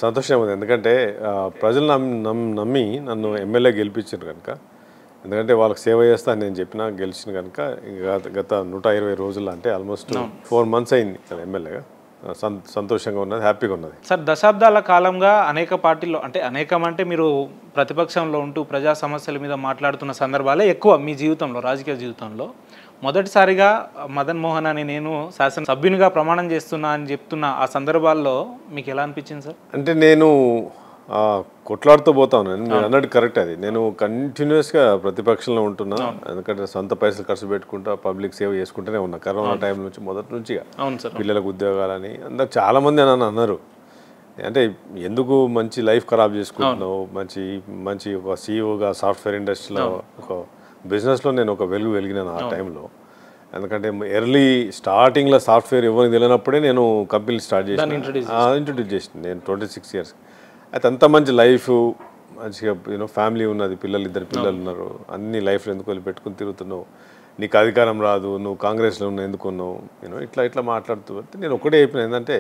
సంతోషం ఉంది ఎందుకంటే ఆ, ప్రజలు నమ్మి నమ్మి- నమ్మి నన్ను ఎమ్మెల్యే గెలిపించారు కనుక ఎందుకంటే వాళ్ళకి సేవ చేస్తా అని నేను చెప్పినా గెలిచిన కనుక గత గత నూట ఇరవై రోజులు అంటే ఆల్మోస్ట్ ఫోర్ మంత్స్ అయింది కదా ఎమ్మెల్యేగా సం సంతోషంగా ఉన్నది హ్యాపీగా ఉన్నది సార్ దశాబ్దాల కాలంగా అనేక పార్టీల్లో అంటే అనేకం అంటే మీరు ప్రతిపక్షంలో ఉంటూ ప్రజా సమస్యల మీద మాట్లాడుతున్న సందర్భాలే ఎక్కువ మీ జీవితంలో రాజకీయ జీవితంలో మొదటిసారిగా మదన్ మోహన్ అని నేను శాసన సభ్యునిగా ప్రమాణం చేస్తున్నా అని చెప్తున్న ఆ సందర్భాల్లో మీకు ఎలా అనిపించింది సార్ అంటే నేను ఆ, కొట్లాడుతూ పోతాను మీరు అన్నట్టు కరెక్ట్ అది నేను కంటిన్యూస్గా ప్రతిపక్షంలో ఉంటున్నా ఎందుకంటే సొంత పైసలు ఖర్చు పెట్టుకుంటా పబ్లిక్ సేవ చేసుకుంటూనే ఉన్నా కరోనా టైం నుంచి మొదటి నుంచి అవును సార్ పిల్లలకు ఉద్యోగాలని అందరు చాలా మంది నన్ను అన్నారు అంటే ఎందుకు మంచి లైఫ్ ఖరాబ్ చేసుకుంటున్నావు మంచి మంచి ఒక సీఈఓగా సాఫ్ట్వేర్ ఇండస్ట్రీలో ఒక బిజినెస్లో నేను ఒక వెలుగు వెలిగినాను ఆ టైంలో ఎందుకంటే ఎర్లీ స్టార్టింగ్లో సాఫ్ట్వేర్ ఎవరికి తెలియనప్పుడే నేను కంపెనీ స్టార్ట్ చేసిన ఇంట్రొడ్యూస్ చేసిన నేను ట్వంటీ సిక్స్ ఇయర్స్ అయితే అంత మంచి లైఫ్ మంచిగా యూనో ఫ్యామిలీ ఉన్నది పిల్లలు ఇద్దరు పిల్లలు ఉన్నారు అన్ని లైఫ్లో ఎందుకు వెళ్ళి పెట్టుకుని తిరుగుతున్నావు నీకు అధికారం రాదు నువ్వు కాంగ్రెస్లో ఉన్నావు ఎందుకు ఉన్నావు యూనో ఇట్లా ఇట్లా మాట్లాడుతూ వస్తే నేను ఒకటే చెప్పిన ఏంటంటే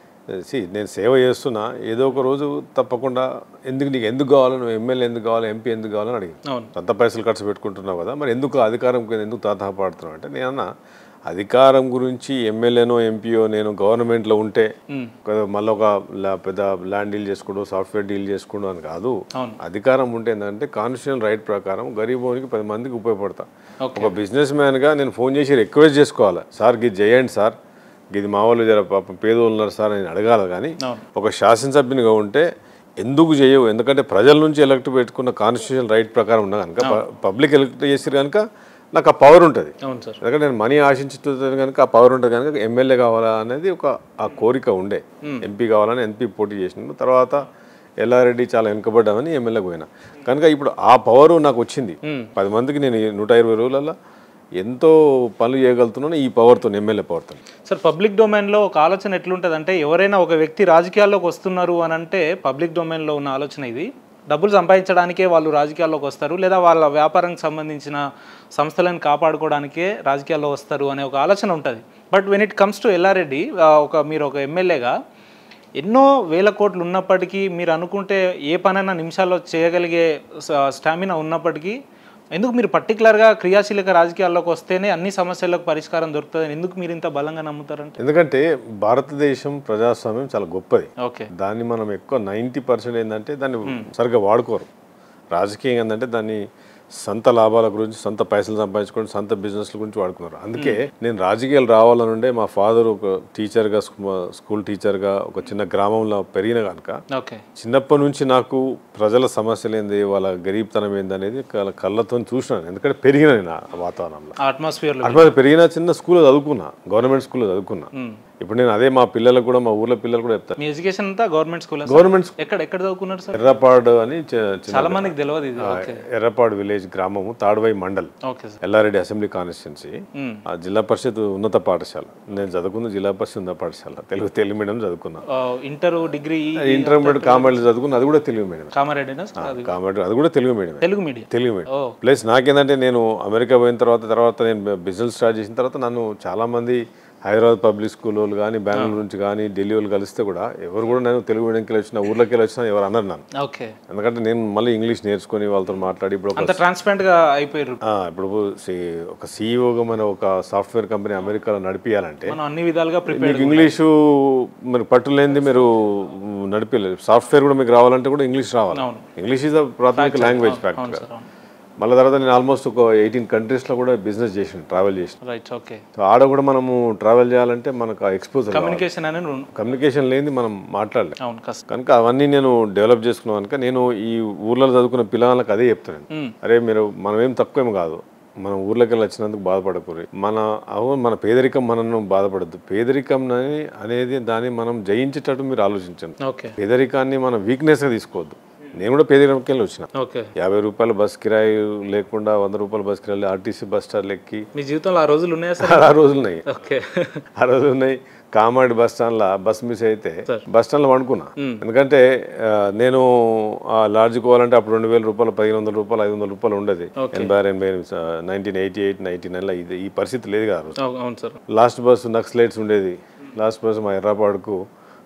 సి నేను సేవ చేస్తున్నా ఏదో ఒక రోజు తప్పకుండా ఎందుకు నీకు ఎందుకు కావాలో నువ్వు ఎమ్మెల్యే ఎందుకు కావాలి ఎంపీ ఎందుకు కావాలని అడిగి అవును అంత పైసలు ఖర్చు పెట్టుకుంటున్నావు కదా మరి ఎందుకు అధికారం కింద ఎందుకు తాతపడుతున్నావు అంటే నేనన్నా అధికారం గురించి ఎమ్మెల్యేనో ఎంపీయో నేను గవర్నమెంట్లో ఉంటే మళ్ళీ ఒక లా- పెద్ద ల్యాండ్ డీల్ చేసుకోవడం సాఫ్ట్వేర్ డీల్ చేసుకోవడం అని కాదు అవును. అధికారం ఉంటే ఏంటంటే కాన్స్టిట్యూషన్ రైట్ ప్రకారం గరీబోనికి పది మందికి ఉపయోగపడతా Okay. ఒక బిజినెస్ మ్యాన్గా నేను ఫోన్ చేసి రిక్వెస్ట్ చేసుకోవాలి సార్ ఇది చేయండి సార్ ఇది మా వాళ్ళు జర పాపం పేదోళ్ళు ఉన్నారు సార్ అని అడగాలి కానీ అవును. ఒక శాసనసభ్యునిగా ఉంటే ఎందుకు చేయవు ఎందుకంటే ప్రజల నుంచి ఎలక్ట్ పెట్టుకున్న కాన్స్టిట్యూషన్ రైట్ ప్రకారం ఉన్నా కనుక పబ్లిక్ ఎలక్ట్ చేసారు కనుక నాకు ఆ పవర్ ఉంటుంది అవును సార్ ఎందుకంటే నేను మనీ ఆశించుతుంది కనుక ఆ పవర్ ఉంటుంది కనుక ఎమ్మెల్యే కావాలా అనేది ఒక ఆ కోరిక ఉండే ఎంపీ కావాలని ఎంపీ పోటీ చేసినాను తర్వాత ఎల్లారెడ్డి చాలా వెనుకబడ్డామని ఎమ్మెల్యేకి పోయినా కనుక ఇప్పుడు ఆ పవర్ నాకు వచ్చింది పది మందికి నేను ఈ నూట ఇరవై రోజులలో ఎంతో పనులు చేయగలుగుతున్నాను ఈ పవర్తో ఎమ్మెల్యే పవర్తో సార్ పబ్లిక్ డొమైన్లో ఒక ఆలోచన ఎట్లుంటుంది అంటే ఎవరైనా ఒక వ్యక్తి రాజకీయాల్లోకి వస్తున్నారు అని అంటే పబ్లిక్ డొమైన్లో ఉన్న ఆలోచన ఇది డబ్బులు సంపాదించడానికే వాళ్ళు రాజకీయాల్లోకి వస్తారు లేదా వాళ్ళ వ్యాపారానికి సంబంధించిన సంస్థలను కాపాడుకోవడానికే రాజకీయాల్లో వస్తారు అనే ఒక ఆలోచన ఉంటుంది but when it comes to Yellareddy ఆ, ఒక మీరు ఒక ఎమ్మెల్యేగా ఎన్నో వేల కోట్లు ఉన్నప్పటికీ మీరు అనుకుంటే ఏ పనైనా నిమిషాల్లో చేయగలిగే స్టామినా ఉన్నప్పటికీ ఎందుకు మీరు పర్టికులర్గా క్రియాశీలక రాజకీయాల్లోకి వస్తేనే అన్ని సమస్యలకు పరిష్కారం దొరుకుతుంది ఎందుకు మీరు ఇంత బలంగా నమ్ముతారంటే ఎందుకంటే భారతదేశం ప్రజాస్వామ్యం చాలా గొప్పది ఓకే దాన్ని మనం ఎక్కువ నైంటీ పర్సెంట్ ఏంటంటే దాన్ని సరిగ్గా వాడుకోరు రాజకీయం ఏంటంటే దాన్ని సొంత లాభాల గురించి సొంత పైసలు సంపాదించుకొని సొంత బిజినెస్ల గురించి వాడుకున్నారు అందుకే నేను రాజకీయాలు రావాలనుండే మా ఫాదర్ ఒక టీచర్గా స్కూల్ టీచర్గా ఒక చిన్న గ్రామంలో పెరిగిన కనుక ఓకే చిన్నప్పటి నుంచి నాకు ప్రజల సమస్యలు ఏంది వాళ్ళ గరీబ్తనం ఏంది అనేది కళ్ళ- కళ్ళతో చూసినాను ఎందుకంటే పెరిగిన నేను ఆ వాతావరణంలో అట్మాస్ఫియర్లో అట్లా పెరిగిన చిన్న స్కూల్లో చదువుకున్నా గవర్నమెంట్ స్కూల్లో చదువుకున్నా ఇప్పుడు నేను అదే మా పిల్లలకు కూడా మా ఊర్లో పిల్లలు కూడా చెప్తాను మీ ఎడ్యుకేషన్ అంతా గవర్నమెంట్ స్కూల్ గవర్నమెంట్ ఎక్కడ ఎక్కడ చదువుకున్నారు సార్ ఎర్రపాడు అని చి- చిన్న చాలా మందికి తెలియదు ఇది ఓకే ఎర్రపాడు విలేజ్ గ్రామము Taduvai mandal okay sir Yellareddy assembly constituency మ్మ్. ఆ జిల్లా పరిషత్ ఉన్నత పాఠశాల నేను చదువుకుంది జిల్లా పరిషత్ ఉన్నత పాఠశాల తెలుగు తెలుగు మీడియం చదువుకున్నా ఇంటర్ డిగ్రీ ఇంటర్మీడియట్ కామర్స్ చదువుకున్నా అది కూడా తెలుగు మీడియం కామారెడ్డినా సార్ అది కామర్స్ అది కూడా Telugu medium Telugu medium Telugu medium O plus నాకేంటంటే నేను అమెరికా పోయిన తర్వాత తర్వాత నేను బిజినెస్ స్టార్ట్ చేసిన తర్వాత నన్ను చాలా మంది హైదరాబాద్ పబ్లిక్ స్కూల్ వాళ్ళు కానీ బెంగళూరు నుంచి కానీ ఢిల్లీ వాళ్ళు కలిస్తే కూడా ఎవరు కూడా నేను తెలుగు మీడియంకి వెళ్ళి వచ్చిన ఊర్లోకి వెళ్ళి వచ్చినా ఎవరు అన్నారు నన్ను ఓకే ఎందుకంటే నేను మళ్ళీ ఇంగ్లీష్ నేర్చుకొని వాళ్ళతో మాట్లాడి ఇప్పుడు ఒక అంత ట్రాన్స్పరెంట్ గా అయిపోయారు ఆ, ఇప్పుడు సి- ఒక సీఈఓగా మన ఒక సాఫ్ట్వేర్ కంపెనీ అమెరికాలో నడిపియాలంటే మనం అన్ని విధాలుగా ప్రిపేర్ మీకు ఇంగ్లీషు మరి పట్టులేనిది మీరు నడిపించలేదు సాఫ్ట్వేర్ కూడా మీకు రావాలంటే కూడా ఇంగ్లీష్ రావాలి అవును. ఇంగ్లీష్ ఈజ్ ద ప్రాథమిక లాంగ్వేజ్ ఫ్యాక్టర్ సార్ అవును మళ్ళీ తర్వాత నేను ఆల్మోస్ట్ ఒక ఎయిటీన్ కంట్రీస్లో కూడా బిజినెస్ చేసిన ట్రావెల్ చేసిన రైట్ ఓకే సో ఆడ కూడా మనము ట్రావెల్ చేయాలంటే మనకు ఎక్స్పోజర్ కమ్యూనికేషన్ అనేది ఉన్- కమ్యూనికేషన్ లేనిది మనం మాట్లాడలేం అవును కష్టం కనుక అవన్నీ నేను డెవలప్ చేసుకున్నాను కనుక నేను ఈ ఊర్లలో చదువుకున్న పిల్లలకు అదే చెప్తాను మ్మ్. అరే మీరు మనం ఏం తక్కువేం కాదు మనం ఊర్లోకి వెళ్ళి వచ్చినందుకు బాధపడకూరి మన అవును మన పేదరికం మనను బాధపడద్దు పేదరికం అని- అనేది దాన్ని మనం జయించేటట్టు మీరు ఆలోచించండి ఓకే పేదరికాన్ని మనం వీక్నెస్గా తీసుకోవద్దు నేను కూడా పేదరికంకి వెళ్ళి వచ్చిన ఓకే యాభై రూపాయలు బస్ కిరాయి లేకుండా వంద రూపాయలు బస్ కిరాయి ఆర్టీసీ బస్ స్టాండ్ ఎక్కి మీ జీవితంలో ఆ రోజులు ఉన్నాయా సార్ ఆ రోజులు ఉన్నాయి ఓకే ఆ రోజు ఉన్నాయి కామారెడ్డి బస్ స్టాండ్లో బస్ మిస్ అయితే బస్ స్టాండ్లో వండుకున్నా ఎందుకంటే ఆ, నేను ఆ లాడ్జ్ పోవాలంటే అప్పుడు రెండు వేల రూపాయలు పదిహేను వందల రూపాయలు ఐదు వందల రూపాయలు ఉండేది ఎనభై ఆరు ఎనభై నైన్టీన్ ఎయిటీ ఎయిట్ నైన్టీ నైన్లో ఇది ఈ పరిస్థితి లేదు కదా ఆ రోజు అవు- అవును సార్ లాస్ట్ బస్సు నక్సలైట్స్ ఉండేది లాస్ట్ బస్సు మా ఎర్రాపాడుకు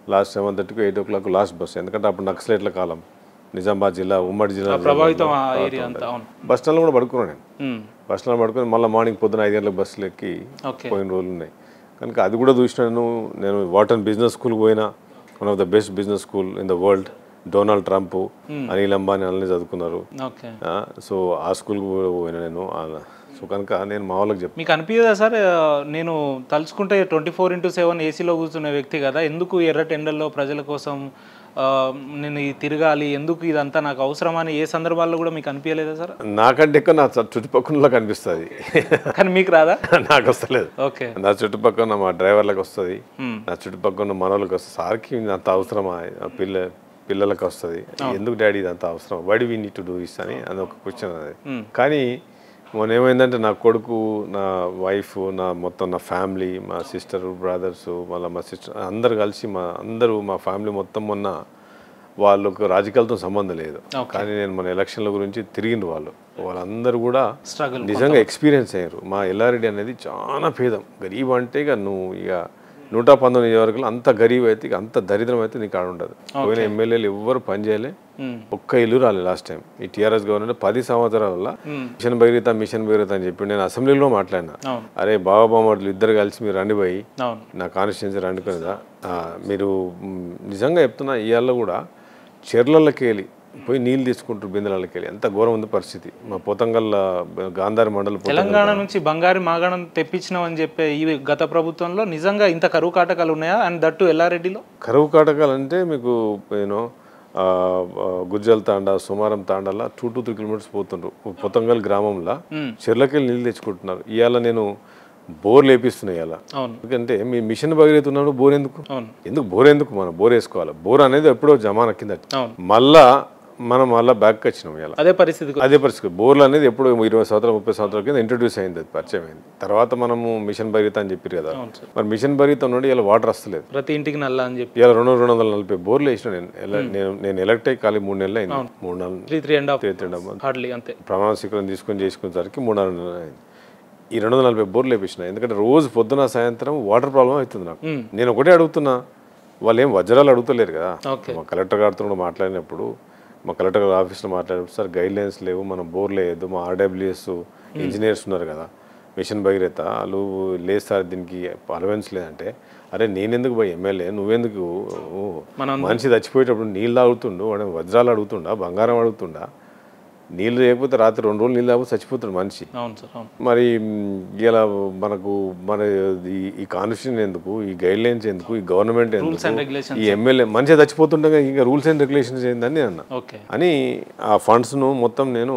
లాస్ట్ సెవెన్ థర్టీకి eight o'clock last bus ఎందుకంటే అప్పుడు నక్సలైట్ల కాలం నిజామాబాద్ జిల్లా ఉమ్మడి జిల్లా ప్రభావితం ఆ ఏరియా అంతా అవును బస్ స్టాండ్లో కూడా పడుకున్నాను నేను ఉమ్, బస్ స్టాండ్ పడుకొని మళ్ళీ మార్నింగ్ పొద్దున ఐదు గంటలకు బస్సులు ఎక్కి ఓకే పోయిన రోజులు ఉన్నాయి కనుక అది కూడా చూసినాను నేను వాటన్ బిజినెస్ స్కూల్కి పోయినా one of the best business school in the world Donald Trump Anil Ambani అలానే చదువుకున్నారు ఓకే సో ఆ స్కూల్కి కూడా పోయినా నేను ఆ- సో కనుక నేను మా వాళ్ళకి చెప్తాను మీకు అనిపించదా సార్ ఆ, నేను తలుచుకుంటే ట్వంటీ ఫోర్ ఇంటూ సెవెన్ ఏసీలో కూర్చునే వ్యక్తి కదా ఎందుకు ఎర్రటి ఎండల్లో ప్రజల కోసం ఆ, నేను ఈ తిరగాలి ఎందుకు ఇదంతా నాకు అవసరమా అని ఏ సందర్భాల్లో కూడా మీకు అనిపించలేదా సార్ నాకంటే ఎక్కువ నా చ- చుట్టుపక్కల కనిపిస్తుంది కానీ మీకు రాదా నాకు వస్తలేదు ఓకే నా చుట్టుపక్కల మా డ్రైవర్లకు వస్తుంది Hmm. నా చుట్టుపక్కల ఉన్న మనోళ్ళకి వస్తుంది సార్కి ఇది అంత అవసరమా ఆ పిల్ల పిల్లలకు వస్తుంది ఎందుకు డాడీ ఇది అంత అవసరం why we need to do this అని అది ఒక క్వశ్చన్ అది Hmm. కానీ మొన్న ఏమైందంటే నా కొడుకు నా వైఫ్ నా మొత్తం నా ఫ్యామిలీ మా సిస్టర్ బ్రదర్స్ మళ్ళీ మా సిస్టర్ అందరు కలిసి మా అందరూ మా ఫ్యామిలీ మొత్తం మొన్న వాళ్ళకు రాజకీయాలతో సంబంధం లేదు కానీ నేను మన ఎలక్షన్ల గురించి తిరిగిండ్రు వాళ్ళు వాళ్ళందరూ కూడా స్ట్రగుల్ నిజంగా ఎక్స్పీరియన్స్ అయ్యారు మా ఎల్లారెడ్డి అనేది చాలా పేదం గరీబ్ అంటే ఇక నువ్వు ఇక నూట పంతొమ్మిది నియోజకవర్గాలు అంత గరీబ్ అయితే ఇక అంత దరిద్రం అయితే నీకు ఆడ ఉండదు పోయిన ఎమ్మెల్యేలు ఎవ్వరు పనిచేయలే ఉమ్, ఒక్క ఇల్లు రాలేదు లాస్ట్ టైం ఈ టీఆర్ఎస్ గవర్నమెంట్ పది సంవత్సరాల వల్ల మిషన్ భగీరథ మిషన్ భగీరథ అని చెప్పి నేను అసెంబ్లీలో మాట్లాడినా అవును అరే బాబాబామర్లు ఇద్దరు కలిసి మీరు రండి పోయి అవును నా కాన్స్టిట్యున్సీ రండుకునేదా మీరు మ్, నిజంగా చెప్తున్నా ఇవాళ కూడా చెర్లకి వెళ్ళి పోయి నీళ్ళు తీసుకుంటారు బిందెలకి వెళ్ళి ఎంత ఘోరం ఉంది పరిస్థితి మా పోతంగల్ గాంధారి మండలి పోతంగల్ తెలంగాణ నుంచి బంగారు మాగణం తెప్పించినాం అని చెప్పే ఈ గత ప్రభుత్వంలో నిజంగా ఇంత కరువు కాటకాలు ఉన్నాయా అండ్ దట్టు ఎల్లారెడ్డిలో కరువు కాటకాలు అంటే మీకు యూనో గుజ్జల్ తాండా సుమారం తాండాల టూ టు త్రీ కిలోమీటర్స్ పోతుండ్రు పొతంగల్ గ్రామంలో చెర్లకెళ్ళి నీళ్ళు తెచ్చుకుంటున్నారు ఇవాళ నేను బోర్ లేపిస్తున్నాయి ఇవాళ అవును ఎందుకంటే మీ మిషన్ భగీరథ ఉన్నప్పుడు బోర్ ఎందుకు అవును ఎందుకు బోర్ ఎందుకు మనం బోర్ వేసుకోవాలి బోర్ అనేది ఎప్పుడో జమానా కింద అవును మళ్ళా మనం మళ్ళీ బ్యాక్ వచ్చినాం ఇలా అదే పరిస్థితి అదే పరిస్థితి బోర్లు అనేది ఎప్పుడు ఇరవై సంవత్సరాలు ముప్పై సంవత్సరాల కింద ఇంట్రడ్యూస్ అయింది అది పరిచయం అయింది తర్వాత మనము మిషన్ భగీరథ అని చెప్పారు కదా అవును సార్ మరి మిషన్ భగీరథ ఉన్నాడు ఇలా వాటర్ వస్తలేదు ప్రతి ఇంటికి నల్ల అని చెప్పి ఇలా రెండు రెండు వందల నలభై బోర్లు వేసిన నేను ఎలా- నేను నేను ఎలక్ట్ అయ్యి ఖాళీ మూడు నెలలు అయింది మూడు నెలలు త్రీ త్రీ అండ్ హాఫ్ తేడా హార్డ్లీ అంతే ప్రమాణ స్వీకారం తీసుకొని చేసుకునేసరికి మూడు నాలుగు నెలలు అయింది ఈ రెండు వందల నలభై బోర్లు వేపించిన ఎందుకంటే రోజు పొద్దున సాయంత్రం వాటర్ ప్రాబ్లం అవుతుంది నాకు మ్మ్. నేను ఒకటే అడుగుతున్నా వాళ్ళు ఏం వజ్రాలు అడుగుతలేరు కదా ఓకే మా కలెక్టర్ గారితో కూడా మాట్లాడినప్పుడు మా కలెక్టర్ గారి ఆఫీస్లో మాట్లాడినప్పుడు సార్ గైడ్ లైన్స్ లేవు మనం బోర్లు వేయద్దు మా ఆర్డబ్ల్యూఎస్ ఇంజనీర్స్ ఉన్నారు కదా మిషన్ భగీరథ వాళ్ళు లేదు సార్ దీనికి అలవెన్స్ లేదంటే అరే నేనెందుకు పోయి ఎమ్మెల్యే నువ్వెందుకు ఓ, మనం మనిషి చచ్చిపోయేటప్పుడు నీళ్ళు తాగుతుండు వాడు వజ్రాలు అడుగుతుండా బంగారం అడుగుతుండా నీళ్ళు లేకపోతే రాత్రి రెండు రోజులు నీళ్ళు తాగిపోతే చచ్చిపోతాడు మనిషి అవును సార్ అవును మరి మ్, ఇలా మనకు మన ఈ- ఈ కాన్స్టిట్యూషన్ ఎందుకు ఈ గైడ్ లైన్స్ ఎందుకు ఈ గవర్నమెంట్ రూల్స్ ఎందుకు అండ్ రెగ్యులేషన్ ఈ ఎమ్మెల్యే మంచిగా చచ్చిపోతుండగా ఇంకా రూల్స్ అండ్ రెగ్యులేషన్స్ ఏందని నేను అన్నా ఓకే అని ఆ ఫండ్స్ను మొత్తం నేను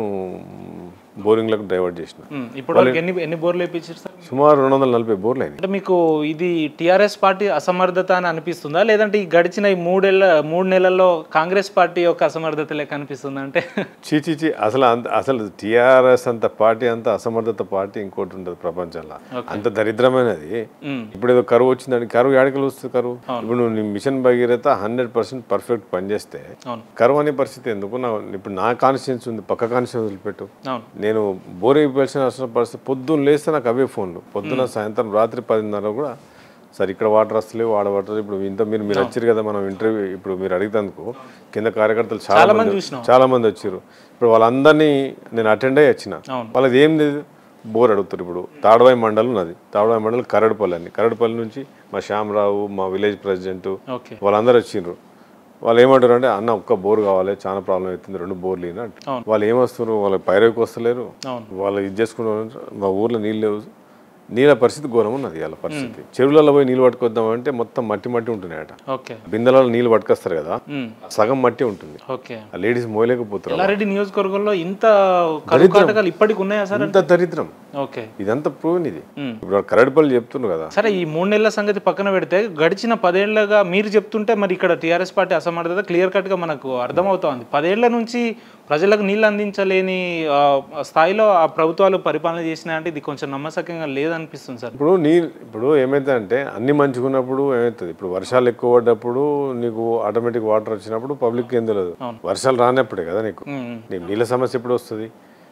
బోరింగ్లకు డైవర్ట్ చేసిన ఇప్పుడు వరకు ఎన్ని ఎన్ని బోర్లు వేయించారు సార్ సుమారు రెండు వందల నలభై బోర్లు అయినాయి అంటే మీకు ఇది టిఆర్ఎస్ పార్టీ అసమర్థత అని అనిపిస్తుందా లేదంటే ఈ గడిచిన ఈ మూడేళ్ళ మూడు నెలల్లో కాంగ్రెస్ పార్టీ యొక్క అసమర్థత లెక్క అనిపిస్తుందా అంటే చీ చీ చీ అసలు అంత అసలు టీఆర్ఎస్ అంత పార్టీ అంత అసమర్థత పార్టీ ఇంకోటి ఉంటుంది ప్రపంచంలో అంత దరిద్రమైనది మ్మ్. ఇప్పుడు ఏదో కరువు వచ్చిందండి కరువు ఏడకలు వస్తుంది కరువు ఇప్పుడు నువ్వు నీ mission Bhagiratha hundred percent perfect పనిచేస్తే అవును కరువు అనే పరిస్థితి ఎందుకు నా ఇప్పుడు నా కాన్స్టిట్యూన్స్ ఉంది పక్క కాన్స్టిట్యూన్స్ పెట్టు అవును నేను బోర్ అయిపోయాల్సిన అవసరం పరిస్థితి పొద్దున్న లేస్తే నాకు అవే ఫోన్లు పొద్దున సాయంత్రం రాత్రి పదిన్నర కూడా సార్ ఇక్కడ వాటర్ వస్తలేవు వాడ వాటర్ ఇప్పుడు ఇంత మీరు మీరు వచ్చారు కదా మనం ఇంటర్వ్యూ ఇప్పుడు మీరు అడిగినందుకు కింద కార్యకర్తలు చాలా మంది చూసినాం. చాలా మంది వచ్చారు ఇప్పుడు వాళ్ళందరినీ నేను అటెండ్ అయ్యి వచ్చిన అవును. వాళ్ళది ఏం లేదు బోర్ అడుగుతారు ఇప్పుడు తాడవాయి మండలం ఉన్నది తాడవాయి మండలం కరడుపల్లి అని కరడుపల్లి నుంచి మా శ్యామరావు మా విలేజ్ ప్రెసిడెంట్ ఓకే వాళ్ళందరూ వచ్చిండ్రు వాళ్ళు ఏమంటారు అంటే అన్న ఒక్క బోర్ కావాలి చాలా ప్రాబ్లం అవుతుంది రెండు బోర్లు ఈయన అంటారు. అవును. వాళ్ళు ఏమొస్తారు వాళ్ళ పైరవికి వస్తలేరు అవును వాళ్ళు ఇది చేసుకుంటారు మా ఊర్లో నీళ్ళు లేవు నీళ్ళ పరిస్థితి ఘోరం ఉన్నది వాళ్ళ పరిస్థితి చెరువులలో పోయి నీళ్ళు పట్టుకొద్దామంటే మొత్తం మట్టి మట్టి ఉంటున్నాయట ఓకే బిందెలలో నీళ్ళు పట్టుకొస్తారు కదా మ్మ్. సగం మట్టి ఉంటుంది ఓకే ఆ లేడీస్ మోయలేకపోతారు ఎల్లారెడ్డి నియోజకవర్గంలో ఇంత కరువు కాటకాలు ఇప్పటికి ఉన్నాయా సార్ అంత దరిద్రం ఓకే ఇదంతా ప్రూవ్ ఇది మ్మ్. ఇప్పుడు కరడిపల్లి చెప్తున్నారు కదా సరే ఈ మూడు నెలల సంగతి పక్కన పెడితే గడిచిన పదేళ్లుగా మీరు చెప్తుంటే మరి ఇక్కడ టీఆర్ఎస్ పార్టీ అసమర్థత క్లియర్ కట్గా మనకు అర్థమవుతోంది పదేళ్ల నుంచి ప్రజలకు నీళ్ళు అందించలేని ఆ, స్థాయిలో ఆ ప్రభుత్వాలు పరిపాలన చేసినాయంటే ఇది కొంచెం నమ్మసకంగా లేదనిపిస్తుంది సార్ ఇప్పుడు నీ ఇప్పుడు ఏమైతుందంటే అన్ని మంచుకున్నప్పుడు ఏమవుతుంది ఇప్పుడు వర్షాలు ఎక్కువ పడ్డప్పుడు నీకు ఆటోమేటిక్ వాటర్ వచ్చినప్పుడు పబ్లిక్ ఏం తెలియదు వర్షాలు రానప్పుడే కదా నీకు మ్మ్. నీకు నీళ్ళ సమస్య ఎప్పుడు వస్తుంది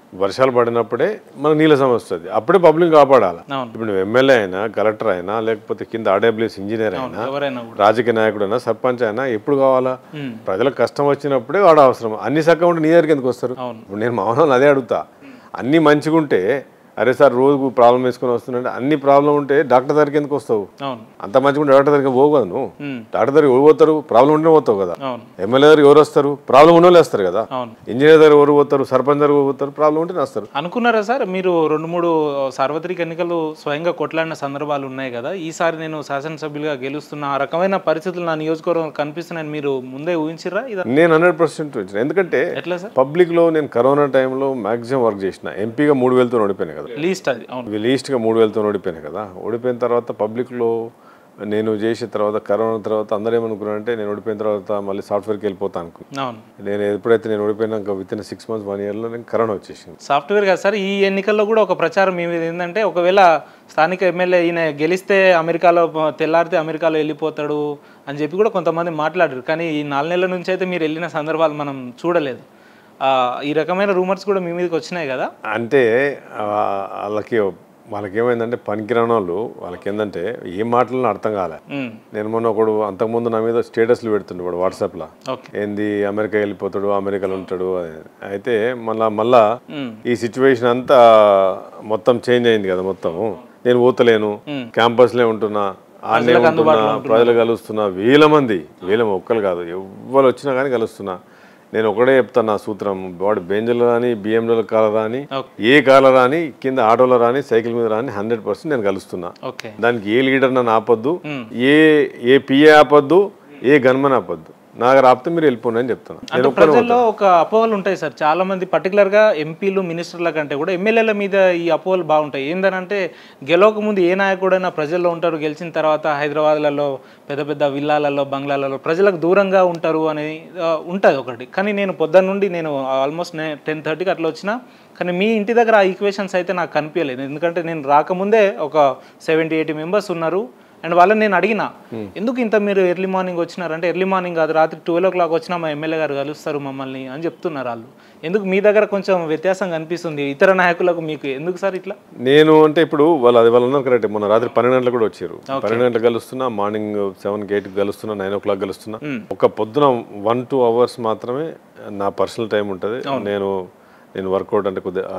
వర్షాలు పడినప్పుడే మనకు నీళ్ళ సమస్య వస్తుంది అప్పుడే పబ్లిక్ కాపాడాలి అవును. ఇప్పుడు నువ్వు ఎమ్మెల్యే అయినా కలెక్టర్ అయినా లేకపోతే కింద ఆర్డబ్ల్యూఎస్ ఇంజనీర్ అయినా ఎవరైనా కూడా రాజకీయ నాయకుడు అయినా సర్పంచ్ అయినా ఎప్పుడు కావాలా ఉమ్. ప్రజలకు కష్టం వచ్చినప్పుడే వాడు అవసరం అన్ని చక్కగా ఉంటే నీ దగ్గరికి ఎందుకు వస్తారు అవును. ఇప్పుడు నేను మామూలు అదే అడుగుతా అన్ని మంచిగా ఉంటే అరే సార్ రోజు ప్రాబ్లం వేసుకొని వస్తుందంటే అన్ని ప్రాబ్లం ఉంటే డాక్టర్ దగ్గరికి ఎందుకు వస్తావు అవును అంత మంచిగా ఉంటే డాక్టర్ దగ్గరికి పోవు కదా నువ్వు ఉమ్. డాక్టర్ దగ్గరికి ఎవరు పోతారు ప్రాబ్లం ఉంటే పోతావు కదా అవును ఎమ్మెల్యే దగ్గర ఎవరు వస్తారు ప్రాబ్లం ఉన్న వాళ్ళు వస్తారు కదా అవును ఇంజనీర్ దగ్గర ఎవరు పోతారు సర్పంచ్ దగ్గర ఎవరు పోతారు ప్రాబ్లం ఉంటే వస్తారు అనుకున్నారా సార్ మీరు రెండు మూడు సార్వత్రిక ఎన్నికలు స్వయంగా కొట్లాడిన సందర్భాలు ఉన్నాయి కదా ఈసారి నేను శాసనసభ్యులుగా గెలుస్తున్న ఆ రకమైన పరిస్థితులు నా నియోజకవర్గం కనిపిస్తున్నాయని మీరు ముందే ఊహించిరా ఇది నేను హండ్రెడ్ పర్సెంట్ ఎందుకంటే ఎట్లా సార్ పబ్లిక్ లో నేను కరోనా టైంలో మాక్సిమం వర్క్ చేసిన ఎంపీగా మూడు వేలతో ఓడిపోయాను కదా లీస్ట్ అది అవును ఇవి లీస్ట్గా మూడు వేలతో ఓడిపోయాను కదా ఓడిపోయిన తర్వాత పబ్లిక్లో నేను చేసిన తర్వాత కరోనా తర్వాత అందరూ ఏమనుకున్నారంటే నేను ఓడిపోయిన తర్వాత మళ్ళీ సాఫ్ట్వేర్కి వెళ్ళిపోతాను అనుకు అవును నేను ఎప్పుడైతే నేను ఓడిపోయినాక with in six months one ఇయర్లో నేను కరోనా వచ్చేసింది సాఫ్ట్వేర్ కాదు సార్ ఈ ఎన్నికల్లో కూడా ఒక ప్రచారం మీ మీద ఏంటంటే ఒకవేళ స్థానిక ఎమ్మెల్యే ఈయన గెలిస్తే అమెరికాలో ప- తెల్లారితే అమెరికాలో వెళ్ళిపోతాడు అని చెప్పి కూడా కొంతమంది మాట్లాడారు కానీ ఈ నాలుగు నెలల నుంచి అయితే మీరు వెళ్ళిన సందర్భాలు మనం చూడలేదు ఆ, ఈ రకమైన రూమర్స్ కూడా మీ మీదకి వచ్చినాయి కదా అంటే ఆ, వాళ్ళకి వాళ్ళకి ఏమైందంటే పనికిరాని వాళ్ళు వాళ్ళకి ఏంటంటే ఏం మాటలను అర్థం కాలే ఉమ్, నేను మొన్న ఒకడు అంతకుముందు నా మీద స్టేటస్లు పెడుతుండే వాడు వాట్సాప్లో ఓకే ఏంది అమెరికా వెళ్ళిపోతాడు అమెరికాలో ఉంటాడు అని. అయితే మళ్ళా మళ్ళా ఉమ్, ఈ సిచ్యువేషన్ అంతా మొత్తం చేంజ్ అయింది కదా మొత్తం నేను పోతలేను మ్. క్యాంపస్లే ఉంటున్నా ఆడనే ఉంటున్నా ప్రజలు కలుస్తున్నా వేల మంది వేల ఒక్కరు కాదు ఎవ్వరు వచ్చినా కానీ కలుస్తున్నా నేను ఒకటే చెప్తాను నా సూత్రం వాడు బెంజులు రాని బిఎండబ్ల్యూ కాలర్ రాని ఓకే. ఏ కాలర్ రాని కింద ఆటోలో రాని సైకిల్ మీద రాని హండ్రెడ్ పర్సెంట్ నేను కలుస్తున్నా ఓకే దానికి ఏ లీడర్ నన్ను ఆపొద్దు మ్. ఏ ఏ పిఏ ఆపొద్దు ఏ గన్మన్ ఆపొద్దు నాకు రాపితే మీరు వెళ్ళిపోండి అని చెప్తున్నా నేను అంటే ప్రజల్లో ఒక అపోహలు ఉంటాయి సార్ చాలా మంది పర్టికులర్ గా ఎంపీలు మినిస్టర్ల కంటే కూడా ఎమ్మెల్యేల మీద ఈ అపోహలు బాగుంటాయి ఏందనంటే గెలవక ముందు ఏ నాయకుడైనా ప్రజల్లో ఉంటారు గెలిచిన తర్వాత హైదరాబాద్లలో పెద్ద పెద్ద విల్లాలలో బంగ్లాలలో ప్రజలకు దూరంగా ఉంటారు అని ఆ, ఉంటది ఒకటి కానీ నేను పొద్దున్న నుండి నేను ఆల్మోస్ట్ టెన్ థర్టీకి అట్లా వచ్చిన కానీ మీ ఇంటి దగ్గర ఆ ఈక్వేషన్స్ అయితే నాకు కనిపించలేదు ఎందుకంటే నేను రాకముందే ఒక సెవెంటీ ఎయిటీ మెంబర్స్ ఉన్నారు అండ్ వాళ్ళని నేను అడిగిన ఎందుకు ఇంత మీరు ఎర్లీ మార్నింగ్ వచ్చినారంటే ఎర్లీ మార్నింగ్ కాదు రాత్రి ట్వెల్వ్ ఓ క్లాక్ వచ్చినా మా ఎమ్మెల్యే గారు కలుస్తారు మమ్మల్ని అని చెప్తున్నారు వాళ్ళు ఎందుకు మీ దగ్గర కొంచెం వ్యత్యాసం కనిపిస్తుంది ఇతర నాయకులకు మీకు ఎందుకు సార్ ఇట్లా నేను అంటే ఇప్పుడు వాళ్ళు అది వాళ్ళు ఉన్నారు కరెక్ట్ మొన్న రాత్రి పన్నెండు గంటలకు కూడా వచ్చారు పన్నెండు గంటలకు కలుస్తున్నా మార్నింగ్ సెవెన్ కి ఎయిట్ కలుస్తున్నా నైన్ ఓ క్లాక్ కలుస్తున్నా ఒక పొద్దున వన్ టూ అవర్స్ మాత్రమే నా పర్సనల్ టైం ఉంటుంది నేను నేను వర్కౌట్ అంటే కొద్దిగా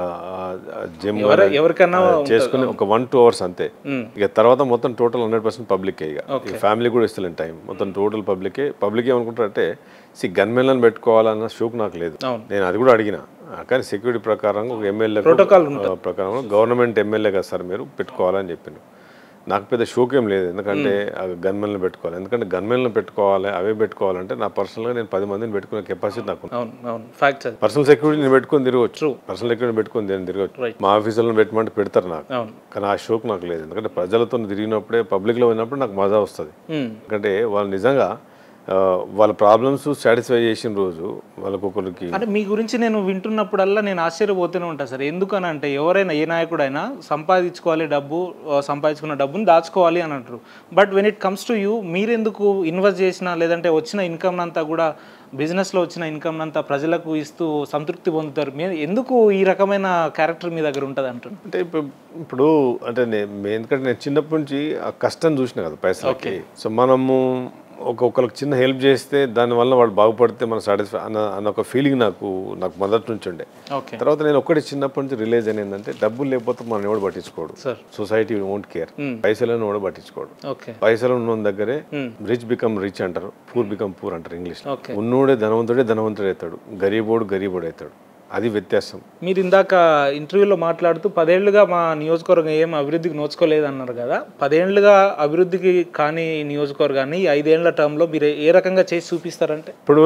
జిమ్ ఎవర- ఎవరికన్నా చేసుకుని ఒక వన్ టూ అవర్స్ అంతే మ్మ్. ఇక తర్వాత మొత్తం టోటల్ హండ్రెడ్ పర్సెంట్ పబ్లిక్ ఇక ఫ్యామిలీ కూడా ఇస్తలేను టైం మొత్తం టోటల్ పబ్లికే పబ్లిక్ ఏమనుకుంటారంటే సి గన్మెన్లను పెట్టుకోవాలన్న షూక్ నాకు లేదు అవును. నేను అది కూడా అడిగిన ఆ, కానీ సెక్యూరిటీ ప్రకారం ఒక ఎమ్మెల్యే Protocol ప్రకారం గవర్నమెంట్ ఎమ్మెల్యే కదా సార్ మీరు పెట్టుకోవాలని చెప్పిండు నాకు పెద్ద షోక్ ఏం లేదు ఎందుకంటే గన్మెన్లను పెట్టుకోవాలి ఎందుకంటే గన్మెన్లను పెట్టుకోవాలి అవే పెట్టుకోవాలంటే నా పర్సనల్గా నేను పది మందిని పెట్టుకునే కెపాసిటీ నాకు ఉంది. అవును అవును ఫ్యాక్ట్ అది పర్సనల్ సెక్యూరిటీ నేను పెట్టుకొని తిరగవచ్చు పర్సనల్ సెక్యూరిటీ పెట్టుకొని నేను తిరగవచ్చు Right. మా ఆఫీసులను పెట్టమంటే పెడతారు నాకు అవును కానీ ఆ షోక్ నాకు లేదు ఎందుకంటే ప్రజలతో తిరిగినప్పుడే పబ్లిక్లో ఉన్నప్పుడు నాకు మజా వస్తుంది ఉమ్, ఎందుకంటే వాళ్ళు నిజంగా ఆ, వాళ్ళ ప్రాబ్లమ్స్ సాటిస్ఫై చేసిన రోజు వాళ్ళకి ఒకరికి అంటే మీ గురించి నేను వింటున్నప్పుడల్లా నేను ఆశ్చర్యపోతూనే ఉంటాను సార్ ఎందుకని అంటే ఎవరైనా ఏ నాయకుడైనా సంపాదించుకోవాలి డబ్బు ఆ, సంపాదించుకున్న డబ్బుని దాచుకోవాలి అని అంటారు but when it comes to you మీరెందుకు ఇన్వెస్ట్ చేసిన లేదంటే వచ్చిన ఇన్కమ్ అంతా కూడా బిజినెస్లో వచ్చిన ఇన్కమ్ అంతా ప్రజలకు ఇస్తూ సంతృప్తి పొందుతారు మీరు ఎందుకు ఈ రకమైన క్యారెక్టర్ మీ దగ్గర ఉంటుంది అంటున్నారు అంటే ఇప్పుడు ఇప్పుడు అంటే నేను ఎందుకంటే నేను చిన్నప్పటి నుంచి ఆ కష్టం చూసిన కదా పైసలకి సో మనము ఒక్కొక్కరికి చిన్న హెల్ప్ చేస్తే దానివల్ల వాళ్ళు బాగుపడితే మన సాటిస్ఫై అన్న అన్న ఒక ఫీలింగ్ నాకు నాకు మొదటి నుంచి ఉండే ఓకే తర్వాత నేను ఒక్కటి చిన్నప్పటి నుంచి రిలీజ్ అయిన ఏంటంటే డబ్బులు లేకపోతే మనం ఎవడు పట్టించుకోడు సార్ సొసైటీ వోంట్ కేర్ పైసలను కూడా పట్టించుకోడు ఓకే పైసలు ఉన్న దగ్గరే రిచ్ బికమ్ రిచ్ అంటారు పూర్ బికమ్ పూర్ అంటారు ఇంగ్లీష్ ఓకే ఉన్నోడే ధనవంతుడే ధనవంతుడు అవుతాడు గరీబోడు గరీబోడు అవుతాడు అది వ్యత్యాసం మీరు ఇందాక ఇంటర్వ్యూలో మాట్లాడుతూ పదేళ్లుగా మా నియోజకవర్గం ఏం అభివృద్ధికి నోచుకోలేదు అన్నారు కదా పదేళ్లుగా అభివృద్ధికి కాని నియోజకవర్గాన్ని ఈ ఐదేళ్ల టర్మ్లో మీరు ఏ రకంగా చేసి చూపిస్తారంటే ఇప్పుడు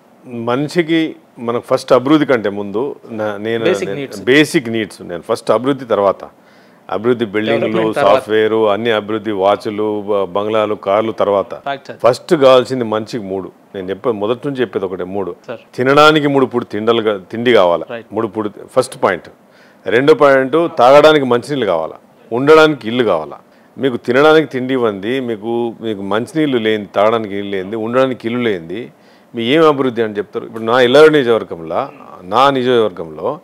మనిషికి మనకు ఫస్ట్ అభివృద్ధి కంటే ముందు నా- నేను బేసిక్ నీడ్స్ నేను ఫస్ట్ అభివృద్ధి తర్వాత అభివృద్ధి బిల్డింగ్లు సాఫ్ట్వేర్ అన్ని అభివృద్ధి వాచ్లు బ- బంగ్లాలు కార్లు తర్వాత ఫ్యాక్ట్ సార్ ఫస్ట్ కావాల్సింది మనిషికి మూడు నేను చెప్పే మొదటి నుంచి చెప్పేది ఒకటే మూడు సార్ తినడానికి మూడు పూడి తిండలు గా- తిండి కావాలి Right. మూడు పూడి ఫస్ట్ పాయింట్ రెండో పాయింట్ తాగడానికి మంచినీళ్ళు కావాలా ఉండడానికి ఇల్లు కావాలా మీకు తినడానికి తిండి ఇవ్వండి మీకు మీకు మంచినీళ్ళు లేని తాగడానికి ఇల్లు లేనిది ఉండడానికి ఇల్లు లేనిది మీ ఏం అభివృద్ధి అని చెప్తారు ఇప్పుడు నా ఇల్లరి నియోజకవర్గంలో నా నియోజకవర్గంలో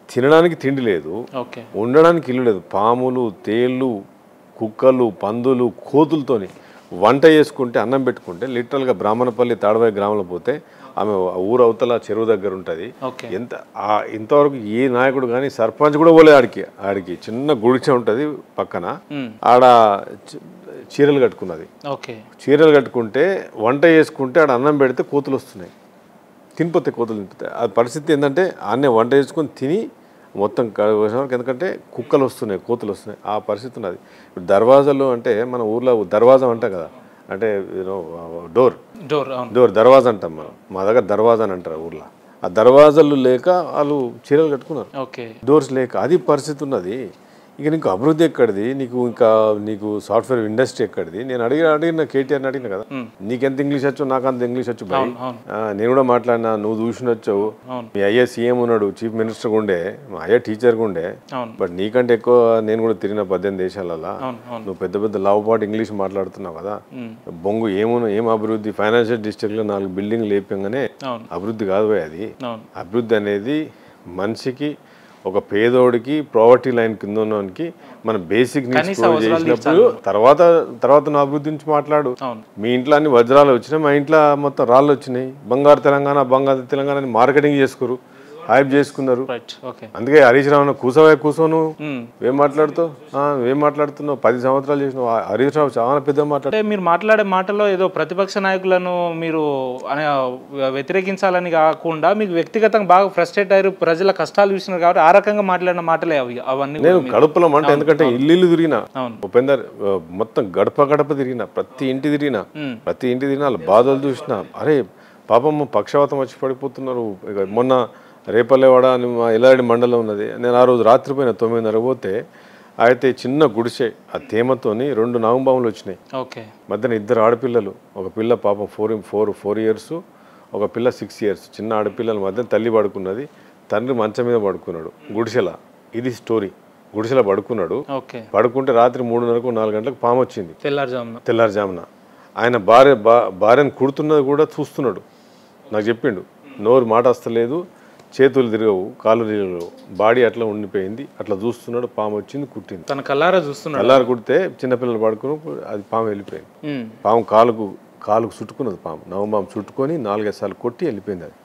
తినడానికి తిండి లేదు ఓకే ఉండడానికి ఇల్లు లేదు పాములు తేళ్ళు కుక్కలు పందులు కోతులతోని వంట చేసుకుంటే అన్నం పెట్టుకుంటే లిటరల్గా బ్రాహ్మణపల్లి తాడవాయి గ్రామంలో పోతే ఆమె ఆ ఊరు అవతల చెరువు దగ్గర ఉంటుంది ఓకే ఎంత ఆ ఇంతవరకు ఏ నాయకుడు కానీ సర్పంచ్ కూడా పోలేదు ఆడికి ఆడికి చిన్న గుడిచె ఉంటుంది పక్కన మ్మ్. ఆడ చ- చీరలు కట్టుకున్నది ఓకే చీరలు కట్టుకుంటే వంట చేసుకుంటే ఆడ అన్నం పెడితే కోతులు వస్తున్నాయి తినిపోతే కోతులు తినిపోతాయి ఆ పరిస్థితి ఏంటంటే ఆడనే వంట చేసుకొని తిని మొత్తం కడిగేసేవారికి ఎందుకంటే కుక్కలు వస్తున్నాయి కోతులు వస్తున్నాయి ఆ పరిస్థితి ఉన్నది ఇప్పుడు దర్వాజాలు అంటే మన ఊర్లో దర్వాజా అంట కదా అంటే యూనో డోర్ డోర్ అవును డోర్ దర్వాజా అంటాం మనం మా దగ్గర దర్వాజా అని అంటారు ఊర్లో ఆ దర్వాజాలు లేక వాళ్ళు చీరలు కట్టుకున్నారు ఓకే డోర్స్ లేక అది పరిస్థితి ఉన్నది ఇక నీకు అభివృద్ధి ఎక్కడిది నీకు ఇంకా నీకు సాఫ్ట్వేర్ ఇండస్ట్రీ ఎక్కడిది నేను అడిగి అడిగిన కేటీఆర్ని అడిగిన కదా నీకెంత ఇంగ్లీష్ వచ్చు నాకు అంత ఇంగ్లీష్ వచ్చు భయ్ అవును. ఆ, నేను కూడా మాట్లాడినా నువ్వు చూసినొచ్చావు అవును. మీ అయ్యా సీఎం ఉన్నాడు చీఫ్ మినిస్టర్ ఉండే మా అయ్యా టీచర్ ఉండే అవును బట్ నీకంటే ఎక్కువ నేను కూడా తిరిగిన పద్దెనిమిది దేశాలలో అవును అవును నువ్వు పెద్ద పెద్ద లావు పాటు ఇంగ్లీష్ మాట్లాడుతున్నావు కదా మ్మ్. బొంగు ఏమున్నా ఏం అభివృద్ధి ఫైనాన్షియల్ డిస్ట్రిక్ట్లో నాలుగు బిల్డింగ్ లేపంగానే అవును అభివృద్ధి కాదు భయ్ అది అవును అభివృద్ధి అనేది మనిషికి ఒక పేదోడికి ప్రావర్టీ లైన్ కింద ఉన్నవానికి మన బేసిక్ నీడ్స్ కనీస ప్రూవ్ అవసరాలు చేసినప్పుడు తర్వాత తర్వాత నా అభివృద్ధి నుంచి మాట్లాడు అవును మీ ఇంట్లో అన్ని వజ్రాలు వచ్చినాయి మా ఇంట్లో మొత్తం రాళ్ళు వచ్చినాయి బంగారు తెలంగాణ బంగారు తెలంగాణ అని మార్కెటింగ్ చేసుకోరు హైప్ చేసుకున్నారు రైట్ ఓకే అందుకే హరీష్ రావు కూసవే కూసోను మ్మ్. ఏం మాట్లాడుతావు ఆ, ఏం మాట్లాడుతున్నావు పది సంవత్సరాలు చేసినావు ఆ హరీష్ రావు చాలా పెద్ద మాట్లాడు అంటే మీరు మాట్లాడే మాటలో ఏదో ప్రతిపక్ష నాయకులను మీరు అనే వ్యతిరేకించాలని కాకుండా మీకు వ్యక్తిగతంగా బాగా ఫ్రస్ట్రేట్ అయ్యారు ప్రజల కష్టాలు చూసినారు కాబట్టి ఆ రకంగా మాట్లాడిన మాటలే అవి అవన్నీ కూడా నేను కడుపులో మంట ఎందుకంటే ఇల్లు ఇల్లు తిరిగిన అవును. ఉపేందర్ ఆ, మొత్తం గడప గడప తిరిగిన ప్రతి ఇంటి తిరిగిన మ్మ్. ప్రతి ఇంటి తిరిగిన వాళ్ళ బాధలు చూసిన అరే పాపం పక్షవాతం వచ్చి పడిపోతున్నారు ఇక మొన్న రేపల్లేవాడ అని మా ఇలాంటి మండలం ఉన్నది నేను ఆ రోజు రాత్రి పోయిన తొమ్మిదిన్నర పోతే అయితే చిన్న గుడిసె ఆ తేమతోని రెండు నాగంబాములు వచ్చినాయి ఓకే మధ్యన ఇద్దరు ఆడపిల్లలు ఒక పిల్ల పాపం ఫోర్ ఫోర్ ఫోర్ ఇయర్స్ ఒక పిల్ల సిక్స్ ఇయర్స్ చిన్న ఆడపిల్లల మధ్య తల్లి పడుకున్నది తండ్రి మంచం మీద పడుకున్నాడు గుడిసెల ఇది స్టోరీ గుడిసెల పడుకున్నాడు ఓకే పడుకుంటే రాత్రి మూడున్నరకు నాలుగు గంటలకు పాము వచ్చింది తెల్లారుజామున తెల్లారుజామున ఆయన భార్య బా భార్యను కుడుతున్నది కూడా చూస్తున్నాడు నాకు చెప్పిండు నోరు మాట వస్తలేదు చేతులు తిరగవు కాళ్ళు తిరగవు బాడీ అట్లా ఉండిపోయింది అట్లా చూస్తున్నాడు పాము వచ్చింది కుట్టింది తన కల్లారా చూస్తున్నాడు తెల్లారు కుడితే చిన్నపిల్లలు పడుకుని అది పాము వెళ్ళిపోయింది మ్మ్. పాము కాలుకు కాలుకు చుట్టుకున్నది పాము నవమాము చుట్టుకొని నాలుగైదు సార్లు కొట్టి వెళ్ళిపోయింది అది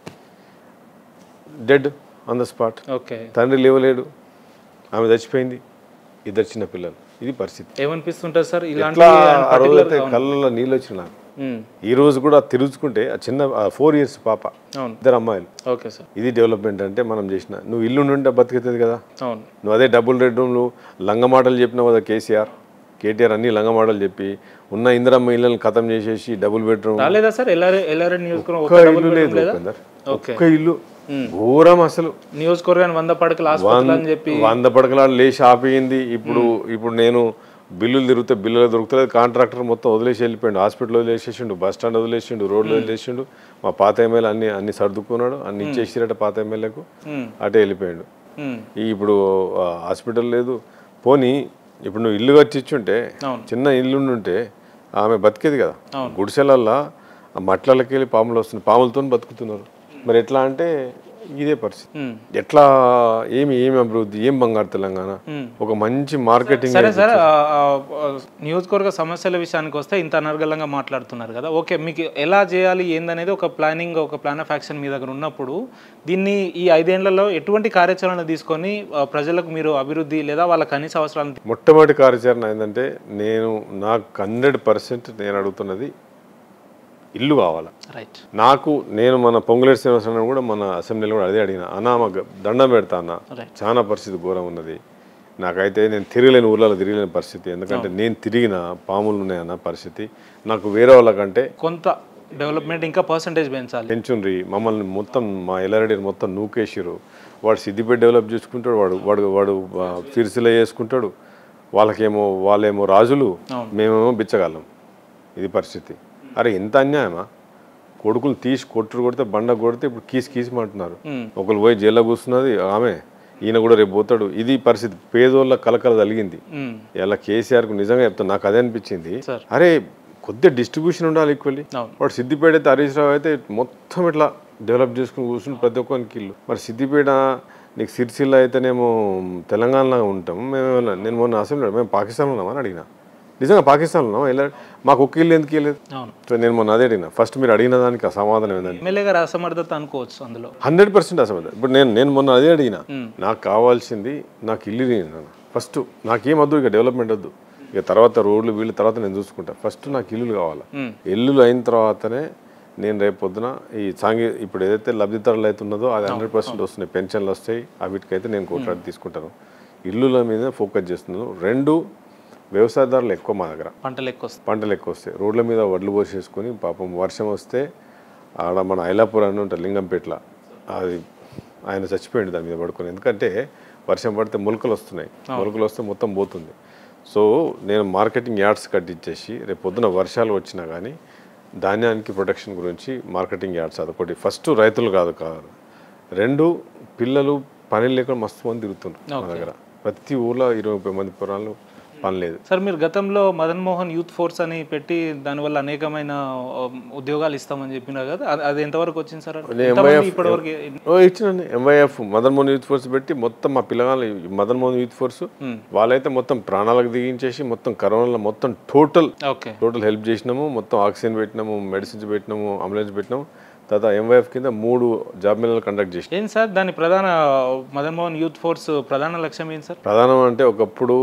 dead on the spot okay తండ్రి లేవలేడు ఆమె చచ్చిపోయింది ఇద్దరు చిన్న పిల్లలు ఇది పరిస్థితి ఏమనిపిస్తుంటుంది సార్ ఇలాంటి ఎట్లా ఆ రోజైతే కళ్ళల్లో నీళ్ళు వచ్చిన నాకు మ్మ్. ఈ రోజు కూడా తిరుగుచుకుంటే ఆ చిన్న ఫోర్ ఇయర్స్ పాప అవును ఇద్దరు అమ్మాయిలు ఓకే సార్ ఇది డెవలప్మెంట్ అంటే మనం చేసిన నువ్వు ఇల్లు నుండి బతికితుంది కదా అవును నువ్వు అదే డబుల్ బెడ్ రూమ్లు లంగ మాటలు చెప్పినావు కదా కేసీఆర్ కేటీఆర్ అన్ని లంగ మాటలు చెప్పి ఉన్న ఇందిరమ్మ ఇళ్ళని ఖతం చేసేసి డబుల్ బెడ్రూమ్ రాలేదా సార్ ఎల్ఆర్ ఎల్ఆర్ నియోజకవర్గం ఒక్క ఒక ఇల్లు లేదు లేదా ఉపేందర్. ఓకే ఒక్క ఇల్లు ఘోరం అసలు నియోజకవర్గాన్ని వంద పడకలు ఆసుపత్రులు అని చెప్పి వంద పడకలాడు లేచి ఆపేయింది ఇప్పుడు ఇప్పుడు నేను బిల్లులు తిరిగితే బిల్లులు దొరుకుతలేదు కాంట్రాక్టర్ మొత్తం వదిలేసి వెళ్ళిపోయిండు హాస్పిటల్ వదిలేసేసిండు బస్ స్టాండ్ వదిలేసిండు రోడ్లు వదిలేసిండు మా పాత ఎమ్మెల్యే అన్ని అన్ని సర్దుకున్నాడు అన్ని ఇచ్చేసిరట పాత ఎమ్మెల్యేకు మ్మ్. అటే వెళ్ళిపోయాడు మ్మ్. ఈ ఇప్పుడు ఆ, హాస్పిటల్ లేదు పోనీ ఇప్పుడు నువ్వు ఇల్లు కట్టించుంటే అవును. చిన్న ఇల్లు ఉంటే ఆమె బతికేది కదా గుడిసెలల్లా ఆ మట్లకి వెళ్ళి పాములు వస్తున్నాయి పాములతో బతుకుతున్నారు మరి ఎట్లా అంటే ఇదే పరిస్థితి మ్మ్. ఎట్లా ఏమి ఏమి అభివృద్ధి ఏం బంగారు తెలంగాణ ఒక మంచి మార్కెటింగ్ సరే సార్ ఆ, ఆ, ఆ, నియోజకవర్గ సమస్యల విషయానికి వస్తే ఇంత అనర్గళంగా మాట్లాడుతున్నారు కదా ఓకే మీకు ఎలా చేయాలి ఏందనేది ఒక ప్లానింగ్ ఒక ప్లాన్ ఆఫ్ యాక్షన్ మీ దగ్గర ఉన్నప్పుడు దీన్ని ఈ ఐదేళ్లలో ఎటువంటి కార్యాచరణ తీసుకొని ఆ, ప్రజలకు మీరు అభివృద్ధి లేదా వాళ్ళ కనీస అవసరాలను మొట్టమొదటి కార్యాచరణ ఏంటంటే నేను నాకు హండ్రెడ్ పర్సెంట్ నేను అడుగుతున్నది ఇల్లు కావాలా రైట్ నాకు నేను మన పొంగులేటి శ్రీనివాసరావు కూడా మన అసెంబ్లీలో కూడా అదే అడిగిన అన్నా మాకు దండం పెడతా అన్న Right. చాలా పరిస్థితి ఘోరం ఉన్నది నాకైతే నేను తిరగలేని ఊర్లలో తిరగలేని పరిస్థితి ఎందుకంటే నేను తిరిగిన పాములు ఉన్నాయన్న పరిస్థితి నాకు వేరే వాళ్ళకంటే కొంత డెవలప్మెంట్ ఇంకా పర్సంటేజ్ పెంచాలి పెంచుండ్రి మమ్మల్ని మొత్తం మా ఎల్లారెడ్డి మొత్తం నూకేసిరు వాడు సిద్దిపేట డెవలప్ చేసుకుంటాడు వాడు వాడు వాడు ఆ, సిరిసిల్ల చేసుకుంటాడు వాళ్ళకేమో వాళ్ళేమో రాజులు మేమేమో బిచ్చగాళ్ళం ఇది పరిస్థితి అరే ఎంత అన్యాయమా కొడుకులు తీసి కొట్టుడు కొడితే బండ కొడితే ఇప్పుడు కీసి కీసిమంటున్నారు మ్మ్. ఒకరు పోయి జైల్లో కూర్చున్నది ఆమె ఈయన కూడా రేపు పోతాడు ఇది పరిస్థితి పేదోళ్ళ కలకల కలిగింది మ్మ్. ఇలా కేసీఆర్కు నిజంగా చెప్తాను నాకు అదే అనిపించింది సార్. అరే కొద్దిగా డిస్ట్రిబ్యూషన్ ఉండాలి ఈక్వల్లీ అవును. వాడు సిద్దిపేట అయితే హరీష్ రావు అయితే మొత్తం ఇట్లా డెవలప్ చేసుకుని కూర్చుని ప్రతి ఒక్కరికి ఇల్లు మరి సిద్దిపేట నీకు సిరిసిల్ల అయితేనేమో తెలంగాణలో ఉంటాం మేము ఏమన్నా- నేను మొన్న అసెంబ్లీ మేము పాకిస్తాన్లో ఉన్నామని అడిగిన నిజంగా పాకిస్తాన్లో ఉన్నాం వెళ్ళాడు మాకు ఒక్క ఇల్లు ఎందుకు ఇవ్వలేదు అవును సో నేను మొన్న అదే అడిగిన ఫస్ట్ మీరు అడిగిన దానికి ఆ సమాధానం ఏంటంటే ఎమ్మెల్యే గారు అసమర్థత అనుకోవచ్చు అందులో హండ్రెడ్ పర్సెంట్ అసలు ఇప్పుడు నేను నేను మొన్న అదే అడిగిన నాకు కావాల్సింది నాకు ఇల్లు నేను ఫస్ట్ నాకేం వద్దు ఇక డెవలప్మెంట్ వద్దు ఇక తర్వాత రోడ్లు వీళ్ళు తర్వాత నేను చూసుకుంటా ఫస్ట్ నాకు ఇల్లులు కావాలి మ్మ్. ఇల్లులు అయిన తర్వాతనే నేను రేపు పొద్దున ఈ సాంఘీ ఇప్పుడు ఏదైతే లబ్ధిదారులు అయితే ఉన్నదో అది హండ్రెడ్ పర్సెంట్ వస్తున్నాయి పెన్షన్లు వస్తాయి వీటికైతే నేను కొట్లాడి తీసుకుంటాను ఇల్లుల మీద ఫోకస్ చేస్తున్నాను రెండు వ్యవసాయదారులు ఎక్కువ మా దగ్గర పంటలు ఎక్కువ వస్తాయి పంటలు ఎక్కువ వస్తాయి రోడ్ల మీద వడ్లు పోసేసుకొని పాపం వర్షం వస్తే ఆడ మన ఐలాపూర్ అని ఉంటుంది లింగంపేట్ల అది ఆయన చచ్చిపోయింది దాని మీద పడుకొని ఎందుకంటే వర్షం పడితే మొలకలు వస్తున్నాయి మొలకలు వస్తే మొత్తం పోతుంది సో నేను మార్కెటింగ్ యార్డ్స్ కట్టించేసి రేపు పొద్దున వర్షాలు వచ్చినా కానీ ధాన్యానికి ప్రొటెక్షన్ గురించి మార్కెటింగ్ యార్డ్స్ అదొకటి ఫస్ట్ రైతులు కాదు కాదు రెండు పిల్లలు పని లేకుండా మస్తు మంది తిరుగుతున్నారు మా దగ్గర ప్రతి ఊర్లో ఇరవై ముప్పై మంది పొరాలు పని లేదు సార్ మీరు గతంలో మదన్ మోహన్ యూత్ ఫోర్స్ అని పెట్టి దానివల్ల అనేకమైన ఆ, ఉద్యోగాలు ఇస్తామని చెప్పినారు కదా అది- అది ఎంతవరకు వచ్చింది సార్ ఎంతమంది ఇప్పటివరకు ఓ ఇచ్చినండి MYF Madan Mohan youth force పెట్టి మొత్తం మా పిల్లగాళ్ళు ఈ మదన్ మోహన్ యూత్ ఫోర్స్ వాళ్ళైతే మొత్తం ప్రాణాలకు దిగించేసి మొత్తం కరోనాలో మొత్తం టోటల్ ఓకే టోటల్ హెల్ప్ చేసినాము మొత్తం ఆక్సిజన్ పెట్టినాము మెడిసిన్స్ పెట్టినాము అంబులెన్స్ పెట్టినాము తర్వాత ఎంవైఎఫ్ కింద మూడు జాబ్ మేళాలు కండక్ట్ చేసి ఏం సార్ దాని ప్రధాన మదన్ మోహన్ యూత్ ఫోర్స్ ప్రధాన లక్ష్యం ఏంటి సార్ ప్రధానం అంటే ఒకప్పుడు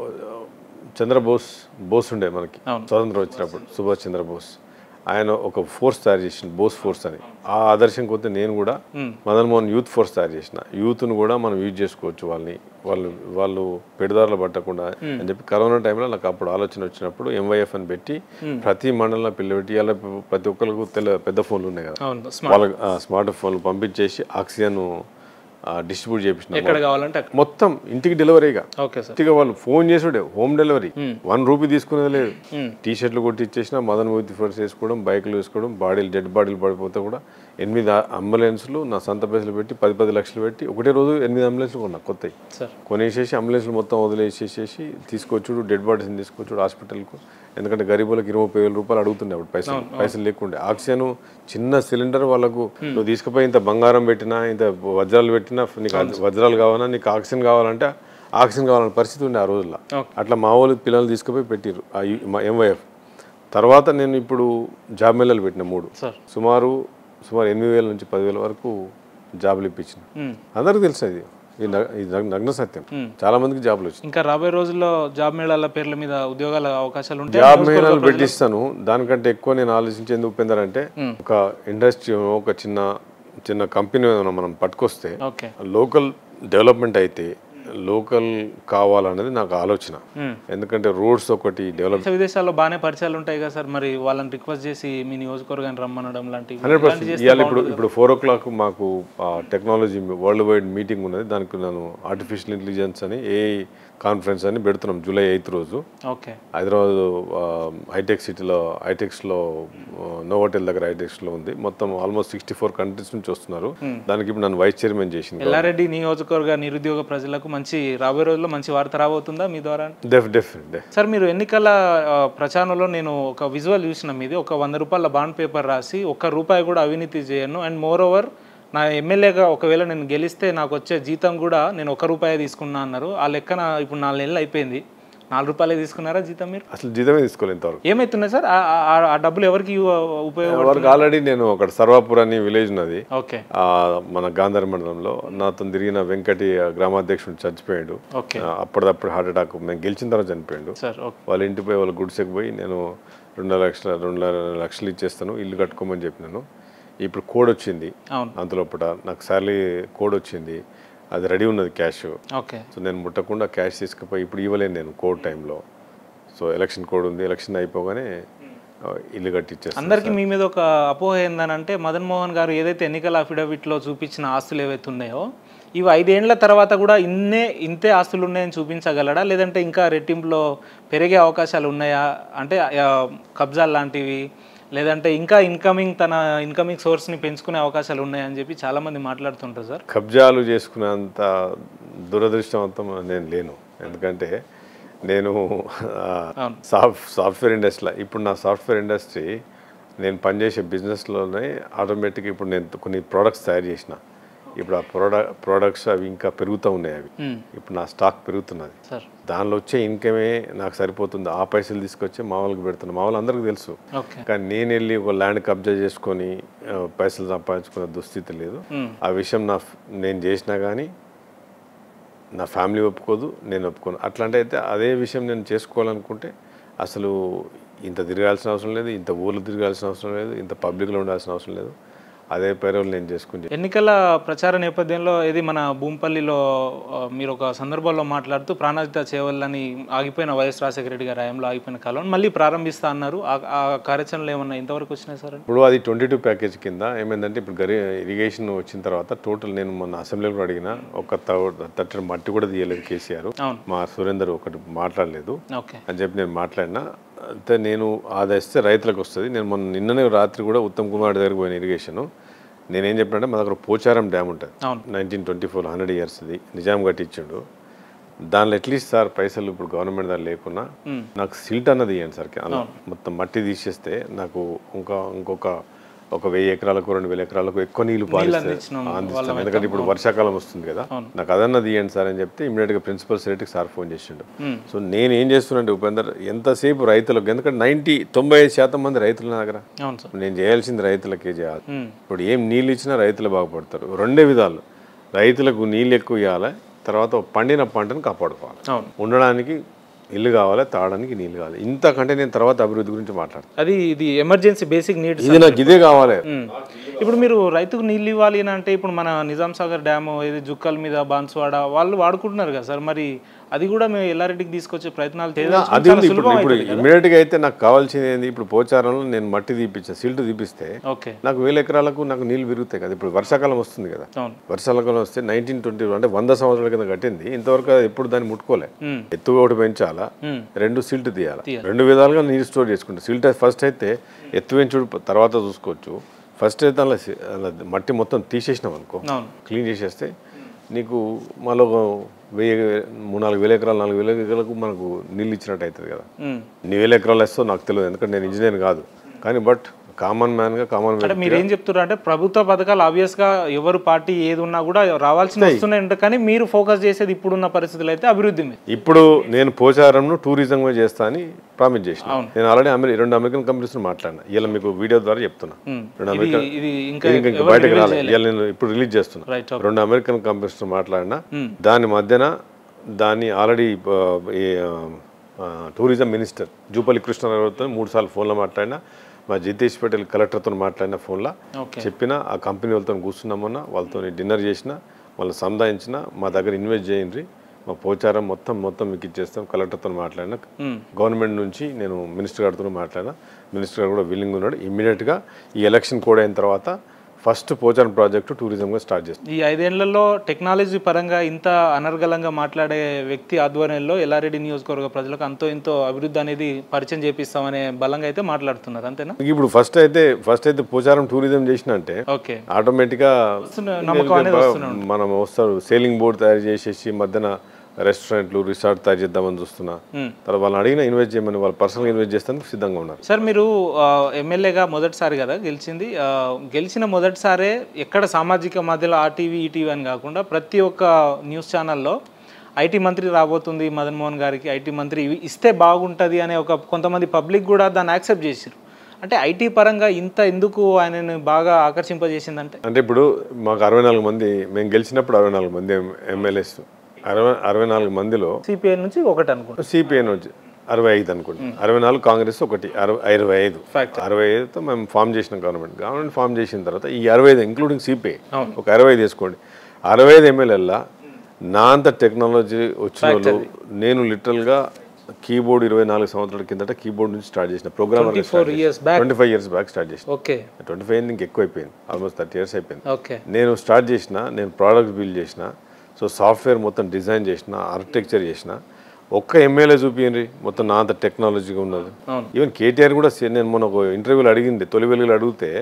చంద్రబోస్ బోస్ ఉండే మనకి అవును. స్వాతంత్రం వచ్చినప్పుడు సుభాష్ చంద్రబోస్ ఆయన ఒక ఫోర్స్ తయారు చేసిన బోస్ ఫోర్స్ అని ఆ ఆదర్శం కొద్ది నేను కూడా మదన్ మోహన్ యూత్ ఫోర్స్ తయారు చేసిన యూత్ను కూడా మనం యూజ్ చేసుకోవచ్చు వాళ్ళని వాళ్ళు వాళ్ళు పెడదారులు పట్టకుండా అని చెప్పి కరోనా టైంలో నాకు అప్పుడు ఆలోచన వచ్చినప్పుడు ఎంవైఎఫ్ అని పెట్టి ప్రతి మండలంలో పిల్ల పెట్టి ఇలా ప్రతి ఒక్కరికి తెల్ల పెద్ద ఫోన్లు ఉన్నాయి కదా అవును స్మార్ట్ వాళ్ళకి స్మార్ట్ ఫోన్లు పంపించేసి ఆక్సిజన్ డిస్ట్రిబ్యూట్ చేపించిన ఎక్కడ కావాలంటే అక్కడ మొత్తం ఇంటికి డెలివరీగా ఓకే సార్ ఇంటికి వాళ్ళు ఫోన్ చేసుడే హోమ్ డెలివరీ వన్ రూపీ తీసుకునేది లేదు టీ షర్ట్లు కొట్టి ఇచ్చేసిన మదన్ మూర్తి ఫోర్స్ వేసుకోవడం బైకులు వేసుకోవడం బాడీలు డెడ్ బాడీలు పడిపోతే కూడా ఎనిమిది అంబులెన్స్లు నా సొంత పైసలు పెట్టి పది పది లక్షలు పెట్టి ఒకటే రోజు ఎనిమిది అంబులెన్స్లు కొన్నా కొత్తవి సార్ కొనేసేసి అంబులెన్స్లు మొత్తం వదిలేసేసేసి తీసుకొచ్చుడు డెడ్ బాడీస్ని తీసుకొచ్చుడు హాస్పిటల్కు ఎందుకంటే గరీబులకు ఇరవై ముప్పై వేల రూపాయలు అడుగుతుండే అప్పుడు పైసలు పైసలు లేకుండే ఆక్సిజన్ చిన్న సిలిండర్ వాళ్ళకు నువ్వు తీసుకుపోయి ఇంత బంగారం పెట్టినా ఇంత వజ్రాలు పెట్టినా నీకు అది వజ్రాలు కావాలా నీకు ఆక్సిజన్ కావాలంటే ఆక్సిజన్ కావాలన్న పరిస్థితి ఉండే ఆ రోజుల్లో Okay. అట్లా మా వాళ్ళు పిల్లలు తీసుకుపోయి పెట్టిర్రు ఆ యు- మా ఎంవైఎఫ్ తర్వాత నేను ఇప్పుడు జాబ్ మేళాలు పెట్టిన మూడు సార్ సుమారు సుమారు ఎనిమిది వేల నుంచి పదివేల వరకు జాబులు ఇప్పించిన మ్మ్. అందరికీ తెలుసు ఇది ఈ నగ్- ఈ నగ్- నగ్న సత్యం చాలా మందికి జాబులు వచ్చినాయి ఇంకా రాబోయే రోజుల్లో జాబ్ మేళాల పేర్ల మీద ఉద్యోగాల అవకాశాలు ఉంటాయి జాబ్ మేళాలు పెట్టిస్తాను దానికంటే ఎక్కువ నేను ఆలోచించేందుకు ఉపేందర్ అంటే ఒక ఇండస్ట్రీ ఒక చిన్న చిన్న కంపెనీ ఏదైనా మనం పట్టుకొస్తే ఓకే లోకల్ డెవలప్మెంట్ అయితే లోకల్ కావాలనేది నాకు ఆలోచన మ్మ్. ఎందుకంటే రోడ్స్ ఒకటి డెవలప్ దేశ విదేశాల్లో బాగానే పరిచయాలు ఉంటాయి కదా సార్ మరి వాళ్ళని రిక్వెస్ట్ చేసి మీ నియోజకవర్గాన్ని రమ్మనడం లాంటివి హండ్రెడ్ పర్సెంట్ ఇవాళ ఇప్పుడు ఇప్పుడు ఫోర్ ఓ క్లాక్ మాకు టెక్నాలజీ వరల్డ్ వైడ్ మీటింగ్ ఉన్నది దానికి నేను ఆర్టిఫిషియల్ ఇంటెలిజెన్స్ అని ఏ కాన్ఫరెన్స్ అని పెడుతున్నాం జూలై ఎయిత్ రోజు ఓకే హైదరాబాద్ ఆ, హైటెక్ సిటీలో హైటెక్స్లో ఆ, నోవోటెల్ దగ్గర హైటెక్స్లో ఉంది మొత్తం ఆల్మోస్ట్ సిక్స్టీ ఫోర్ కంట్రీస్ నుంచి వస్తున్నారు దానికి ఇప్పుడు నన్ను వైస్ చైర్మన్ చేసింది ఎల్లారెడ్డి నియోజకవర్గ నిరుద్యోగ ప్రజలకు మంచి రాబోయే రోజుల్లో మంచి వార్త రాబోతుందా మీ ద్వారా డెఫ్ డెఫినెట్ సార్ మీరు ఎన్నికల ఆ, ప్రచారంలో నేను ఒక విజువల్ చూసిన మీది ఒక వంద రూపాయల బాండ్ పేపర్ రాసి ఒక్క రూపాయి కూడా అవినీతి చేయను అండ్ మోర్ ఓవర్ నా ఎమ్మెల్యేగా ఒకవేళ నేను గెలిస్తే నాకు వచ్చే జీతం కూడా నేను ఒక రూపాయి తీసుకున్నా అన్నారు ఆ లెక్కన ఇప్పుడు నాలుగు నెలలు అయిపోయింది నాలుగు రూపాయలే తీసుకున్నారా జీతం మీరు అసలు జీతమే తీసుకోలేదు ఇంతవరకు ఏమైతున్నాయి సార్ ఆ- ఆ- ఆ డబ్బులు ఎవరికి ఉపయోగపడు వరకు ఆల్రెడీ నేను అక్కడ సర్వాపూర్ అని విలేజ్ ఉన్నది ఓకే ఆ, మన గాంధారి మండలంలో నాతో తిరిగిన వెంకటి ఆ, గ్రామాధ్యక్షుడు చచ్చిపోయాడు ఓకే ఆ, అప్పటిదప్పుడు హార్ట్ అటాక్ మేము గెలిచిన తర్వాత చనిపోయాడు సార్ ఓకే వాళ్ళ ఇంటిపై వాళ్ళ గుడిసెకి పోయి నేను రెండు లక్షల రెండు లక్షలు ఇచ్చేస్తాను ఇల్లు కట్టుకోమని చెప్పినాను ఇప్పుడు కోడ్ వచ్చింది అవును అంతలోపట నాకు సాలరీ కోడ్ వచ్చింది అది రెడీ ఉన్నది క్యాష్ ఓకే సో నేను ముట్టకుండా క్యాష్ తీసుకుపోయి ఇప్పుడు ఇవ్వలేను నేను కోడ్ టైంలో సో ఎలక్షన్ కోడ్ ఉంది ఎలక్షన్ అయిపోగానే ఆ, ఇల్లు కట్టిచ్చేస్తాను అందరికీ మీ మీద ఒక అపోహ ఏందనంటే మదన్ మోహన్ గారు ఏదైతే ఎన్నికల అఫిడవిట్లో చూపించిన ఆస్తులు ఏవైతే ఉన్నాయో ఇవి ఐదేండ్ల తర్వాత కూడా ఇన్నే ఇంతే ఆస్తులు ఉన్నాయని చూపించగలడా లేదంటే ఇంకా రెట్టింపులో పెరిగే అవకాశాలు ఉన్నాయా అంటే ఆ, కబ్జాలు లాంటివి లేదంటే ఇంకా ఇన్కమింగ్ తన ఇన్కమింగ్ సోర్స్ని పెంచుకునే అవకాశాలు ఉన్నాయని చెప్పి చాలామంది మాట్లాడుతుంటారు సార్ కబ్జాలు చేసుకునేంత దురదృష్టవంతం నేను లేను ఎందుకంటే నేను ఆ, సాఫ్ సాఫ్ట్వేర్ ఇండస్ట్రీలో ఇప్పుడు నా సాఫ్ట్వేర్ ఇండస్ట్రీ నేను పనిచేసే బిజినెస్లోనే ఆటోమేటిక్ ఇప్పుడు నేను కొన్ని ప్రోడక్ట్స్ తయారు చేసిన ఇప్పుడు ఆ ప్రోడక్ట్ ప్రోడక్ట్స్ అవి ఇంకా పెరుగుతూ ఉన్నాయి అవి మ్మ్. ఇప్పుడు నా స్టాక్ పెరుగుతున్నది సార్ దానిలో వచ్చే ఇన్కమే నాకు సరిపోతుంది ఆ పైసలు తీసుకొచ్చి మా వాళ్ళకి పెడుతున్నా మా వాళ్ళు అందరికీ తెలుసు ఓకే కానీ నేను వెళ్ళి ఒక ల్యాండ్ కబ్జా చేసుకొని ఆ, పైసలు సంపాదించుకునే దుస్థితి లేదు మ్మ్. ఆ విషయం నా నేను చేసినా కానీ నా ఫ్యామిలీ ఒప్పుకోదు నేను ఒప్పుకోను అట్లాంటి అయితే అదే విషయం నేను చేసుకోవాలనుకుంటే అసలు ఇంత తిరగాల్సిన అవసరం లేదు ఇంత ఊర్లు తిరగాల్సిన అవసరం లేదు ఇంత పబ్లిక్లో ఉండాల్సిన అవసరం లేదు అదే పేరు నేను చేసుకుని ఎన్నికల ప్రచార నేపథ్యంలో ఇది మన భూంపల్లిలో ఆ, మీరు ఒక సందర్భంలో మాట్లాడుతూ ప్రాణాజిత చేవల్లని ఆగిపోయిన వైఎస్ రాజశేఖర రెడ్డి గారి హయాంలో ఆగిపోయిన కాలం మళ్ళీ ప్రారంభిస్తా అన్నారు ఆ- ఆ కార్యాచరణలు ఏమన్నా ఇంతవరకు వచ్చినాయి సార్ ఇప్పుడు అది ట్వంటీ టూ ప్యాకేజ్ కింద ఏమైందంటే ఇప్పుడు గరి ఇరిగేషన్ వచ్చిన తర్వాత టోటల్ నేను మొన్న అసెంబ్లీలో కూడా అడిగిన ఒక తట్టడి మట్టి కూడా తీయలేదు కేసీఆర్ అవును మా సురేందర్ ఒకటి మాట్లాడలేదు ఓకే అని చెప్పి నేను మాట్లాడినా అయితే నేను అది వస్తే రైతులకు వస్తుంది నేను మొన్న నిన్ననే రాత్రి కూడా ఉత్తమ్ కుమార్ దగ్గరికి పోయిన ఇరిగేషన్ నేనేం చెప్పినంటే మా దగ్గర పోచారం డ్యామ్ ఉంటుంది అవును నైన్టీన్ ట్వంటీ ఫోర్ హండ్రెడ్ ఇయర్స్ది నిజాం కట్టించాడు దానిలో అట్లీస్ట్ సార్ పైసలు ఇప్పుడు గవర్నమెంట్ దాని లేకున్నా మ్మ్. నాకు సిల్ట్ అన్నది ఇవ్వండి సార్ అలా మొత్తం మట్టి తీసేస్తే నాకు ఇంకా ఇంకొక ఒక వెయ్యి ఎకరాలకు రెండు వేల ఎకరాలకు ఎక్కువ నీళ్లు పాలిస్తాయి అందించినాం అందిస్తాం ఎందుకంటే ఇప్పుడు వర్షాకాలం వస్తుంది కదా నాకు అదన్నది ఇవ్వండి సార్ అని చెప్తే ఇమీడియట్గా ప్రిన్సిపల్ సెక్రటరీకి సార్ ఫోన్ చేసిండు మ్మ్. సో నేను ఏం చేస్తున్నానంటే ఉపేందర్ ఎంతసేపు రైతులకు ఎందుకంటే నైంటీ తొంభై ఐదు శాతం మంది రైతులు నా దగ్గర అవును సార్ నేను చేయాల్సింది రైతులకే చేయాలి మ్మ్. ఇప్పుడు ఏం నీళ్ళు ఇచ్చినా రైతులు బాగుపడతారు రెండే విధాలు రైతులకు నీళ్ళు ఎక్కువ ఇవ్వాలి తర్వాత పండిన పంటను కాపాడుకోవాలి అవును ఉండడానికి ఇల్లు కావాలి తాగడానికి నీళ్ళు కావాలి ఇంతకంటే నేను తర్వాత అభివృద్ధి గురించి మాట్లాడతాను అది ఇది ఎమర్జెన్సీ బేసిక్ నీడ్స్ ఇది నాకు ఇదే కావాలి ఇప్పుడు మీరు రైతుకు నీళ్ళు ఇవ్వాలి అని అంటే ఇప్పుడు మన నిజాం సాగర్ డ్యామ్ ఇది జుక్కల్ మీద బాన్స్వాడ వాళ్ళు వాడుకుంటున్నారు కదా సార్ మరి అది కూడా మేము ఎల్లారెడ్డికి తీసుకొచ్చే ప్రయత్నాలు చేయదలుచుకున్నాం. అది చాలా ఉంది ఇప్పుడు సులభం ఇప్పుడు అవుతుంది కదా. ఇమీడియట్ గా అయితే నాకు కావాల్సింది ఏంది ఇప్పుడు పోచారంలో నేను మట్టి తీపిచ్చా సిల్ట్ తీపిస్తే ఓకే నాకు వేల ఎకరాలకు నాకు నీళ్ళు విరుగుతాయి కదా ఇప్పుడు వర్షాకాలం వస్తుంది కదా అవును వర్షాకాలం వస్తే నైన్టీన్ ట్వంటీ అంటే వంద సంవత్సరాల కింద కట్టింది ఇంతవరకు అది ఎప్పుడు దాన్ని ముట్టుకోలే మ్మ్. ఎత్తు ఒకటి పెంచాలా మ్మ్. రెండు సిల్ట్ తీయాలి రెండు విధాలుగా నీరు స్టోర్ చేసుకుంటాం సిల్ట్ ఫస్ట్ అయితే ఎత్తు పెంచుడు తర్వాత చూసుకోవచ్చు ఫస్ట్ అయితే అలా సి- అలా మట్టి మొత్తం తీసేసినాం అనుకో అవును క్లీన్ చేసేస్తే నీకు మళ్ళీ ఒక వెయ్యి మూడు నాలుగు వేల ఎకరాలు నాలుగు వేల ఎకరాలకు మనకు నీళ్ళు ఇచ్చినట్టు అవుతుంది కదా మ్మ్. ఎన్ని వేల ఎకరాలు వేస్తో నాకు తెలియదు ఎందుకంటే నేను ఇంజనీర్ కాదు కానీ బట్ కామన్ మ్యాన్గా కామన్ అంటే మీరు ఏం చెప్తున్నారు అంటే ప్రభుత్వ పథకాలు ఆబ్వియస్ గా ఎవరు పార్టీ ఏది ఉన్నా కూడా రావాల్సిన వస్తున్నాయి ఉంటాయి కానీ మీరు ఫోకస్ చేసేది ఇప్పుడున్న పరిస్థితులు అయితే అభివృద్ధి మీద ఇప్పుడు నేను పోచారంను టూరిజం చేస్తా అని ప్రామిస్ చేసిన అవును. నేను ఆల్రెడీ అమెరి రెండు అమెరికన్ కంపెనీస్ మాట్లాడినా ఇలా మీకు వీడియో ద్వారా చెప్తున్నా మ్మ్. రెండు ఇది అమెరికన్ ఇది ఇంకా ఇది ఇంకా ఎవరు బయటకు reveal రాలేదు చేయలేదు. ఇవాళ నేను ఇప్పుడు రిలీజ్ చేస్తున్నా రైట్ ఓకే. రెండు అమెరికన్ కంపెనీస్ మాట్లాడినా మ్మ్. దాని మధ్యన దాన్ని ఆల్రెడీ టూరిజం మినిస్టర్ జూపల్లి కృష్ణారావుతో మూడు సార్లు ఫోన్లో మాట్లాడినా మా జితేష్ పటేల్ కలెక్టర్తో మాట్లాడిన ఫోన్లో ఓకే చెప్పిన ఆ కంపెనీ వాళ్ళతో కూర్చున్నామన్నా వాళ్ళతో డిన్నర్ చేసిన వాళ్ళని సంధాయించిన మా దగ్గర ఇన్వెస్ట్ చేయండి మా పోచారం మొత్తం మొత్తం మీకు ఇచ్చేస్తాం కలెక్టర్తో మాట్లాడిన మ్మ్. గవర్నమెంట్ నుంచి నేను మినిస్టర్ గారితో మాట్లాడినా మినిస్టర్ గారు కూడా విల్లింగ్ ఉన్నాడు ఇమ్మీడియట్గా ఈ ఎలక్షన్ కోడ్ అయిన తర్వాత ఫస్ట్ పోచారం ప్రాజెక్టు టూరిజంగా స్టార్ట్ చేస్తాం ఈ ఐదేళ్లలో టెక్నాలజీ పరంగా ఇంత అనర్గళంగా మాట్లాడే వ్యక్తి ఆధ్వర్యంలో ఎల్లారెడ్డి నియోజకవర్గ ప్రజలకు అంతో ఇంతో అభివృద్ధి అనేది పరిచయం చేపిస్తామనే బలంగా అయితే మాట్లాడుతున్నారు అంతేనా ఇప్పుడు ఫస్ట్ అయితే ఫస్ట్ అయితే పోచారం టూరిజం చేసిన అంటే ఓకే ఆటోమేటిక్గా వస్తున్న నమ్మకం అనేది వస్తూనే మనం వస్తారు సేలింగ్ బోర్డ్ తయారు చేసేసి మధ్యన రెస్టారెంట్లు రిసార్ట్ తయారు చేద్దామని చూస్తున్నా మ్మ్. తర్వాత వాళ్ళని అడిగిన ఇన్వెస్ట్ చేయమని వాళ్ళు పర్సనల్గా ఇన్వెస్ట్ చేస్తానికి సిద్ధంగా ఉన్నారు సార్ మీరు ఆ, ఎమ్మెల్యేగా మొదటిసారి కదా గెలిచింది ఆ, గెలిచిన మొదటిసారే ఎక్కడ సామాజిక మాధ్యమ ఆర్టీవీ ఈటీవీ అని కాకుండా ప్రతి ఒక్క న్యూస్ ఛానల్లో ఐటీ మంత్రి రాబోతుంది మదన్ మోహన్ గారికి ఐటీ మంత్రి ఇవి ఇస్తే బాగుంటుంది అనే ఒక కొంతమంది పబ్లిక్ కూడా దాన్ని యాక్సెప్ట్ చేసారు అంటే ఐటీ పరంగా ఇంత ఎందుకు ఆయనను బాగా ఆకర్షింపజేసిందంటే అంటే ఇప్పుడు మాకు అరవై నాలుగు మంది మేము గెలిచినప్పుడు అరవై నాలుగు మంది ఎమ్మెల్యేస్ అరవై అరవై నాలుగు మందిలో సిపిఐ నుంచి ఒకటి అనుకుంటా సిపిఐ వచ్చి అరవై ఐదు అనుకోండి అరవై నాలుగు కాంగ్రెస్ ఒకటి అరవై ఇరవై ఐదు Fact. అరవై ఐదుతో మేము ఫామ్ చేసిన గవర్నమెంట్ గవర్నమెంట్ ఫామ్ చేసిన తర్వాత ఈ అరవై ఐదు ఇంక్లూడింగ్ సిపిఐ అవును. ఒక అరవై ఐదు వేసుకోండి అరవై ఐదు ఎమ్మెల్యేల నా అంత టెక్నాలజీ వచ్చిన వాళ్ళు నేను లిటరల్గా కీబోర్డ్ ఇరవై నాలుగు సంవత్సరాల కిందట కీబోర్డ్ నుంచి స్టార్ట్ చేసిన programmer four years back twenty five years back start చేసిన ఓకే ట్వంటీ ఫైవ్ ఇంక ఎక్కువ అయిపోయింది ఆల్మోస్ట్ థర్టీ ఇయర్స్ అయిపోయింది ఓకే నేను స్టార్ట్ చేసిన నేను ప్రోడక్ట్స్ బిల్డ్ చేసిన సో సాఫ్ట్వేర్ మొత్తం డిజైన్ చేసిన ఆర్కిటెక్చర్ చేసిన ఒక్క ఎమ్మెల్యే చూపించండి మొత్తం నా అంత టెక్నాలజీగా ఉన్నది అవును ఈవెన్ కేటీఆర్ కూడా సే- నేను మొన్న ఒక ఇంటర్వ్యూలో అడిగింది తొలి వెలుగులు అడిగితే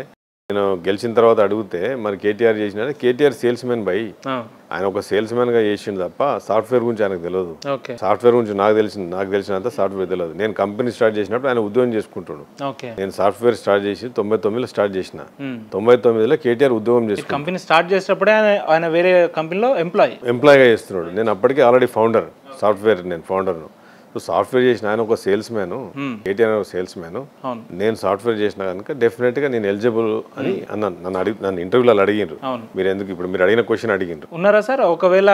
నేను గెలిచిన తర్వాత అడిగితే మరి కేటీఆర్ చేసిన కేటీఆర్ సేల్స్ మ్యాన్ బై ఆ, ఆయన ఒక సేల్స్ మ్యాన్ గా చేసిండు తప్ప సాఫ్ట్వేర్ గురించి ఆయనకు తెలియదు ఓకే సాఫ్ట్వేర్ గురించి నాకు తెలిసిన నాకు తెలిసినంత సాఫ్ట్వేర్ తెలియదు నేను కంపెనీ స్టార్ట్ చేసినప్పుడు ఆయన ఉద్యోగం చేసుకుంటాడు ఓకే నేను సాఫ్ట్వేర్ స్టార్ట్ చేసి తొంభై తొమ్మిదిలో స్టార్ట్ చేసిన మ్మ్. తొంభై తొమ్మిదిలో కేటీఆర్ ఉద్యోగం చేసుకున్నాడు కంపెనీ స్టార్ట్ చేసేటప్పుడే ఆయన ఆయన వేరే కంపెనీలో ఎంప్లాయీ ఎంప్లాయ్గా చేస్తున్నాడు నేను అప్పటికే ఆల్రెడీ ఫౌండర్ సాఫ్ట్వేర్ నేను ఫౌండర్ను సో సాఫ్ట్వేర్ చేసిన ఆయన ఒక సేల్స్ మ్యాన్ కేటీఆర్ ఒక సేల్స్ మ్యాన్ అవును నేను సాఫ్ట్వేర్ చేసిన కనుక డెఫినెట్గా నేను ఎలిజిబుల్ అని అన్నాను నన్ను అడిగి నన్ను ఇంటర్వ్యూలో అడిగిండ్రు అవును. మీరు ఎందుకు ఇప్పుడు మీరు అడిగిన క్వశ్చన్ అడిగిండ్రు ఉన్నారా సార్ ఒకవేళ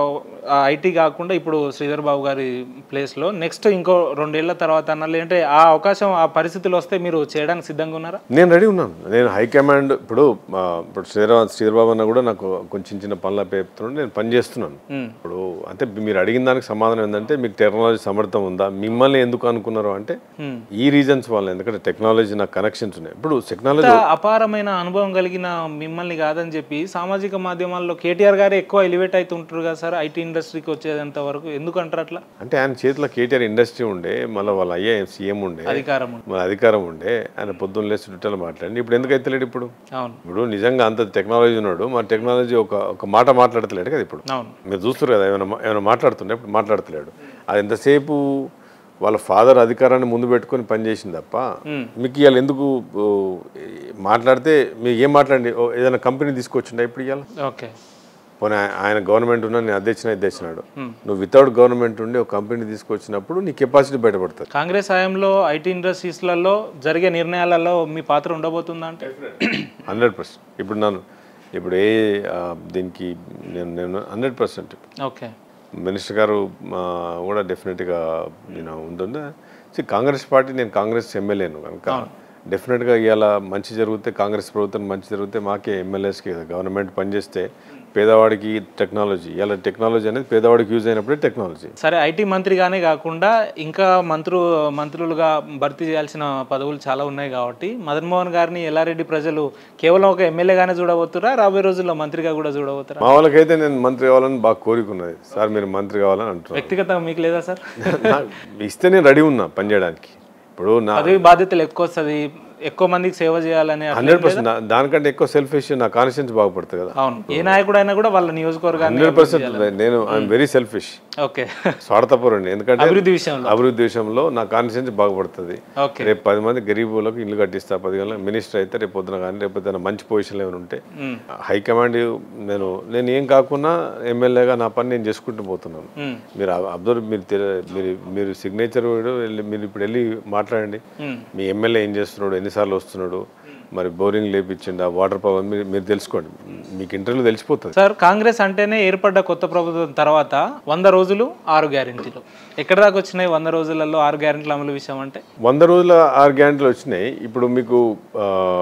ఐటీ కాకుండా ఇప్పుడు శ్రీధర్ బాబు గారి ప్లేస్లో నెక్స్ట్ ఇంకో రెండేళ్ల తర్వాత అన్న లేదంటే ఆ అవకాశం ఆ పరిస్థితులు వస్తే మీరు చేయడానికి సిద్ధంగా ఉన్నారా నేను రెడీ ఉన్నాను నేను హైకమాండ్ ఇప్పుడు ఆ, ఇప్పుడు శ్రీరామ్ శ్రీధర్బాబు అన్న కూడా నాకు కొంచెం చిన్న పనుల పేపుతున్నాడు నేను పని చేస్తున్నాను మ్మ్. ఇప్పుడు అంటే మీరు అడిగిన దానికి సమాధానం ఏంటంటే మీకు టెక్నాలజీ సమర్థం ఉందా మిమ్మల్ని ఎందుకు అనుకున్నారు అంటే మ్మ్. ఈ రీజన్స్ వల్ల ఎందుకంటే టెక్నాలజీ నాకు కనెక్షన్స్ ఉన్నాయి ఇప్పుడు టెక్నాలజీ ఇంత అపారమైన అనుభవం కలిగిన మిమ్మల్ని కాదని చెప్పి సామాజిక మాధ్యమాల్లో కేటీఆర్ గారే ఎక్కువ ఎలివేట్ అవుతుంటారు కదా సార్ ఐటీ ఇండస్ట్రీకి వచ్చేంత వరకు ఎందుకు అంటారు అట్లా అంటే ఆయన చేతిలో కేటీఆర్ ఇండస్ట్రీ ఉండే మళ్ళీ వాళ్ళ అయ్యే సీఎం ఉండే అధికారం ఉంది. మన అధికారం ఉండే ఆయన పొద్దున్న లేచి చుట్టాలు మాట్లాడి ఇప్పుడు ఎందుకు అయితే ఇప్పుడు అవును ఇప్పుడు నిజంగా అంత టెక్నాలజీ ఉన్నాడు మన టెక్నాలజీ ఒక ఒక మాట మాట్లాడతలేడు కదా ఇప్పుడు అవును మీరు చూస్తారు కదా ఏమైనా మా- ఏమైనా మాట్లాడుతుండే ఇప్పుడు మాట్లాడతలేడు అది ఎంతసేపు వాళ్ళ ఫాదర్ అధికారాన్ని ముందు పెట్టుకొని పనిచేసింది తప్ప మీకు ఇవాళ ఎందుకు ఓ, మాట్లాడితే మీకు ఏం మాట్లాడండి ఓ, ఏదైనా కంపెనీ తీసుకొచ్చిండే ఇప్పుడు ఇవాళ ఓకే పోనీ ఆయ- ఆయన గవర్నమెంట్ ఉన్నా నేను అధ్యక్షన తెచ్చినాడు నువ్వు వితౌట్ గవర్నమెంట్ ఉండి ఒక కంపెనీ తీసుకొచ్చినప్పుడు నీ కెపాసిటీ బయటపడుతుంది కాంగ్రెస్ హయాంలో ఐటీ ఇండస్ట్రీస్లలో జరిగే నిర్ణయాలలో మీ పాత్ర ఉండబోతుందా అంటే హండ్రెడ్ పర్సెంట్ ఇప్పుడు నన్ను ఇప్పుడు ఏ ఆ, దీనికి నేను నేను హండ్రెడ్ పర్సెంట్ ఓకే మినిస్టర్ గారు ఆ, కూడా డెఫినెట్గా నేను ఉంటుంది See, కాంగ్రెస్ పార్టీ నేను కాంగ్రెస్ ఎమ్మెల్యేను కనుక డెఫినెట్గా ఇవాళ మంచి జరిగితే కాంగ్రెస్ ప్రభుత్వం మంచి జరిగితే మాకే ఎమ్మెల్యేస్కి గవర్నమెంట్ పనిచేస్తే పేదవాడికి టెక్నాలజీ ఇలా టెక్నాలజీ అనేది పేదవాడికి యూజ్ అయినప్పుడే టెక్నాలజీ సరే ఐటీ మంత్రిగానే కాకుండా ఇంకా మంత్రు మంత్రులుగా భర్తీ చేయాల్సిన పదవులు చాలా ఉన్నాయి కాబట్టి మదన్ మోహన్ గారిని ఎల్లారెడ్డి ప్రజలు కేవలం ఒక ఎమ్మెల్యేగానే చూడబోతురా రాబోయే రోజుల్లో మంత్రిగా కూడా చూడబోతురా మా వాళ్ళకైతే నేను మంత్రి కావాలని బాగా కోరికున్నది సార్ మీరు మంత్రి కావాలని అంటున్నారు వ్యక్తిగతంగా మీకు లేదా సార్ నాకు ఇస్తే నేను రెడీ ఉన్నా పనిచేయడానికి ఇప్పుడు నా పదవి బాధ్యతలు ఎక్కువ వస్తుంది ఎక్కువ మందికి సేవ చేయాలని అట్లా హండ్రెడ్ పర్సెంట్ దానికంటే ఎక్కువ సెల్ఫిష్ నా కాన్షియన్స్ బాగుపడుతుంది కదా అవును ఏ నాయకుడు అయినా కూడా వాళ్ళ నియోజకవర్గాన్ని హండ్రెడ్ పర్సెంట్ నేను ఐఎమ్ వెరీ సెల్ఫిష్ ఓకే స్వార్థపరుండి ఎందుకంటే అభివృద్ధి విషయంలో అభివృద్ధి విషయంలో నా కాన్షియన్స్ బాగుపడుతుంది ఓకే రేపు పది మంది గరీబులకు ఇల్లు కట్టిస్తా పది గంటలకు మినిస్టర్ అయితే రేపు పొద్దున కానీ రేపు ఏదైనా మంచి పొజిషన్లో ఏమైనా ఉంటే మ్మ్. హైకమాండ్ నేను నేను ఏం కాకుండా ఎమ్మెల్యేగా నా పని నేను చేసుకుంటూ పోతున్నాను మ్మ్. మీరు అబ్జర్వ్ మీరు తెల- మీరు మీరు సిగ్నేచర్ మీరు ఇప్పుడు వెళ్ళి మాట్లాడండి మ్మ్. మీ ఎమ్మెల్యే ఏం చేస్తున్నాడు ఎన్నిసార్లు వస్తున్నాడు మరి బోరింగ్ లేపించిండు ఆ వాటర్ పవర్ మీరు మీరు తెలుసుకోండి మీకు ఇంటర్వ్యూ తెలిసిపోతుంది సార్ కాంగ్రెస్ అంటేనే ఏర్పడ్డ కొత్త ప్రభుత్వం తర్వాత వంద రోజులు ఆరు గ్యారెంటీలు ఎక్కడ దాకా వచ్చినాయి వంద రోజులలో ఆరు గ్యారెంటీల అమలు విషయం అంటే వంద రోజుల ఆరు గ్యారెంటీలు వచ్చినాయి ఇప్పుడు మీకు ఆ,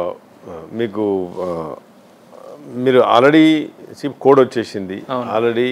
మీకు ఆ, మీరు ఆల్రెడీ కోడ్ వచ్చేసింది ఆల్రెడీ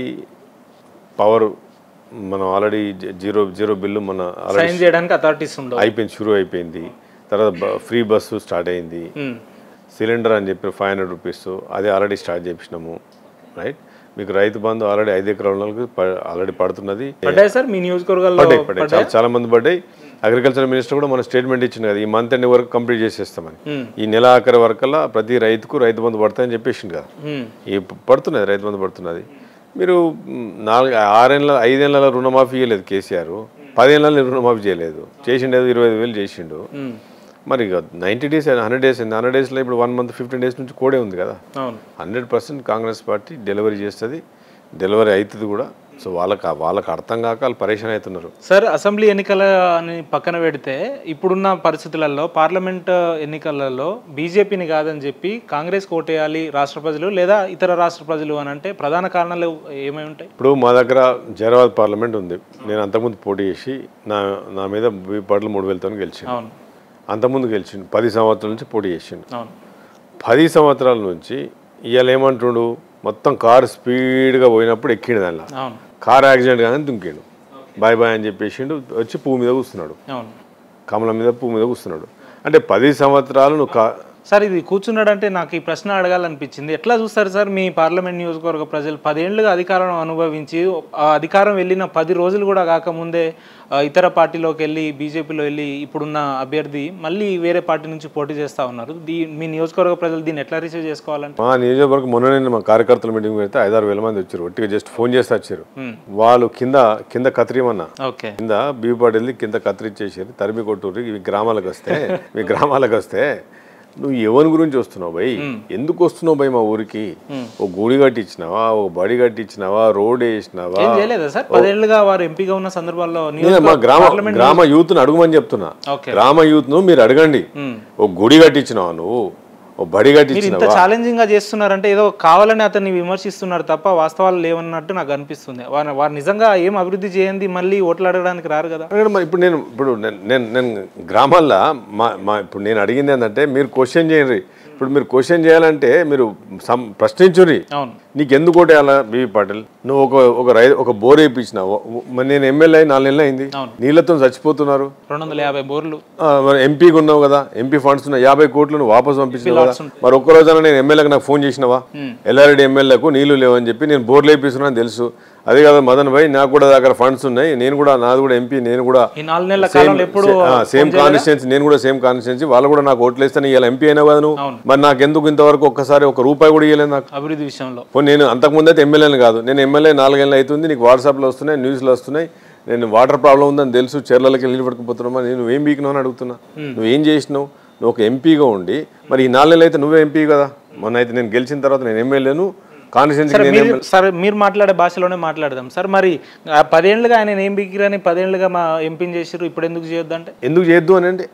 పవర్ మనం ఆల్రెడీ జీరో జీరో బిల్లు మన ఆల్రెడీ సైన్ చేయడానికి అథారిటీస్ ఉండవు అయిపోయింది షురూ అయిపోయింది తర్వాత ఫ్రీ బస్సు స్టార్ట్ అయింది మ్మ్. సిలిండర్ అని చెప్పి ఫైవ్ హండ్రెడ్ రూపీస్ అది ఆల్రెడీ స్టార్ట్ చేసినాము రైట్ మీకు రైతు బంధు ఆల్రెడీ ఐదు ఎకరాల వాళ్ళకి ఆల్రెడీ పడుతున్నది పడ్డాయి సార్ మీ నియోజకవర్గాల్లో పడ్డాయి పడ్డాయి చాలా చాలా మంది పడ్డాయి అగ్రికల్చర్ మినిస్టర్ కూడా మన స్టేట్మెంట్ ఇచ్చింది కదా ఈ మంత్ ఎండ్ వరకు కంప్లీట్ చేసేస్తామని మ్మ్. ఈ నెల ఆఖరి వరకల్లా ప్రతి రైతుకు రైతు బంధు పడతాయని చెప్పేసిండు కదా మ్మ్. ఈ పడుతున్నది రైతు బంధు పడుతున్నది మీరు మ్, నాలుగు ఆరేళ్ళ ఐదేళ్ళ రుణమాఫీ చేయలేదు కేసీఆర్ పదేళ్ళ రుణమాఫీ చేయలేదు చేసిండేది ఇరవై ఐదు వేలు చేసిండు మ్మ్. మరి ఇక నైంటీ డేస్ హండ్రెడ్ డేస్ అయింది హండ్రెడ్ డేస్లో ఇప్పుడు వన్ మంత్ ఫిఫ్టీన్ డేస్ నుంచి కోడే ఉంది కదా అవును hundred percent Congress party delivery చేస్తుంది డెలివరీ అవుతుంది కూడా సో వాళ్ళకి వాళ్ళకి అర్థం కాక వాళ్ళు పరేషాన్ అవుతున్నారు సార్ అసెంబ్లీ ఎన్నికలని పక్కన పెడితే ఇప్పుడున్న పరిస్థితులలో పార్లమెంట్ ఎన్నికలలో బీజేపీని కాదని చెప్పి కాంగ్రెస్ ఓటేయాలి రాష్ట్ర ప్రజలు లేదా ఇతర రాష్ట్ర ప్రజలు అని అంటే ప్రధాన కారణాలు ఏమై ఉంటాయి ఇప్పుడు మా దగ్గర జైరాబాద్ పార్లమెంట్ ఉంది నేను అంతకుముందు పోటీ చేసి నా నా మీద వెయ్యి పాటలు మూడు వేలతో గెలిచిండు అవును అంతకుముందు గెలిచిండు పది సంవత్సరాల నుంచి పోటీ చేసిండు అవును పది సంవత్సరాల నుంచి ఇవాళ ఏమంటుండు మొత్తం కారు స్పీడ్గా పోయినప్పుడు ఎక్కిండు దానిలో అవును కారు యాక్సిడెంట్ కానీ దుంకిండు బాయ్ బాయ్ అని చెప్పేసిండు వచ్చి పువ్వు మీద కూస్తున్నాడు అవును కమలం మీద పువ్వు మీద కూస్తున్నాడు అంటే పది సంవత్సరాలు నువ్వు కా సార్ ఇది కూర్చున్నాడంటే నాకు ఈ ప్రశ్న అడగాలనిపించింది ఎట్లా చూస్తారు సార్ మీ పార్లమెంట్ నియోజకవర్గ ప్రజలు పదేళ్లుగా అధికారం అనుభవించి ఆ అధికారం వెళ్ళిన పది రోజులు కూడా కాకముందే ఆ, ఇతర పార్టీలోకి వెళ్ళి బీజేపీలో వెళ్ళి ఇప్పుడున్న అభ్యర్థి మళ్ళీ వేరే పార్టీ నుంచి పోటీ చేస్తా ఉన్నారు దీ మీ నియోజకవర్గ ప్రజలు దీన్ని ఎట్లా రిసీవ్ చేసుకోవాలంటే మా నియోజకవర్గం మొన్న నేను మా కార్యకర్తల మీటింగ్ పెడితే ఐదారు వేల మంది వచ్చారు ఒట్టిగా జస్ట్ ఫోన్ చేసి వచ్చారు మ్మ్. వాళ్ళు కింద కింద కత్తిరియమన్నా ఓకే కింద బీపాటి వెళ్ళి కింద కత్తిరించేసారు తరిమి కొట్టూరు ఇవి గ్రామాలకు వస్తే మీ గ్రామాలకు వస్తే నువ్వు ఎవరి గురించి వస్తున్నావు భయ్ ఎందుకు వస్తున్నావు భయ్ మా ఊరికి ఓ గుడి కట్టించినావా ఓ బడి కట్టించినావా రోడ్ వేసినావా ఏం చేయలేదా సార్ పదేళ్లుగా వారు ఎంపీగా ఉన్న సందర్భాల్లో నేను మా నియోజకవర్గ గ్రామ గ్రామ యూత్ ను అడగమని చెప్తున్నా ఓకే గ్రామ యూత్ ను మీరు అడగండి మ్మ్. ఓ గుడి కట్టించినావా నువ్వు ఓ బడి మీరు ఇంత కట్టించినావా ఛాలెంజింగ్ గా చేస్తున్నారంటే ఏదో కావాలని అతన్ని విమర్శిస్తున్నారు తప్ప వాస్తవాలు లేవన్నట్టు నాకు అనిపిస్తుంది వారు వారు నిజంగా ఏం అభివృద్ధి చేయండి మళ్ళీ ఓట్లు అడగడానికి రారు కదా అడగండి మరి ఇప్పుడు నేను ఇప్పుడు నేను నేను నేను గ్రామాల్లో మా మా ఇప్పుడు నేను అడిగింది ఏంటంటే మీరు క్వశ్చన్ చేయండి ఇప్పుడు మీరు క్వశ్చన్ చేయాలంటే మీరు సం- ప్రశ్నించుర్రి అవును నీకు ఎందుకు ఓటేయాలా బీవీ పాటిల్ నువ్వు ఒక ఒక రై ఒక బోర్ వేయించినావు మరి నేను ఎమ్మెల్యే అయి నాలుగు నెలలు అయింది అవును. నీళ్ళతో చచ్చిపోతున్నారు రెండు వందల యాభై బోర్లు ఆ, మరి ఎంపీగా ఉన్నావు కదా ఎంపీ ఫండ్స్ ఉన్నాయి యాభై కోట్లు నువ్వు వాపస్ పంపించినావు కదా lots మరి ఒక్క రోజున నేను ఎమ్మెల్యేకి నాకు ఫోన్ చేసినావా ఎల్లారెడ్డి ఎమ్మెల్యేకు నీళ్లు లేవని చెప్పి నేను బోర్లు వేపిస్తున్నాను తెలుసు అదే కదా మదన్ భాయ్ నాకు కూడా దగ్గర ఫండ్స్ ఉన్నాయి నేను కూడా నాది కూడా ఎంపీ నేను కూడా ఈ నాలుగు నెలల కాలంలో ఎప్పుడు సేమ్ కాన్స్టిట్యున్సీ నేను కూడా సేమ్ కాన్స్టిట్యున్సీ వాళ్ళు కూడా నాకు ఓట్లు వేస్తాను ఇవాళ ఎంపీ అయినా కదా నువ్వు మరి నాకు ఎందుకు ఇంతవరకు ఒక్కసారి ఒక రూపాయి కూడా ఇవ్వలేదు నాకు అభివృద్ధి విషయంలో పోనీ నేను అంతకుముందు అయితే ఎమ్మెల్యేని కాదు నేను ఎమ్మెల్యే నాలుగేళ్ళు అవుతుంది నీకు వాట్సాప్లో వస్తున్నాయి న్యూస్లో వస్తున్నాయి నేను వాటర్ ప్రాబ్లం ఉందని తెలుసు చీరలకి నీళ్ళు పట్టుకుపోతున్నామా నేను నువ్వేం బీకినావు అని అడుగుతున్నా నువ్వేం చేసినావు నువ్వు ఒక ఎంపీగా ఉండి మరి ఈ నాలుగు నెలలు అయితే నువ్వే ఎంపీ కదా మొన్న అయితే నేను గెలిచిన తర్వాత నేను ఎమ్మెల్యేను కాన్స్టిట్యున్సీకి నేను మీరు సార్ మీరు మాట్లాడే భాషలోనే మాట్లాడదాం సార్ మరి ఆ పదేళ్లుగా ఆయన ఏం బిగిరని పదేళ్లుగా మా ఎంపీని చేసారు ఇప్పుడు ఎందుకు చేయొద్దు అంటే ఎందుకు చేయొద్దు అని అంటే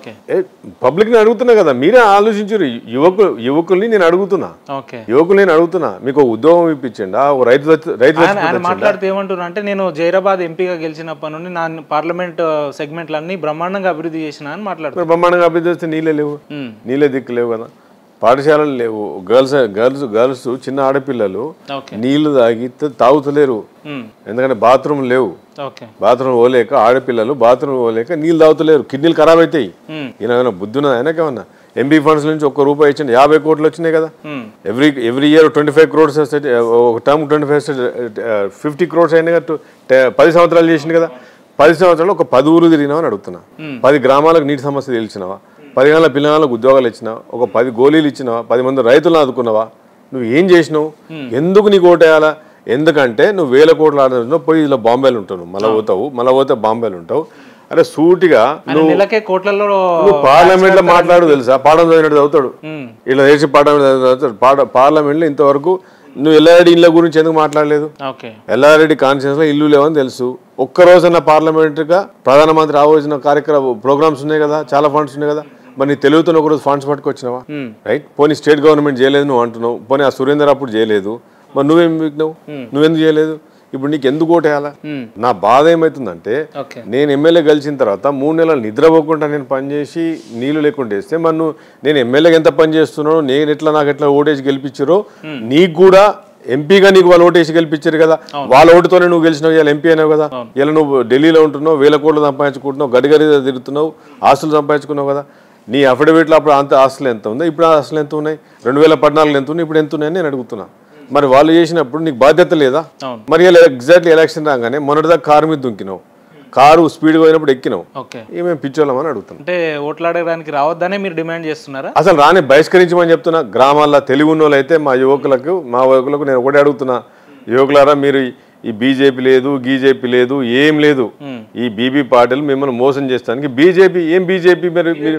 పబ్లిక్ని అడుగుతున్నా కదా మీరే ఆలోచించారు యువకులు యువకుల్ని నేను అడుగుతున్నా ఓకే యువకులు నేను అడుగుతున్నా మీకు ఒక ఉద్యోగం ఇప్పించండి ఆ ఒక రైతు చచ్చి- రైతు ఆయన చచ్చిపోతే ఆయన మాట్లాడుతూ ఏమంటున్నారు అంటే నేను జైరాబాద్ ఎంపీగా గెలిచినప్పటి నుండి నా పార్లమెంట్ సెగ్మెంట్లన్నీ బ్రహ్మాండంగా అభివృద్ధి చేసిన అని మాట్లాడుతున్నారు మరి బ్రహ్మాండంగా అభివృద్ధి చేస్తే నీళ్ళే లేవు మ్మ్. నీళ్ళే దిక్కు లేవు కదా పాఠశాలలు లేవు గర్ల్స్ గర్ల్స్ గర్ల్స్ చిన్న ఆడపిల్లలు ఓకే నీళ్లు తాగి త- తాగుతలేరు మ్మ్. ఎందుకంటే బాత్రూమ్ లేవు ఓకే బాత్రూమ్ పోలేక ఆడపిల్లలు బాత్రూమ్ పోలేక నీళ్ళు తాగుతలేరు కిడ్నీలు ఖరాబ్ అవుతాయి మ్మ్. ఈయన ఏమైనా బుద్ధి ఉన్నదా ఆయనకేమన్నా ఎంబీ ఫండ్స్ నుంచి ఒక్క రూపాయి ఇచ్చింది యాభై కోట్లు వచ్చినాయి కదా మ్మ్. Every every year twenty five crores వస్తాయి ఒక term twenty five fifty crores అయినా కదా ట- పది సంవత్సరాలు చేసింది కదా పది సంవత్సరాలు ఒక పది ఊరు తిరిగినావని అడుగుతున్నా పది గ్రామాలకు నీటి సమస్య తెలిసినావా పది గంటల పిల్లలకు ఉద్యోగాలు ఇచ్చినావా ఒక పది గోళీలు ఇచ్చినావా పది మంది రైతులను ఆదుకున్నావా నువ్వు ఏం చేసినావు ఎందుకు నీకు ఓటేయాలా ఎందుకంటే నువ్వు వేల కోట్లు ఆడుతున్నావు పోయి ఇలా బాంబేలు ఉంటావు మళ్ళీ పోతావు మళ్ళీ పోతే బాంబేలు ఉంటావు అరే సూటిగా ఆయన నెలకే కోట్లలో నువ్వు పార్లమెంట్ లో మాట్లాడు తెలుసా పాఠం చదివినట్టు చదువుతాడు మ్మ్. ఇలా చేసి పాఠం చదువుతాడు పాట పార్లమెంట్ లో ఇంతవరకు నువ్వు ఎల్లారెడ్డి ఇళ్ళ గురించి ఎందుకు మాట్లాడలేదు ఓకే ఎల్లారెడ్డి కాన్ఫరెన్స్ లో ఇల్లు లేవని తెలుసు ఒక్క రోజున పార్లమెంట్ గా ప్రధానమంత్రి ఆలోచన కార్యక్రమ ప్రోగ్రామ్స్ ఉన్నాయి కదా చాలా ఫండ్స్ ఉన్నాయి కదా మరి నీ తెలుగుతో ఒక రోజు ఫండ్స్ పట్టుకొచ్చినావా మ్మ్. రైట్ పోనీ స్టేట్ గవర్నమెంట్ చేయలేదు నువ్వు అంటున్నావు పోనీ ఆ సురేందర్ అప్పుడు చేయలేదు మరి నువ్వేం వీక్నావు నువ్వెందుకు చేయలేదు ఇప్పుడు నీకు ఎందుకు ఓటేయాలా మ్మ్. నా బాధ ఏమవుతుందంటే ఓకే నేను ఎమ్మెల్యే గెలిచిన తర్వాత మూడు నెలలు నిద్రపోకుండా నేను పనిచేసి నీళ్లు లేకుండా వేస్తే మరి నువ్వు నేను ఎమ్మెల్యేగా ఎంత పని చేస్తున్నానో నేను ఎట్లా నాకు ఎట్లా ఓటేసి గెలిపించారో నీకు కూడా ఎంపీగా నీకు వాళ్ళు ఓటేసి గెలిపించారు కదా వాళ్ళ ఓటుతోనే నువ్వు గెలిచినావు ఇలా ఎంపీ అయినావు కదా ఇలా నువ్వు ఢిల్లీలో ఉంటున్నావు వేల కోట్లు సంపాదించుకుంటున్నావు గడిగడి తిరుగుతున్నావు ఆస్తులు సంపాదించుకున్నావు కదా నీ అఫిడవిట్లో అప్పుడు అంత ఆస్తులు ఎంత ఉందో ఇప్పుడు ఆ ఆస్తులు ఎంత ఉన్నాయి రెండు వేల పద్నాలుగులో ఎంత ఉన్నాయి ఇప్పుడు ఎంత ఉన్నాయని నేను అడుగుతున్నా మరి వాళ్ళు చేసినప్పుడు నీకు బాధ్యత లేదా అవును మరి ఇలా ఎగ్జాక్ట్లీ ఎలక్షన్ రాగానే మొన్నటిదాకా కారు మీద దుంకినావు కారు స్పీడ్గా పోయినప్పుడు ఎక్కినావు ఓకే ఏమేమి పిచ్చోళ్ళమని అడుగుతున్నాం అంటే ఓట్లాడడానికి రావద్దనే మీరు డిమాండ్ చేస్తున్నారా అసలు రాని బహిష్కరించమని చెప్తున్నా గ్రామాల్లో తెలివి ఉన్న వాళ్ళు అయితే మా యువకులకు మా యువకులకు నేను ఒకటే అడుగుతున్నా యువకులారా మీరు ఈ బీజేపీ లేదు గీజేపీ లేదు ఏం లేదు ఈ బీబీ పార్టీలు మిమ్మల్ని మోసం చేస్తానికి బీజేపీ ఏం బీజేపీ మీరు మీరు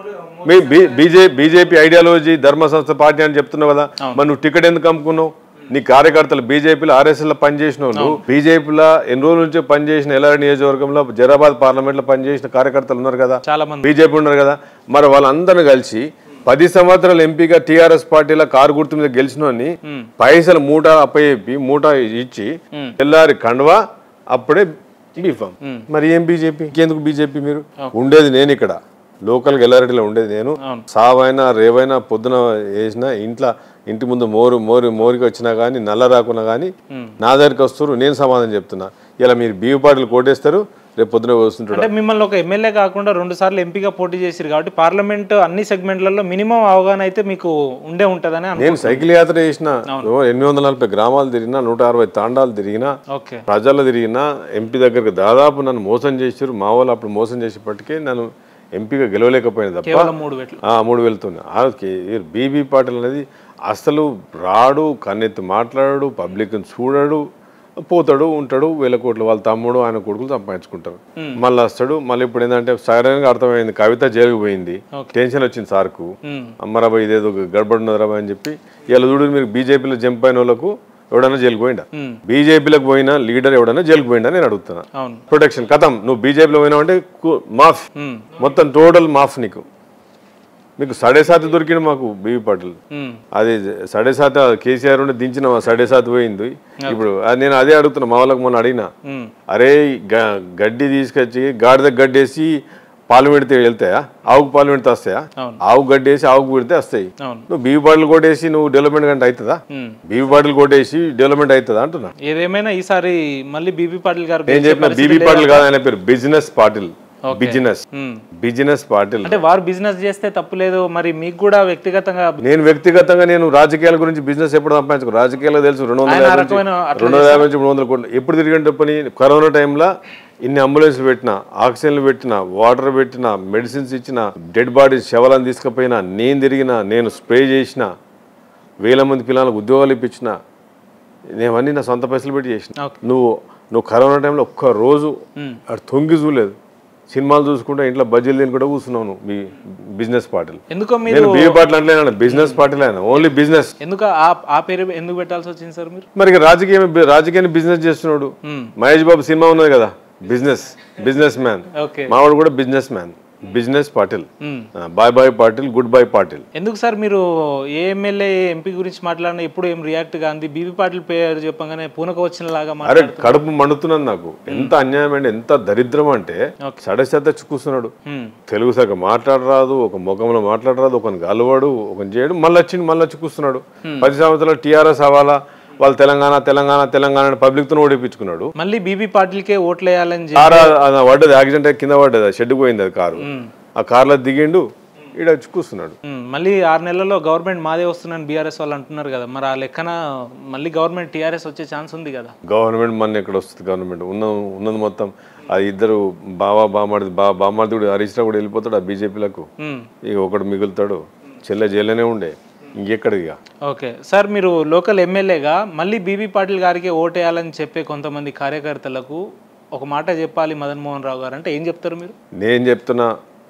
మీ బీజే బీజేపీ ఐడియాలజీ ధర్మ సంస్థ పార్టీ అని చెప్తున్నావు కదా మరి నువ్వు టికెట్ ఎందుకు అమ్ముకున్నావు నీ కార్యకర్తలు బీజేపీలో ఆర్ఎస్ఎల్ పనిచేసిన వాళ్ళు బీజేపీలో ఎన్ని రోజుల నుంచి పనిచేసిన ఎల్ఆర్ నియోజకవర్గంలో జరాబాద్ పార్లమెంట్ లో పనిచేసిన కార్యకర్తలు ఉన్నారు కదా చాలా మంది బీజేపీ ఉన్నారు కదా మరి వాళ్ళందరూ కలిసి పది సంవత్సరాలు ఎంపీగా టీఆర్ఎస్ పార్టీలో కారు గుర్తు మీద గెలిచినోని పైసలు మూట అప్పచెప్పి మూట ఇచ్చి తెల్లారి కండువా అప్పుడే బీఫామ్ మరి ఏం బీజేపీ ఇంకెందుకు బీజేపీ మీరు ఉండేది నేను ఇక్కడ లోకల్ ఎల్లారెడ్డిలో ఉండేది నేను సావైనా రేవైనా పొద్దున వేసినా ఇంట్లో ఇంటి ముందు మోరు మోరు మోరికి వచ్చినా కానీ నల్ల రాకున్నా కానీ నా దగ్గరికి వస్తారు నేను సమాధానం చెప్తున్నా ఇలా మీరు బీవి పాటలు కోటేస్తారు రేపు పొద్దున వస్తుంటాడు అంటే మిమ్మల్ని ఒక ఎమ్మెల్యే కాకుండా రెండు సార్లు ఎంపీగా పోటీ చేసిరు కాబట్టి పార్లమెంట్ అన్ని సెగ్మెంట్లలో మినిమం అవగాహన అయితే మీకు ఉండే ఉంటుందని అను నేను సైకిల్ యాత్ర చేసిన ఓ ఎనిమిది వందల నలభై గ్రామాలు తిరిగినా నూట అరవై తాండాలు తిరిగినా ఓకే ప్రజలు తిరిగినా ఎంపీ దగ్గరకు దాదాపు నన్ను మోసం చేసారు మా వాళ్ళు అప్పుడు మోసం చేసేప్పటికీ నన్ను ఎంపీగా గెలవలేకపోయింది తప్ప కేవలం మూడు వెట్లు ఆ, మూడు వెళ్తున్నా బీబీ పాటిల్ అనేది అసలు రాడు కన్నెత్తి మాట్లాడాడు పబ్లిక్ని చూడడు పోతాడు ఉంటాడు వేల కోట్లు వాళ్ళ తమ్ముడు ఆయన కొడుకులు సంపాదించుకుంటారు మళ్ళీ వస్తాడు మళ్ళీ ఇప్పుడు ఏంటంటే సరైనగా అర్థమైంది కవిత జైలుకు పోయింది టెన్షన్ వచ్చింది సార్కు ఉమ్, అమ్మరాబా ఇదేదో గడబడి ఉన్నదరాబా అని చెప్పి ఇలా చూడు మీరు బీజేపీలో జంప్ అయిన వాళ్ళకు ఎవడన్నా జైలుకు పోయిందా ఉమ్, బీజేపీలకు పోయిన లీడర్ ఎవడన్నా జైలుకు పోయిందా నేను అడుగుతున్నా అవును ప్రొటెక్షన్ కథం నువ్వు బీజేపీలో పోయినావు అంటే కు- మాఫ్ ఉమ్, మొత్తం టోటల్ మాఫ్ నీకు మీకు సడే సాతి దొరికింది మాకు బీవీ పాటిల్ ఉమ్, అది సడే సాతి కేసీఆర్ ఉండి దించిన సడే సాతి పోయింది ఇప్పుడు అది నేను అదే అడుగుతున్నా మా వాళ్ళకి మొన్న అడిగినా ఉమ్, అరే గ- గడ్డి తీసుకొచ్చి గాడిద గడ్డి వేసి పాలు పెడితే వెళ్తాయా ఆవుకు పాలు పెడితే వస్తాయా అవును. ఆవు గడ్డి వేసి ఆవుకు పెడితే వస్తాయి అవును నువ్వు బీవీ బాటిల్ కొట్టేసి నువ్వు డెవలప్మెంట్ కంటే అవుతుందా ఉమ్. బీవీ బాటిల్ కొట్టేసి డెవలప్మెంట్ అవుతుందా అంటున్నా ఏదేమైనా ఈసారి మళ్ళీ బీబీ పాటిల్ గారు నేను గెలిచే చెప్పిన పరిస్థితి బీబీ లేదా? పాటిల్ కాదు ఆయన పేరు బిజినెస్ పాటిల్ బిజినెస్ ఉమ్. బిజినెస్ పాటిల్ అంటే వారు బిజినెస్ చేస్తే తప్పు లేదు మరి మీకు కూడా వ్యక్తిగతంగా నేను వ్యక్తిగతంగా నేను రాజకీయాల గురించి బిజినెస్ ఎప్పుడు సంపాదించుకో రాజకీయాలు తెలుసు రెండు వందల ఆయన యాభై రకమైన నుంచి రెండు వందల యాభై నుంచి మూడు వందల కోట్లు ఎప్పుడు తిరిగిన పని కరోనా టైంలో ఇన్ని అంబులెన్స్లు పెట్టిన ఆక్సిజన్లు పెట్టిన వాటర్ పెట్టిన మెడిసిన్స్ ఇచ్చిన డెడ్ బాడీస్ శవాలను తీసుకుపోయినా నేను తిరిగిన నేను స్ప్రే చేసిన వేల మంది పిల్లలకు ఉద్యోగాలు ఇప్పించిన నేను అన్ని నా సొంత పైసలు పెట్టి చేసిన ఓకే. నువ్వు నువ్వు కరోనా టైంలో ఒక్క రోజు ఉమ్. అటు తొంగి చూడలేదు సినిమాలు చూసుకుంటే ఇంట్లో బజ్జీలు తిని కూడా కూర్చున్నావు నువ్వు మీ బిజినెస్ పార్టీలు ఎందుకో మీరు నేను బీఏ పార్టీలు అంటే బిజినెస్ పార్టీలు ఆయన ఓన్లీ బిజినెస్ ఎందుకు ఆ ఆ పేరు ఎందుకు పెట్టాల్సి వచ్చింది సార్ మీరు మరి ఇక రాజకీయం రాజకీయాన్ని బిజినెస్ చేస్తున్నాడు ఉమ్. మహేష్ బాబు సినిమా ఉన్నది కదా బిజినెస్ బిజినెస్ మ్యాన్ ఓకే మావాడు కూడా బిజినెస్ మ్యాన్ బిజినెస్ పాటిల్ ఉమ్. Boy boy Patil goodbye Patil ఎందుకు సార్ మీరు ఏ ఎమ్మెల్యే ఎంపీ గురించి మాట్లాడినా ఎప్పుడు ఏం రియాక్ట్ కాంది బీబీ పాటిల్ పేరు చెప్పగానే పూనక వచ్చిన లాగా అరే మాట్లాడు కడుపు మండుతున్నది నాకు ఎంత అన్యాయం అంటే ఎంత దరిద్రం అంటే సడసెద్ద కూర్చున్నాడు ఉమ్. తెలుగు సగం మాట్లాడరాదు ఒక ముఖంలో మాట్లాడరాదు ఒకని గలవాడు ఒకని చేయడు మళ్ళీ వచ్చి మళ్ళీ వచ్చి కూర్చున్నాడు పది సంవత్సరాలు టీఆర్ఎస్ అవ్వాలా వాళ్ళు తెలంగాణ తెలంగాణ తెలంగాణ అని పబ్లిక్తో ఓడిపించుకున్నాడు మళ్ళీ బీబీ పాటిల్కే ఓట్లు వేయాలని చెప్పి కారు అది పడ్డది యాక్సిడెంట్ అయ్యి కింద పడ్డది అది షెడ్ పోయింది అది కారు ఆ కార్లో దిగిండు ఈడ వచ్చి కూర్చున్నాడు ఉమ్, మళ్ళీ ఆరు నెలల్లో గవర్నమెంట్ మాదే వస్తుందని బీఆర్ఎస్ వాళ్ళు అంటున్నారు కదా మరి ఆ లెక్కన మళ్ళీ గవర్నమెంట్ టీఆర్ఎస్ వచ్చే ఛాన్స్ ఉంది కదా గవర్నమెంట్ మన ఎక్కడ వస్తుంది గవర్నమెంట్ ఉన్న ఉన్నది మొత్తం ఆ ఇద్దరు బావా బామాడి బా బామాడి కూడా హరీష్ రావు కూడా వెళ్ళిపోతాడు ఆ బీజేపీలకు ఉమ్, ఇక ఒకడు మిగులుతాడు చెల్లె జైల్లోనే ఉండే ఇంకెక్కడికి ఇక ఓకే సార్ మీరు లోకల్ ఎమ్మెల్యేగా మళ్ళీ బీబీ పాటిల్ గారికి ఓటేయాలని చెప్పే కొంతమంది కార్యకర్తలకు ఒక మాట చెప్పాలి మదన్ మోహన్ రావు గారు అంటే ఏం చెప్తారు మీరు నేను చెప్తున్నా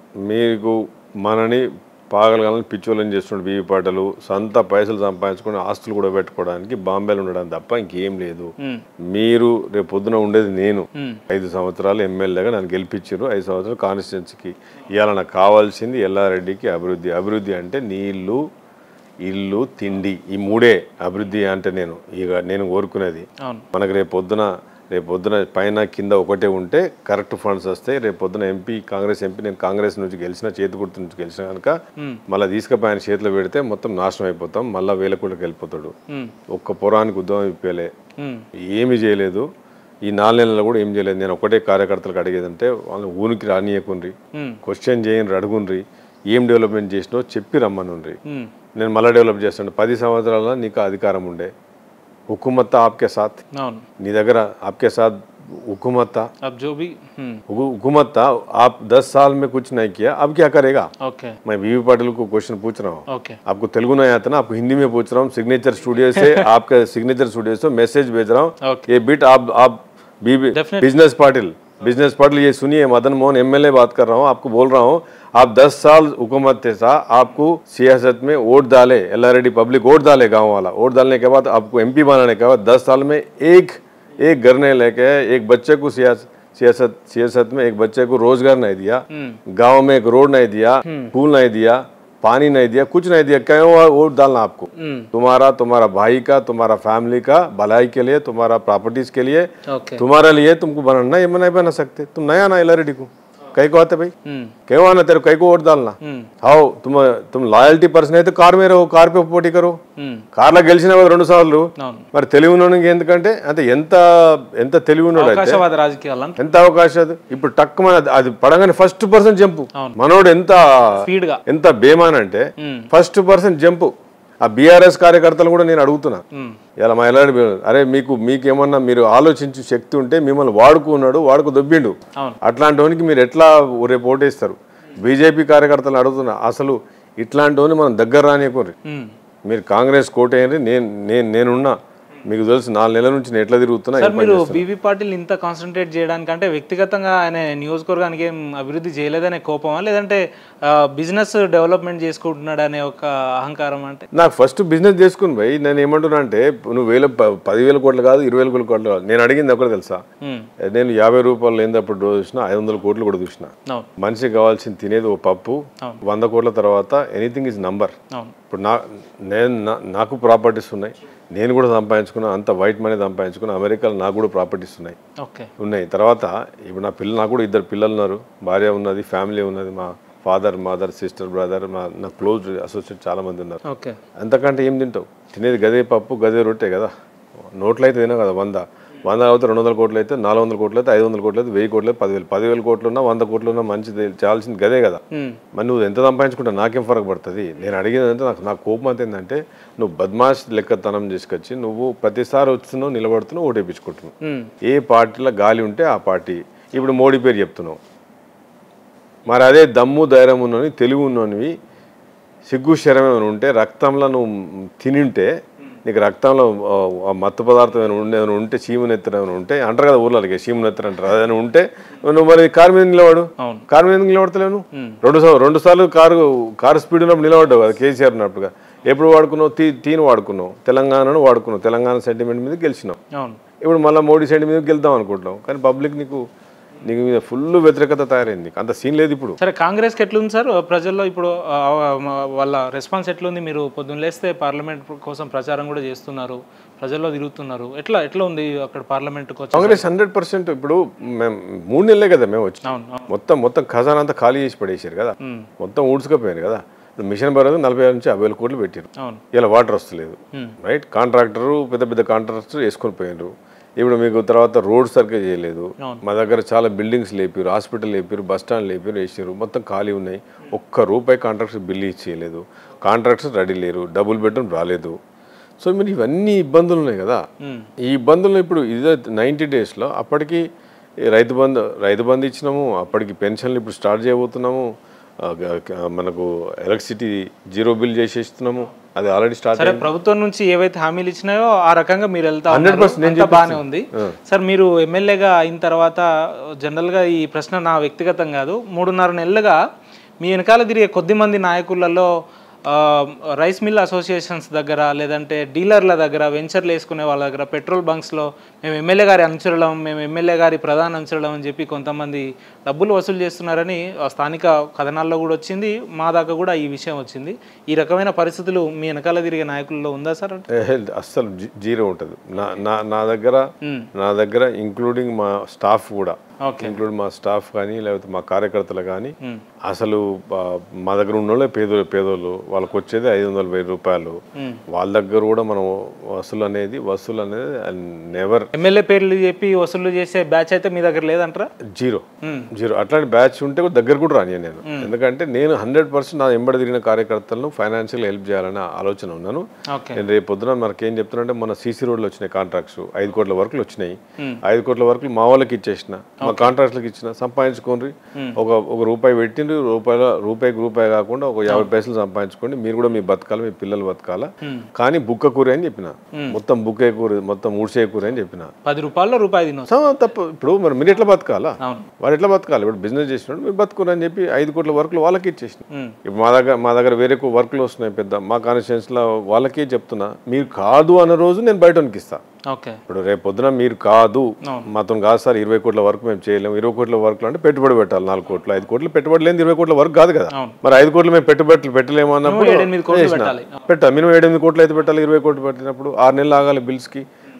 మీకు మనని పాగలగాలని పిచ్చోళ్ళని చేస్తున్నాడు బీవీ పాటలు సొంత పైసలు సంపాదించుకొని ఆస్తులు కూడా పెట్టుకోవడానికి బాంబేలో ఉండడం తప్ప ఇంకేం లేదు ఉమ్, మీరు రేపు పొద్దున ఉండేది నేను ఉమ్, ఐదు సంవత్సరాలు ఎమ్మెల్యేగా నన్ను గెలిపించారు ఐదు సంవత్సరాలు కాన్స్టిట్యున్సీకి ఇవాళ నాకు కావాల్సింది ఎల్లారెడ్డికి అభివృద్ధి అభివృద్ధి అంటే నీళ్లు ఇల్లు తిండి ఈ మూడే అభివృద్ధి అంటే నేను ఇక నేను కోరుకునేది అవును మనకు రేపు పొద్దున రేపు పొద్దున పైన కింద ఒకటే ఉంటే కరెక్ట్ ఫండ్స్ వస్తాయి రేపు పొద్దున ఎంపీ కాంగ్రెస్ ఎంపీ నేను కాంగ్రెస్ నుంచి గెలిచిన చేతి గుర్తు నుంచి గెలిచిన కనుక ఉమ్, మళ్ళీ తీసుకుపోయి ఆయన చేతిలో పెడితే మొత్తం నాశనం అయిపోతాం మళ్ళీ వేల కోట్లకి వెళ్ళిపోతాడు ఉమ్, ఒక్క పురానికి ఉద్యమం ఇప్పలే ఉమ్, ఏమీ చేయలేదు ఈ నాలుగు నెలల్లో కూడా ఏం చేయలేదు నేను ఒకటే కార్యకర్తలకు అడిగేదంటే వాళ్ళని ఊనికి రానియకుండ్రి ఉమ్, క్వశ్చన్ చేయని అడుగుండ్రి ఏం డెవలప్మెంట్ చేసినావు చెప్పి రమ్మనుండ్రి ఉమ్, నేను మళ్ళీ డెవలప్ చేస్తాను పది సంవత్సరాల నీకు అధికారం ఉండే హుకుమత్ ఆప్కే సాత్ అవును నీ దగ్గర आपके साथ हुकूमत था अब जो भी हम्म, हुकू- हुकूमत था आप दस साल में कुछ नहीं किया अब क्या करेगा ओके मैं वीवी पाटिल को क्वेश्चन पूछ रहा हूँ ओके आपको तेलुगु नहीं आता ना आपको हिंदी में पूछ रहा हूँ सिग्नेचर स्टूडियो से आपके सिग्नेचर स्टूडियो से मैसेज भेज रहा हूँ ओके ये बिट आप आप Definitely. Business Patil business Patil ये सुनिए मदन मोहन एमएलए बात कर रहा हूँ आपको बोल रहा हूँ आप 10 साल हुकूमत थे सा आपको सियासत में वोट डाले एल पब्लिक वोट डाले गांव वाला वोट डालने के बाद आपको एमपी बनाने के बाद 10 साल में एक एक घर नहीं लेके एक बच्चे को सियासत सियासत सियासत में एक बच्चे को रोजगार नहीं दिया हम्म, गांव में एक रोड नहीं दिया स्कूल नहीं दिया पानी नहीं दिया कुछ नहीं दिया क्यों वोट डालना आपको हम्म, तुम्हारा तुम्हारा भाई का तुम्हारा फैमिली का भलाई के लिए तुम्हारा प्रॉपर्टीज के लिए ओके तुम्हारे लिए तुमको बनाना ये नहीं बना सकते तुम नया ना एलआरडी को कई को आते भाई ఉమ్, क्यों आना तेरे को कई को वोट डालना ఉమ్, हाओ तुम तुम लॉयल्टी पर्सन అయితే కార్ మీద రहो కార్ పే పోటీ కరో ఉమ్, కార్లో గెలిచిన వాళ్ళు రెండు సార్లు అవును మరి తెలివి ఉన్నోనికి ఎందుకంటే అంటే ఎంత ఎంత తెలివి ఉన్నాడు అయితే అవకాశవాద రాజకీయాలు అంటే ఎంత అవకాశాలు ఇప్పుడు టక్ మన అది పడగానే ఫస్ట్ పర్సన్ జంపు అవును. మనోడు ఎంత స్పీడ్ గా ఎంత బేమాన్ అంటే ఉమ్, ఫస్ట్ పర్సన్ జంపు ఆ బీఆర్ఎస్ కార్యకర్తలు కూడా నేను అడుగుతున్నా ఉమ్, ఇలా మా ఎలాంటి అరే మీకు మీకేమన్నా మీరు ఆలోచించే శక్తి ఉంటే మిమ్మల్ని వాడుకున్నాడు వాడుకు దొబ్బిండు అవును అట్లాంటి వానికి మీరు ఎట్లా రేపు ఓటేస్తారు బీజేపీ కార్యకర్తలు అడుగుతున్నా అసలు ఇట్లాంటి వాడిని మనం దగ్గర రానియకూరి ఉమ్. మీరు కాంగ్రెస్ కోటేయండి నేను నేను నేనున్నా మీకు తెలుసు నాలుగు నెలల నుంచి నేను ఎట్లా తిరుగుతున్నా సార్ మీరు బీవీ పాటిల్ ఇంత కాన్సన్ట్రేట్ చేయడానికంటే వ్యక్తిగతంగా ఆయన నియోజకవర్గానికి ఏం అభివృద్ధి చేయలేదనే కోపమా లేదంటే బిజినెస్ డెవలప్మెంట్ చేసుకుంటున్నాడు అనే ఒక అహంకారం అంటే నాకు ఫస్ట్ బిజినెస్ చేసుకుని పోయి నేను ఏమంటున్నా అంటే నువ్వు వేల ప- పదివేల కోట్లు కాదు ఇరవై వేల కోట్లు కాదు నేను అడిగింది ఒకటి తెలుసా ఉమ్, నేను యాభై రూపాయలు లేనప్పుడు రోజు చూసిన ఐదు వందల కోట్లు కూడా చూసిన అవును మనిషికి కావాల్సింది తినేది ఓ పప్పు అవును. వంద కోట్ల తర్వాత ఎనీథింగ్ ఇస్ నంబర్ అవును ఇప్పుడు నా నేను నా- నాకు ప్రాపర్టీస్ ఉన్నాయి నేను కూడా సంపాదించుకున్నా అంత వైట్ మనీ సంపాదించుకున్నా అమెరికాలో నాకు కూడా ప్రాపర్టీస్ ఉన్నాయి ఓకే ఉన్నాయి తర్వాత ఇప్పుడు నా పిల్లలు నాకు కూడా ఇద్దరు పిల్లలు ఉన్నారు భార్య ఉన్నది ఫ్యామిలీ ఉన్నది మా ఫాదర్ మదర్ సిస్టర్ బ్రదర్ మా నా క్లోజ్ అసోసియేట్ చాలా మంది ఉన్నారు ఓకే అంతకంటే ఏం తింటావు తినేది గదే పప్పు గదే రొట్టె కదా నోట్లు అయితే తినా కదా వంద వంద అయితే రెండు వందల కోట్లు అయితే నాలుగు వందల కోట్లు అయితే ఐదు వందల కోట్లు అయితే వెయ్యి కోట్లు అయితే పదివేలు పదివేల కోట్లు ఉన్నా వంద కోట్లు ఉన్నా మంచిది చేయాల్సింది గదే కదా ఉమ్, మరి నువ్వు ఎంత సంపాదించుకుంటా నాకేం ఫరక పడుతుంది నేను అడిగేది అంటే నాకు నా కోపం అంత ఏంటంటే నువ్వు బద్మాష్ లెక్కతనం చేసుకొచ్చి నువ్వు ప్రతిసారి వస్తున్నావు నిలబడుతున్నావు ఓటేపించుకుంటున్నావు ఉమ్, ఏ పార్టీలో గాలి ఉంటే ఆ పార్టీ ఇప్పుడు మోడీ పేరు చెప్తున్నావు మరి అదే దమ్ము ధైర్యం ఉన్నవి తెలివి ఉన్నవి సిగ్గు శరం ఏమైనా ఉంటే రక్తంలో నువ్వు తినింటే నీకు రక్తంలో ఆ, ఆ మత్తు పదార్థం ఏమైనా ఉండే ఏమైనా ఉంటే చీమనెత్తర ఏమైనా ఉంటే అంటారు కదా ఊర్లోకి చీమనెత్తర అంటారు అదేమైనా ఉంటే నువ్వు మరి కారు మీద నిలబడు అవును కారు మీద నిలబడతలేవు నువ్వు? ఉమ్, రెండు సార్లు రెండు సార్లు కారు కారు స్పీడ్ ఉన్నప్పుడు నిలబడ్డావు కదా కేసీఆర్ ఉన్నప్పుడుగా ఎప్పుడు వాడుకున్నావు తీ తీను వాడుకున్నావు తెలంగాణను వాడుకున్నావు తెలంగాణ సెంటిమెంట్ మీద గెలిచినావు అవును ఇప్పుడు మళ్ళీ మోడీ సైడ్ మీద గెలుద్దాం అనుకుంటున్నాం కానీ పబ్లిక్ నీకు నీకు మీద ఫుల్ వ్యతిరేకత తయారైంది నీకు అంత సీన్ లేదు ఇప్పుడు సరే కాంగ్రెస్కి ఎట్లుంది సార్ ప్రజల్లో ఇప్పుడు ఆ, ఆ, వాళ్ళ రెస్పాన్స్ ఎట్లుంది మీరు పొద్దున్న లేస్తే పార్లమెంట్ కోసం ప్రచారం కూడా చేస్తున్నారు ప్రజల్లో తిరుగుతున్నారు ఎట్లా ఎట్లా ఉంది అక్కడ పార్లమెంట్కి వచ్చి కాంగ్రెస్ హండ్రెడ్ పర్సెంట్ ఇప్పుడు మేము మూడు నెలలే కదా మేము వచ్చి అవును అవును మొత్తం మొత్తం ఖజానా అంతా ఖాళీ చేసి పడేసారు కదా ఉమ్, మొత్తం ఊడ్చుకపోయారు కదా ఇప్పుడు మిషన్ భరోసా నలభై ఐదు నుంచి యాభై వేల కోట్లు పెట్టారు అవును ఇలా వాటర్ వస్తలేదు ఉమ్, రైట్ కాంట్రాక్టరు పెద్ద పెద్ద కాంట్రాక్టర్ వేసుకొని పోయినారు ఇప్పుడు మీకు తర్వాత రోడ్ సరిగ్గా చేయలేదు అవును. మా దగ్గర చాలా బిల్డింగ్స్ లేపారు హాస్పిటల్ లేపారు బస్ స్టాండ్ లేపారు వేసారు మొత్తం ఖాళీ ఉన్నాయి ఒక్క రూపాయి కాంట్రాక్టర్ బిల్లు ఇచ్చేయలేదు కాంట్రాక్టర్స్ రెడీ లేరు డబుల్ బెడ్రూమ్ రాలేదు సో మీరు ఇవన్నీ ఇబ్బందులు ఉన్నాయి కదా ఉమ్, ఈ ఇబ్బందులు ఇప్పుడు ఇదే నైంటీ డేస్లో అప్పటికి ఈ రైతు బంధు రైతు బంధు ఇచ్చినాము అప్పటికి పెన్షన్లు ఇప్పుడు స్టార్ట్ చేయబోతున్నాము ఆ, గ- గ- మనకు ఎలక్ట్రిసిటీ జీరో బిల్ చేసేస్తున్నాము అది ఆల్రెడీ స్టార్ట్ సరే ప్రభుత్వం నుంచి ఏవైతే హామీలు ఇచ్చినాయో ఆ రకంగా మీరు వెళ్తా 100% నేను అంతా బాగానే ఉంది సార్ మీరు ఎమ్మెల్యేగా అయిన తర్వాత జనరల్గా ఈ ప్రశ్న నా వ్యక్తిగతం కాదు మూడున్నర నెలలుగా మీ వెనకాల తిరిగే కొద్ది మంది నాయకులలో ఆ, రైస్ మిల్ అసోసియేషన్స్ దగ్గర లేదంటే డీలర్ల దగ్గర వెంచర్లు వేసుకునే వాళ్ళ దగ్గర పెట్రోల్ బంక్స్లో మేము ఎమ్మెల్యే గారి అనుచరులం మేము ఎమ్మెల్యే గారి ప్రధాన అనుచరులం అని చెప్పి కొంతమంది డబ్బులు వసూలు చేస్తున్నారని ఆ స్థానిక కథనాల్లో కూడా వచ్చింది మా దాకా కూడా ఈ విషయం వచ్చింది ఈ రకమైన పరిస్థితులు మీ వెనకాల తిరిగే నాయకుల్లో ఉందా సార్ హెల్త్ అస్సలు జీ- జీరో ఉంటుంది నా నా నా దగ్గర మ్మ్. నా దగ్గర ఇంక్లూడింగ్ మా స్టాఫ్ కూడా ఓకే ఇంక్లూడ్ మా స్టాఫ్ కానీ లేకపోతే మా కార్యకర్తలు కానీ మ్మ్. అసలు ఆ, మా దగ్గర ఉన్నోళ్ళే పేదోళ్ళు పేదోళ్ళు వాళ్ళకి వచ్చేది ఐదు వందల వెయ్యి రూపాయలు మ్మ్. వాళ్ళ దగ్గర కూడా మనం వసూలు అనేది వసూలు అనేది నెవర్ ఎమ్మెల్యే పేర్లు చెప్పి వసూలు చేసే బ్యాచ్ అయితే మీ దగ్గర లేదంటారా జీరో మ్మ్. జీరో అట్లాంటి బ్యాచ్ ఉంటే కూడా దగ్గర కూడా రాని నేను ఎందుకంటే నేను హండ్రెడ్ పర్సెంట్ నా ఎంబడి తిరిగిన కార్యకర్తలను ఫైనాన్షియల్ హెల్ప్ చేయాలనే ఆలోచన ఉన్నాను ఓకే నేను రేపు పొద్దున మనకేం చెప్తున్నా మన సీసీ రోడ్లు వచ్చినాయి కాంట్రాక్ట్స్ ఐదు కోట్ల వర్కులు వచ్చినాయి మ్మ్. ఐదు కోట్ల వర్కులు మా వాళ్ళకి ఇచ్చేసిన మా కాంట్రాక్ట్లకు ఇచ్చిన సంపాదించుకోండి ఒక ఒక రూపాయి పెట్టిండ్రు రూపాయల రూపాయికి రూపాయి కాకుండా ఒక యాభై పైసలు సంపాదించుకోండి మీరు కూడా మీ బతకాలి మీ పిల్లలు బతకాల కానీ బుక్క కూర అని చెప్పిన మొత్తం బుక్కే కూర మొత్తం ఊడ్చే కూర అని చెప్పిన పది రూపాయల్లో రూపాయి తినొచ్చు సో తప్పు ఇప్పుడు మరి మీరు ఎట్లా బతకాలా అవును వాడు ఎట్లా బతకాలి ఇప్పుడు బిజినెస్ చేసినాడు మీరు బతుకురని చెప్పి ఐదు కోట్ల వర్కులు వాళ్ళకి ఇచ్చేసిన మ్మ్. ఇప్పుడు మా దగ్గర మా దగ్గర వేరే వర్కులు వస్తున్నాయి పెద్ద మా కాన్స్టిట్యూన్స్లో వాళ్ళకే చెప్తున్నా మీరు కాదు అన్న రోజు నేను బయట ఇస్తా ఓకే ఇప్పుడు రేపు పొద్దున మీరు కాదు అవును. మాతో కాదు సార్ ఇరవై కోట్ల వరకు మేము చేయలేము ఇరవై కోట్ల వరకు అంటే పెట్టుబడి పెట్టాలి నాలుగు కోట్లు ఐదు కోట్లు పెట్టుబడి లేని ఇరవై కోట్ల వరకు కాదు కదా అవును. మరి ఐదు కోట్లు మేము పెట్టుబడులు పెట్టలేము అన్నప్పుడు ఏడెనిమిది కోట్లు చేసిన. పెట్టాలి. పెట్టాలి మినిమం ఏడెనిమిది కోట్లు అయితే పెట్టాలి ఇరవై కోట్లు పెట్టినప్పుడు ఆరు నెలలు ఆగాలి బిల్స్కి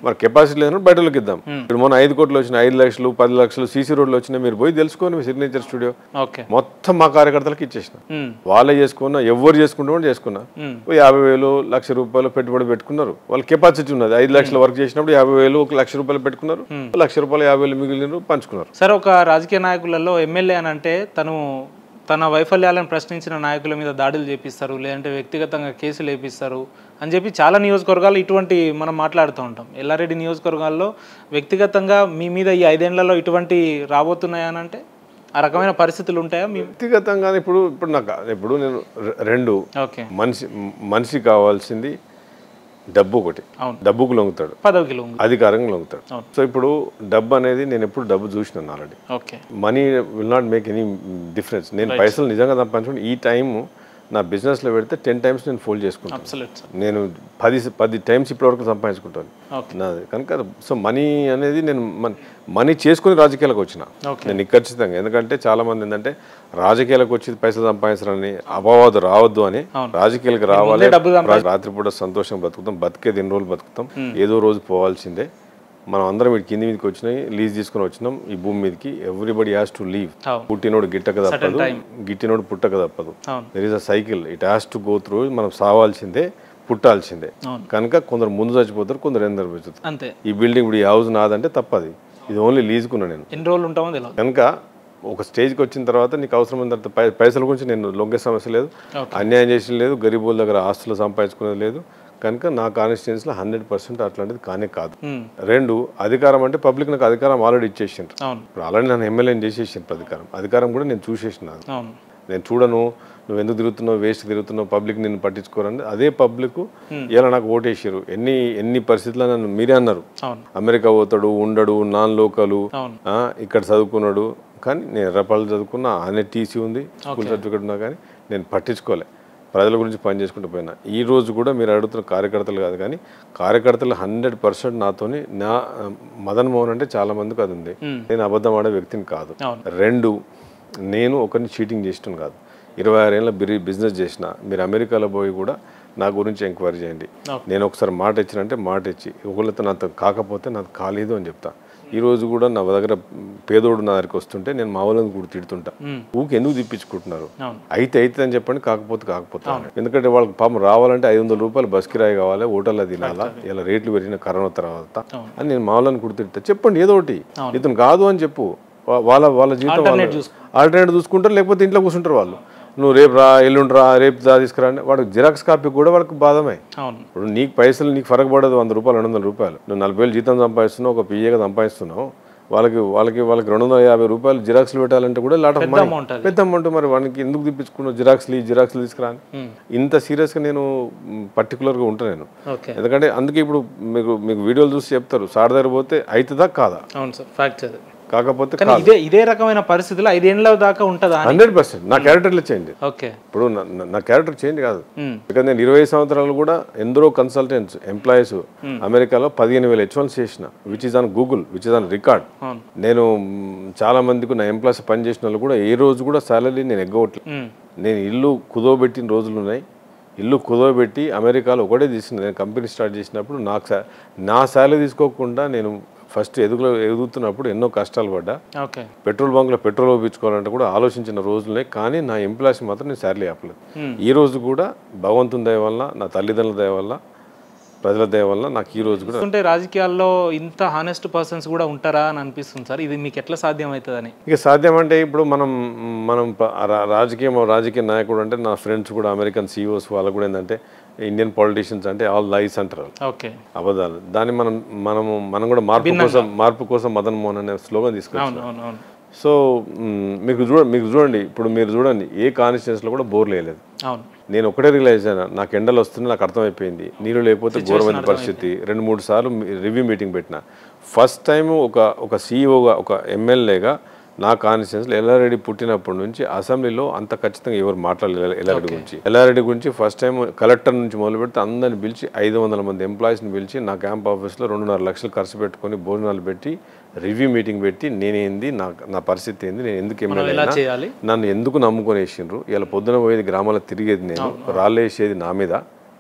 మరి కెపాసిటీ లేనప్పుడు బయట వాళ్ళకి ఇద్దాం ఇప్పుడు మొన్న ఐదు కోట్లు వచ్చిన ఐదు లక్షలు పది లక్షలు సీసీ రోడ్లు వచ్చినాయి మీరు పోయి తెలుసుకోండి మీ సిగ్నేచర్ స్టూడియో ఓకే మొత్తం మా కార్యకర్తలకు ఇచ్చేసిన ఉమ్, వాళ్ళే చేసుకున్నా ఎవరు చేసుకుంటే కూడా చేసుకున్నా ఉమ్. ఓ యాభై వేలు లక్ష రూపాయలు పెట్టుబడి పెట్టుకున్నారు వాళ్ళ కెపాసిటీ ఉన్నది ఐదు లక్షల వర్క్ చేసినప్పుడు యాభై వేలు ఒక లక్ష రూపాయలు పెట్టుకున్నారు లక్ష రూపాయలు యాభై వేలు మిగిలిన పంచుకున్నారు సరే ఒక రాజకీయ నాయకులలో ఎమ్మెల్యే అని అంటే తను తన వైఫల్యాలను ప్రశ్నించిన నాయకుల మీద దాడులు చేపిస్తారు లేదంటే వ్యక్తిగతంగా కేసులు వేపిస్తారు అని చెప్పి చాలా నియోజకవర్గాలు ఇటువంటి మనం మాట్లాడుతూ ఉంటాం ఎల్లారెడ్డి నియోజకవర్గాల్లో వ్యక్తిగతంగా మీ మీద ఈ ఐదేళ్లలో ఇటువంటి రాబోతున్నాయా అని అంటే ఆ రకమైన పరిస్థితులు ఉంటాయా మీ వ్యక్తిగతంగా ఇప్పుడు ఇప్పుడు నాకు ఇప్పుడు నేను రె- రెండు ఓకే మనిషి మనిషి కావాల్సింది డబ్బు ఒకటి అవును. డబ్బుకు లొంగుతాడు పదవికి లొంగు అధికారంగా లొంగుతాడు అవును. సో ఇప్పుడు డబ్బు అనేది నేను ఎప్పుడు డబ్బు చూసినాను already okay money will not make any difference నేను పైసలు నిజంగా సంపాదించుకుంటే ఈ టైం నా బిజినెస్లో పెడితే టెన్ టైమ్స్ నేను ఫోల్డ్ చేసుకుంటాను అబ్సల్యూట్ సార్ నేను పది పది టైమ్స్ ఇప్పటివరకు సంపాదించుకుంటాను ఓకే నాది కనుక సో మనీ అనేది నేను మనీ చేసుకుని రాజకీయాలకు వచ్చిన ఓకే. నేను ఖచ్చితంగా ఎందుకంటే చాలా మంది ఏంటంటే రాజకీయాలకు వచ్చి పైసలు సంపాదించాలని అపవాదు రావద్దు అని రాజకీయాలకు రావాలి డబ్బు రా- రాత్రిపూట సంతోషం బతుకుతాం బతికేది ఎన్ని రోజులు బతుకుతాం ఏదో రోజు పోవాల్సిందే మనం అందరం వీటి కింది మీదకి వచ్చినాయి లీజ్ తీసుకుని వచ్చినాం ఈ భూమి మీదకి ఎవ్రీబడి హ్యాస్ టు లీవ్ అవును పుట్టినోడు గిట్టక తప్పదు గిట్టినోడు పుట్టక తప్పదు అవును there is a cycle it has to go through మనం సావాల్సిందే పుట్టాల్సిందే అవును. కనుక కొందరు ముందు చచ్చిపోతారు కొందరు ఎందరు చచ్చిపోతారు అంతే ఈ బిల్డింగ్ ఇప్పుడు ఈ హౌస్ నాదంటే తప్పది ఇది ఓన్లీ లీజుకున్నా నేను ఎన్ని రోజులు ఉంటామో తెలియదు కనుక ఒక స్టేజ్కి వచ్చిన తర్వాత నీకు అవసరమైన తర్వాత పై- పైసల గురించి నేను లొంగే సమస్య లేదు Okay. అన్యాయం చేసిన లేదు గరీబుల దగ్గర ఆస్తులు సంపాదించుకునేది లేదు కనుక నా కాన్స్టిట్యున్సీలో హండ్రెడ్ పర్సెంట్ అట్లాంటిది కానే కాదు ఉమ్, రెండు అధికారం అంటే పబ్లిక్ నాకు అధికారం ఆల్రెడీ ఇచ్చేసిండ్రు అవును ఇప్పుడు ఆల్రెడీ నన్ను ఎమ్మెల్యేని చేసేసిండ్రు అధికారం అధికారం కూడా నేను చూసేసిన అవును నేను చూడను నువ్వు ఎందుకు తిరుగుతున్నావు వేస్ట్ తిరుగుతున్నావు పబ్లిక్ నిన్ను పట్టించుకోరని అదే పబ్లిక్ ఇలా నాకు ఓటేసారు ఎన్ని ఎన్ని పరిస్థితుల్లో నన్ను మీరే అన్నారు అవును అమెరికా పోతాడు ఉండడు నాన్ లోకలు అవును ఆ, ఇక్కడ చదువుకున్నాడు కానీ నేను ఎర్రపల్లి చదువుకున్నా అనే టీసీ ఉంది స్కూల్ సర్టిఫికేట్ ఉన్నా కానీ నేను పట్టించుకోలే ప్రజల గురించి పని చేసుకుంటూ పోయినా ఈ రోజు కూడా మీరు అడుగుతున్న కార్యకర్తలు కాదు కానీ కార్యకర్తలు హండ్రెడ్ పర్సెంట్ నాతోని నా ఆ, మదన్ మోహన్ అంటే చాలా మందికి అది ఉంది Hmm. నేను అబద్ధం ఆడే వ్యక్తిని కాదు అవును రెండు నేను ఒకరిని చీటింగ్ చేసిన కాదు ఇరవై ఆరేళ్ళ బిరి బిజినెస్ చేసిన మీరు అమెరికాలో పోయి కూడా నా గురించి ఎంక్వైరీ చేయండి Okay. నేను ఒకసారి మాట ఇచ్చినంటే మాట ఇచ్చి ఒకళ్ళతో నాతో కాకపోతే నాకు కాలేదు అని చెప్తా ఈ రోజు కూడా నా దగ్గర పేదోడు నా దగ్గరికి వస్తుంటే నేను మా వాళ్ళని కూడా తిడుతుంటా ఉమ్, ఊకి ఎందుకు తిప్పించుకుంటున్నారు అవును అయితే అయితే అని చెప్పండి కాకపోతే కాకపోతే అని. ఎందుకంటే వాళ్ళకి పాపం రావాలంటే ఐదు వందల రూపాయలు బస్ కిరాయి కావాలి హోటల్లో తినాలా ఇలా రేట్లు పెరిగిన కరోనా తర్వాత అవును. అని నేను మా వాళ్ళని కూడా తిడతా చెప్పండి ఏదో ఒకటి అవును. ఇతను కాదు అని చెప్పు వా- వాళ్ళ వాళ్ళ జీవితం Alternate చూసుకో. ఆల్టర్నేట్ చూసుకుంటారు లేకపోతే ఇంట్లో కూర్చుంటారు వాళ్ళు నువ్వు రేపు రా ఎల్లుండి రా రేపు దా తీసుకురా అంటే వాడికి జిరాక్స్ కాపీ కూడా వాళ్ళకి బాధమే అవును ఇప్పుడు నీకు పైసలు నీకు ఫరక పడదు వంద రూపాయలు రెండు వందల రూపాయలు నువ్వు నలభై వేలు జీతం సంపాదిస్తున్నావు ఒక పిఏగా సంపాదిస్తున్నావు వాళ్ళకి వాళ్ళకి వాళ్ళకి రెండు వందల యాభై రూపాయలు జిరాక్స్లు పెట్టాలంటే కూడా లాట్ ఆఫ్ మనీ amount అది. పెద్ద అమౌంట్ మరి వానికి ఎందుకు తెప్పించుకున్నావు జిరాక్స్లు ఈ జిరాక్స్లు తీసుకురా అని. ఉమ్, ఇంత సీరియస్గా నేను పర్టికులర్గా ఉంటాను నేను ఓకే ఎందుకంటే అందుకే ఇప్పుడు మీకు మీకు వీడియోలు చూసి చెప్తారు సార్ దగ్గర పోతే అవుతుందా కాదా అవును సార్ ఫ్యాక్ట్ అది కాకపోతే కానీ ఇదే ఇదే రకమైన పరిస్థితులు ఐదేళ్ళ దాకా ఉంటుందా అని హండ్రెడ్ పర్సెంట్ నా క్యారెక్టర్లో చేంజ్ ఓకే ఇప్పుడు నా- నా- నా క్యారెక్టర్ చేంజ్ కాదు ఉమ్, బికాజ్ నేను ఇరవై సంవత్సరాలు కూడా ఎందరో కన్సల్టెంట్స్ ఎంప్లాయీస్ అమెరికాలో పదిహేను వేల హెచ్ వన్స్ చేసిన which is on Google which is on record అవును నేను మ్, చాలా మందికి నా ఎంప్లాయీస్ పనిచేసిన వాళ్ళు కూడా ఏ రోజు కూడా సాలరీ నేను ఎగ్గవట్లేదు ఉమ్, నేను ఇల్లు కుదవబెట్టిన రోజులు ఉన్నాయి ఇల్లు కుదవబెట్టి అమెరికాలో ఒకటే తీసిన నేను కంపెనీ స్టార్ట్ చేసినప్పుడు నాకు సా- నా శాలరీ తీసుకోకుండా నేను ఫస్ట్ ఎదుగులో ఎదుగుతున్నప్పుడు ఎన్నో కష్టాలు పడ్డా ఓకే పెట్రోల్ బంక్లో పెట్రోల్ వేయించుకోవాలంటే కూడా ఆలోచించిన రోజులే కానీ నా ఎంప్లాయీస్ మాత్రం నేను శాలరీ ఆపలేదు Hmm. ఈ రోజు కూడా భగవంతుని దయ వల్ల నా తల్లిదండ్రుల దయ వల్ల ప్రజల దయ వల్ల నాకు ఈ రోజు కూడా చూస్తుంటే రాజకీయాల్లో ఇంత హానెస్ట్ పర్సన్స్ కూడా ఉంటారా అని అనిపిస్తుంది సార్ ఇది మీకు ఎట్లా సాధ్యం అవుతుందని ఇక సాధ్యం అంటే ఇప్పుడు మనం మనం ప- రా- రాజకీయం రాజకీయ నాయకుడు అంటే నా ఫ్రెండ్స్ కూడా అమెరికన్ సీఈఓస్ వాళ్ళకు కూడా ఏంటంటే ఇండియన్ పొలిటీషియన్స్ అంటే ఆల్ లైస్ అంటారు ఓకే అబద్ధాలు దాన్ని మనం మనము మనం కూడా మార్పు కోసం మార్పు కోసం మదన్ మోహన్ అనే స్లోగన్ తీసుకొచ్చాం అవును అవును అవును సో మ్, మీకు చూడ మీకు చూడండి ఇప్పుడు మీరు చూడండి ఏ కాన్స్టిట్యూన్స్లో కూడా బోర్ లేదు అవును నేను ఒకటే రియలైజ్ అయినా నాకు ఎండలు వస్తుంది నాకు అర్థమైపోయింది నీళ్ళు లేకపోతే ఘోరమైన పరిస్థితి రెండు మూడు సార్లు రివ్యూ మీటింగ్ పెట్టిన ఫస్ట్ టైం ఒక ఒక సీఈఓగా ఒక ఎమ్మెల్యేగా నా కాన్స్టిట్యూన్స్లో ఎల్లారెడ్డి పుట్టినప్పటి నుంచి అసెంబ్లీలో అంత ఖచ్చితంగా ఎవరు మాట్లాడలేదు ఎల్లారెడ్డి గురించి ఎల్లారెడ్డి గురించి ఫస్ట్ టైం కలెక్టర్ నుంచి మొదలు పెడితే అందరిని పిలిచి ఐదు వందల మంది ఎంప్లాయీస్ని పిలిచి నా క్యాంప్ ఆఫీస్లో రెండున్నర లక్షలు ఖర్చు పెట్టుకొని భోజనాలు పెట్టి రివ్యూ మీటింగ్ పెట్టి నేనేంది నా నా పరిస్థితి ఏంది నేను ఎందుకు ఎమ్మెల్యే ఎలా అయినా చేయాలి నన్ను ఎందుకు నమ్ముకొని వేసిండ్రు ఇలా పొద్దున పోయేది గ్రామాల్లో తిరిగేది నేను రాళ్ళు వేసేది నా మీద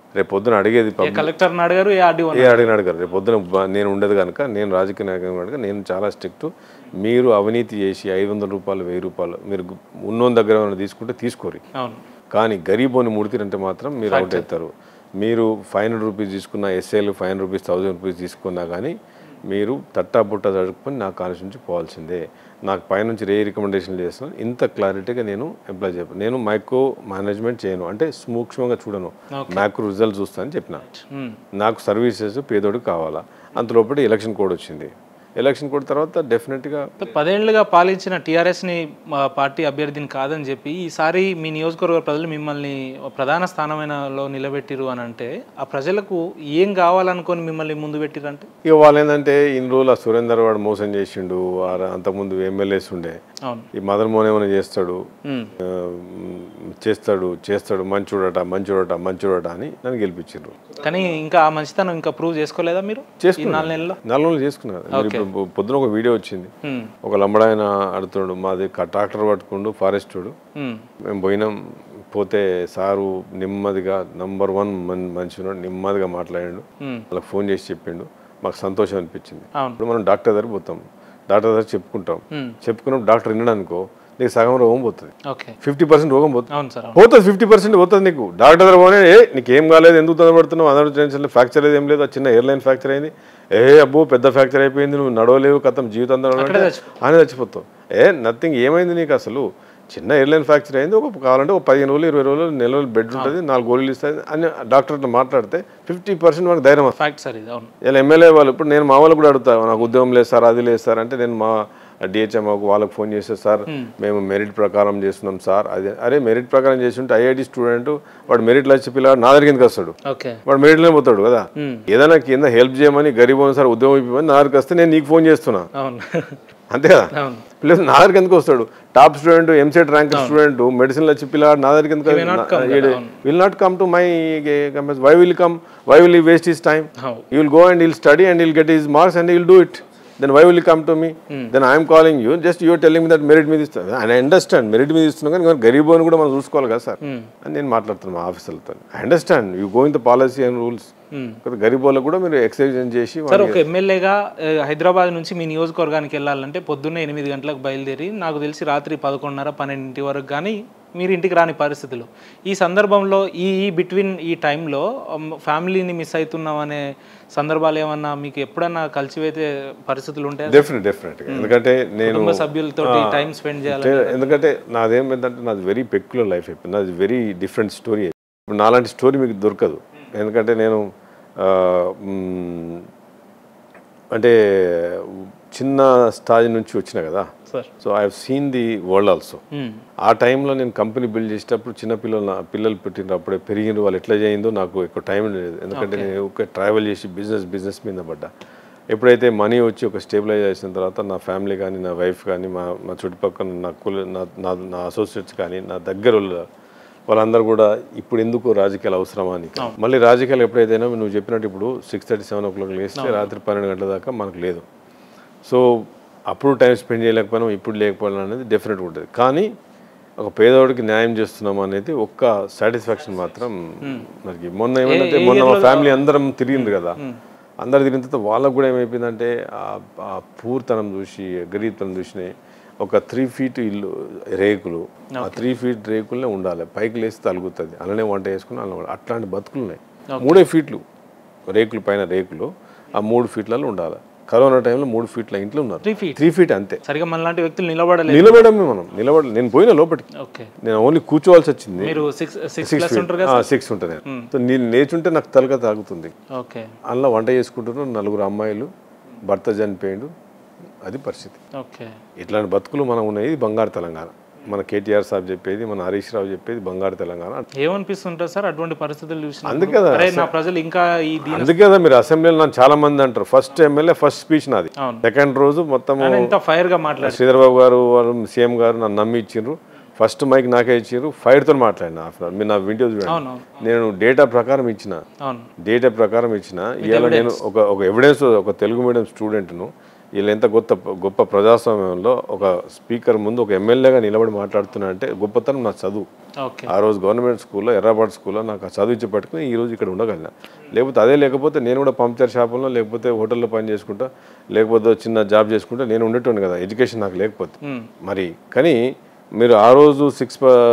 రేపు పొద్దున అడిగేది ఏ పబ్లిక్ కలెక్టర్ని అడిగారు ఏ ఆర్డీఓ ఏ అడిగిన అడగారు రేపు పొద్దున బ- నేను ఉండేది కనుక నేను రాజకీయ నాయకుని కనుక నేను చాలా స్ట్రిక్ట్ మీరు అవినీతి చేసి ఐదు వందల రూపాయలు వెయ్యి రూపాయలు మీరు గు- ఉన్నోని దగ్గర ఏమైనా తీసుకుంటే తీసుకోరి అవును కానీ గరీబోని ముడితిరంటే మాత్రం మీరు అవుట్ అవుతారు మీరు ఫైవ్ హండ్రెడ్ రూపీస్ తీసుకున్న ఎస్ఏలు five hundred rupees thousand rupees తీసుకున్నా కానీ మీరు తట్టా బుట్ట చదువుకొని నా కాలేజ్ నుంచి పోవాల్సిందే నాకు పైనుంచి రే రికమెండేషన్ చేస్తున్నాను ఇంత క్లారిటీగా నేను ఎంప్లాయ్ చెప్పాను నేను మైక్రో మేనేజ్మెంట్ చేయను అంటే సూక్ష్మంగా చూడను మ్యాక్రో రిజల్ట్ చూస్తానని చెప్పిన ఉమ్. నాకు సర్వీసెస్ పేదోడికి కావాలా అంతలోపటి ఎలక్షన్ కోడ్ వచ్చింది ఎలక్షన్ కోడ్ తర్వాత డెఫినెట్గా పదేళ్లుగా పాలించిన టీఆర్ఎస్ని మా పార్టీ అభ్యర్థిని కాదని చెప్పి ఈసారి మీ నియోజకవర్గ ప్రజలు మిమ్మల్ని ఒక ప్రధాన స్థానమైనలో నిలబెట్టిరు అని అంటే ఆ ప్రజలకు ఏం కావాలనుకొని మిమ్మల్ని ముందు పెట్టిరంటే ఇక వాళ్ళు ఏంటంటే ఇన్ని రోజులు ఆ సురేందర్ వాడు మోసం చేసిండు ఆ అంతకుముందు ఎమ్మెల్యేస్ ఉండే అవును ఈ మదన్ మోహన్ ఏమైనా చేస్తాడు ఉమ్. ఆ, మ్, చేస్తాడు చేస్తాడు మంచోడట మంచోడట మంచోడట అని నన్ను గెలిపించారు కానీ ఇంకా ఆ మంచితనం ఇంకా ప్రూవ్ చేసుకోలేదా మీరు ఈ చేసుకున్నా నాలుగు నెలల్లో నాలుగు రోజులు చేసుకున్నారు మీరు ఇప్పుడు పొ- పొద్దున ఒక వీడియో వచ్చింది ఉమ్. ఒక లంబడాయన అడుగుతాడు మాది క- ట్రాక్టర్ పట్టుకుండు ఫారెస్టుడు ఉమ్. మేము పోయినాం పోతే సారు నెమ్మదిగా నంబర్ వన్ మన్ మనిషి ఉన్నాడు నెమ్మదిగా మాట్లాడాడు ఉమ్. వాళ్ళకి ఫోన్ చేసి చెప్పిండు మాకు సంతోషం అనిపించింది అవును ఇప్పుడు మనం డాక్టర్ దగ్గర పోతాం డాక్టర్ దగ్గర చెప్పుకుంటాం ఉమ్. చెప్పుకున్నప్పుడు డాక్టర్ విన్నాడు అనుకో నీకు సగం రోగం పోతుంది ఓకే ఫిఫ్టీ పర్సెంట్ రోగం పోతుంది అవును సార్ అవును పోతుంది ఫిఫ్టీ పర్సెంట్ పోతుంది నీకు డాక్టర్ దగ్గర పోనీ ఏ నీకు ఏం కాలేదు ఎందుకు తొందరపడుతున్నావు అందరూ టెన్షన్ ఫ్రాక్చర్ ఏది ఏం లేదు ఆ చిన్న ఎయిర్లైన్ ఫ్రాక్చర్ అయింది ఏ అబ్బో పెద్ద ఫ్రాక్చర్ అయిపోయింది నువ్వు నడవలేవు కథం జీవితం నడవాలంటే ఆయన చచ్చిపోతావు ఏ నథింగ్ ఏమైంది నీకు అసలు చిన్న ఎయిర్లైన్ ఫ్రాక్చర్ అయింది ఒక కావాలంటే ఒక పదిహేను రోజులు ఇరవై రోజులు నెల రోజులు బెడ్ ఉంటుంది నాలుగు గోళీలు ఇస్తుంది అని డాక్టర్తో మాట్లాడితే ఫిఫ్టీ పర్సెంట్ మనకు ధైర్యం వస్తుంది ఫ్యాక్ట్ సార్ ఇది అవును ఇలా ఎమ్మెల్యే వాళ్ళు ఇప్పుడు నేను మా వాళ్ళు కూడా అడుగుతాను నాకు ఉద్యోగం లేదు సార్ అది లేదు సార్ అంటే నేను మా డిహెచ్ఎంఓకి వాళ్ళకి ఫోన్ చేస్తే సార్ మేము మెరిట్ ప్రకారం చేస్తున్నాం సార్ అదే అరే మెరిట్ ప్రకారం చేసి ఉంటే ఐఐటి స్టూడెంట్ వాడు మెరిట్లో వచ్చి పిల్లవాడు నా దగ్గరికి ఎందుకు వస్తాడు ఓకే వాడు మెరిట్లోనే పోతాడు కదా Hmm. ఏదైనా కింద హెల్ప్ చేయమని గరీబ్ సార్ ఉద్యోగం ఇవ్వమని నా దగ్గరికి వస్తే నేను నీకు ఫోన్ చేస్తున్నా అవును అంతే కదా అవును ప్లస్ నా దగ్గరికి ఎందుకు వస్తాడు top student EAMCET rank student medicine వచ్చి పిల్లవాడు నా దగ్గరికి ఎందుకు will not come to my why will come why will waste his time అవును you will go and he'll study and he'll get his marks and he'll do it then why will he come to me then i am calling you just you are telling me that merit మీద ఇస్తాను and i understand merit మీద ఇస్తున్నాం కానీ మరి గరీబ్ అని కూడా మనం చూసుకోవాలి కదా సార్ అని నేను మాట్లాడుతున్నాను మా ఆఫీసర్లతో I understand you going the policy and rules గరీబ్ వాళ్ళకు కూడా మీరు ఎక్సైజ్ చేసి సార్ ఒక ఎమ్మెల్యేగా ఆ, హైదరాబాద్ నుంచి మీ నియోజకవర్గానికి వెళ్ళాలంటే పొద్దున్నే ఎనిమిది గంటలకు బయలుదేరి నాకు తెలిసి రాత్రి పదకొండున్నర పన్నెండింటి వరకు కానీ మీరు ఇంటికి రాని పరిస్థితులు ఈ సందర్భంలో ఈ ఈ బిట్వీన్ ఈ టైంలో ఫ్యామిలీని మిస్ అవుతున్నాం అనే సందర్భాలు ఏమన్నా మీకు ఎప్పుడన్నా కలిసివైతే పరిస్థితులు ఉంటాయి డెఫినెట్ డెఫినెట్ ఎందుకంటే నేను కుటుంబ సభ్యులతో టైం స్పెండ్ చేయాలి అంటే ఎందుకంటే నాదేం ఏంటంటే నాది వెరీ పెక్యులర్ లైఫ్ అయిపోయింది నాది వెరీ డిఫరెంట్ స్టోరీ ఇప్పుడు నాలాంటి స్టోరీ మీకు దొరకదు ఎందుకంటే నేను ఆ, మ్, అంటే చిన్న స్థాయి నుంచి వచ్చిన కదా sir so I have seen the world also ఆ టైంలో నేను కంపెనీ బిల్డ్ చేసేటప్పుడు చిన్న పిల్లలు నా పిల్లలు పుట్టినప్పుడు అప్పుడే పెరిగిన వాళ్ళు ఎట్లా చేయిందో నాకు ఎక్కువ టైం లేదు ఎందుకంటే నేను ఒక ట్రావెల్ చేసి బిజినెస్ బిజినెస్ మీద పడ్డా ఎప్పుడైతే మనీ వచ్చి ఒక స్టేబిలైజ్ చేసిన తర్వాత నా ఫ్యామిలీ కానీ నా వైఫ్ కానీ మా మా చుట్టుపక్కల నా కుల నా నా నా అసోసియేట్స్ కానీ నా దగ్గర వాళ్ళ- వాళ్ళందరూ కూడా ఇప్పుడు ఎందుకు రాజకీయాలు అవసరమా అని మళ్ళీ రాజకీయాలు ఎప్పుడైతేనో నువ్వు చెప్పినట్టు ఇప్పుడు six thirty seven o'clock లేస్తే రాత్రి పన్నెండు గంటల దాకా మనకు లేదు సో అప్పుడు టైం స్పెండ్ చేయలేకపోయినా ఇప్పుడు లేకపోయినా అనేది డెఫినెట్గా ఉంటుంది కానీ ఒక పేదవాడికి న్యాయం చేస్తున్నాం అనేది ఒక్క సాటిస్ఫాక్షన్ మాత్రం మనకి మొన్న ఏమైందంటే మొన్న మా ఫ్యామిలీ అందరం తిరిగింది కదా అందరు తిరిగిన తర్వాత వాళ్ళకు కూడా ఏమైపోయిందంటే ఆ- ఆ పూర్తనం చూసి గరీబ్తనం చూసి ఒక త్రీ ఫీట్ ఇల్లు రేకులు ఆ త్రీ ఫీట్ రేకులనే ఉండాలి పైకి లేస్తే తలుగుతుంది అలానే వంట వేసుకుని అలా ఉండాలి. అట్లాంటి బతుకులు ఉన్నాయి మూడే ఫీట్లు రేకులు పైన రేకులు ఆ మూడు ఫీట్లలో ఉండాలి కరోనా టైంలో మూడు ఫీట్ల ఇంట్లో ఉన్నారు త్రీ ఫీట్ త్రీ ఫీట్ అంతే సరిగా మనలాంటి వ్యక్తులు నిలబడలేదు నిలబడమే మనం నిలబడ నేను పోయిన లోపలికి ఓకే నేను ఓన్లీ కూర్చోవాల్సి వచ్చింది మీరు సిక్స్ సిక్స్ ప్లస్ ఉంటారు కదా సిక్స్ ఉంటుంది సో నేను లేచుంటే నాకు తలక తాగుతుంది ఓకే అందులో వంట చేసుకుంటున్నారు నలుగురు అమ్మాయిలు భర్త చనిపోయిండు అది పరిస్థితి ఓకే ఇట్లాంటి బతుకులు మనం ఉన్నాయి ఇది బంగారు తెలంగాణ మన కేటీఆర్ సాబ్ చెప్పేది మన హరీష్ రావు చెప్పేది బంగారు తెలంగాణ ఏమనిపిస్తుంటారు సార్ అటువంటి పరిస్థితులు చూసిన అందుకే కదా అరే నా ప్రజలు ఇంకా ఈ దీని అందుకే కదా మీరు అసెంబ్లీలో నన్ను చాలా మంది అంటారు ఫస్ట్ ఎమ్మెల్యే ఫస్ట్ స్పీచ్ నాది అవును. సెకండ్ రోజు మొత్తం ఎంత ఫైర్ గా మాట్లాడారు శ్రీధర్ బాబు గారు వాళ్ళు సీఎం గారు నన్ను నమ్మి ఇచ్చిండ్రు ఫస్ట్ మైక్ నాకే ఇచ్చిండ్రు ఫైర్తో మాట్లాడిన హాఫ్ అన్ అవర్ మీరు నా వీడియో చూడండి అవును నేను డేటా ప్రకారం ఇచ్చిన అవును డేటా ప్రకారం ఇచ్చిన ఇవాళ నేను ఒక ఒక ఎవిడెన్స్ ఒక తెలుగు మీడియం స్టూడెంట్ను వీళ్ళు ఎంత గొప్ప గొప్ప ప్రజాస్వామ్యంలో ఒక స్పీకర్ ముందు ఒక ఎమ్మెల్యేగా నిలబడి మాట్లాడుతున్నా అంటే గొప్పతనం నా చదువు ఓకే ఆ రోజు గవర్నమెంట్ స్కూల్లో ఎర్రాబాద్ స్కూల్లో నాకు ఆ చదువు ఇచ్చి పట్టుకుని ఈ రోజు ఇక్కడ ఉండగలిగిన లేకపోతే అదే లేకపోతే నేను కూడా పంక్చర్ షాపుల్లో లేకపోతే హోటల్లో పని చేసుకుంటా లేకపోతే చిన్న జాబ్ చేసుకుంటా నేను ఉండేటోని కదా ఎడ్యుకేషన్ నాకు లేకపోతే మ్మ్. మరి కానీ మీరు ఆ రోజు six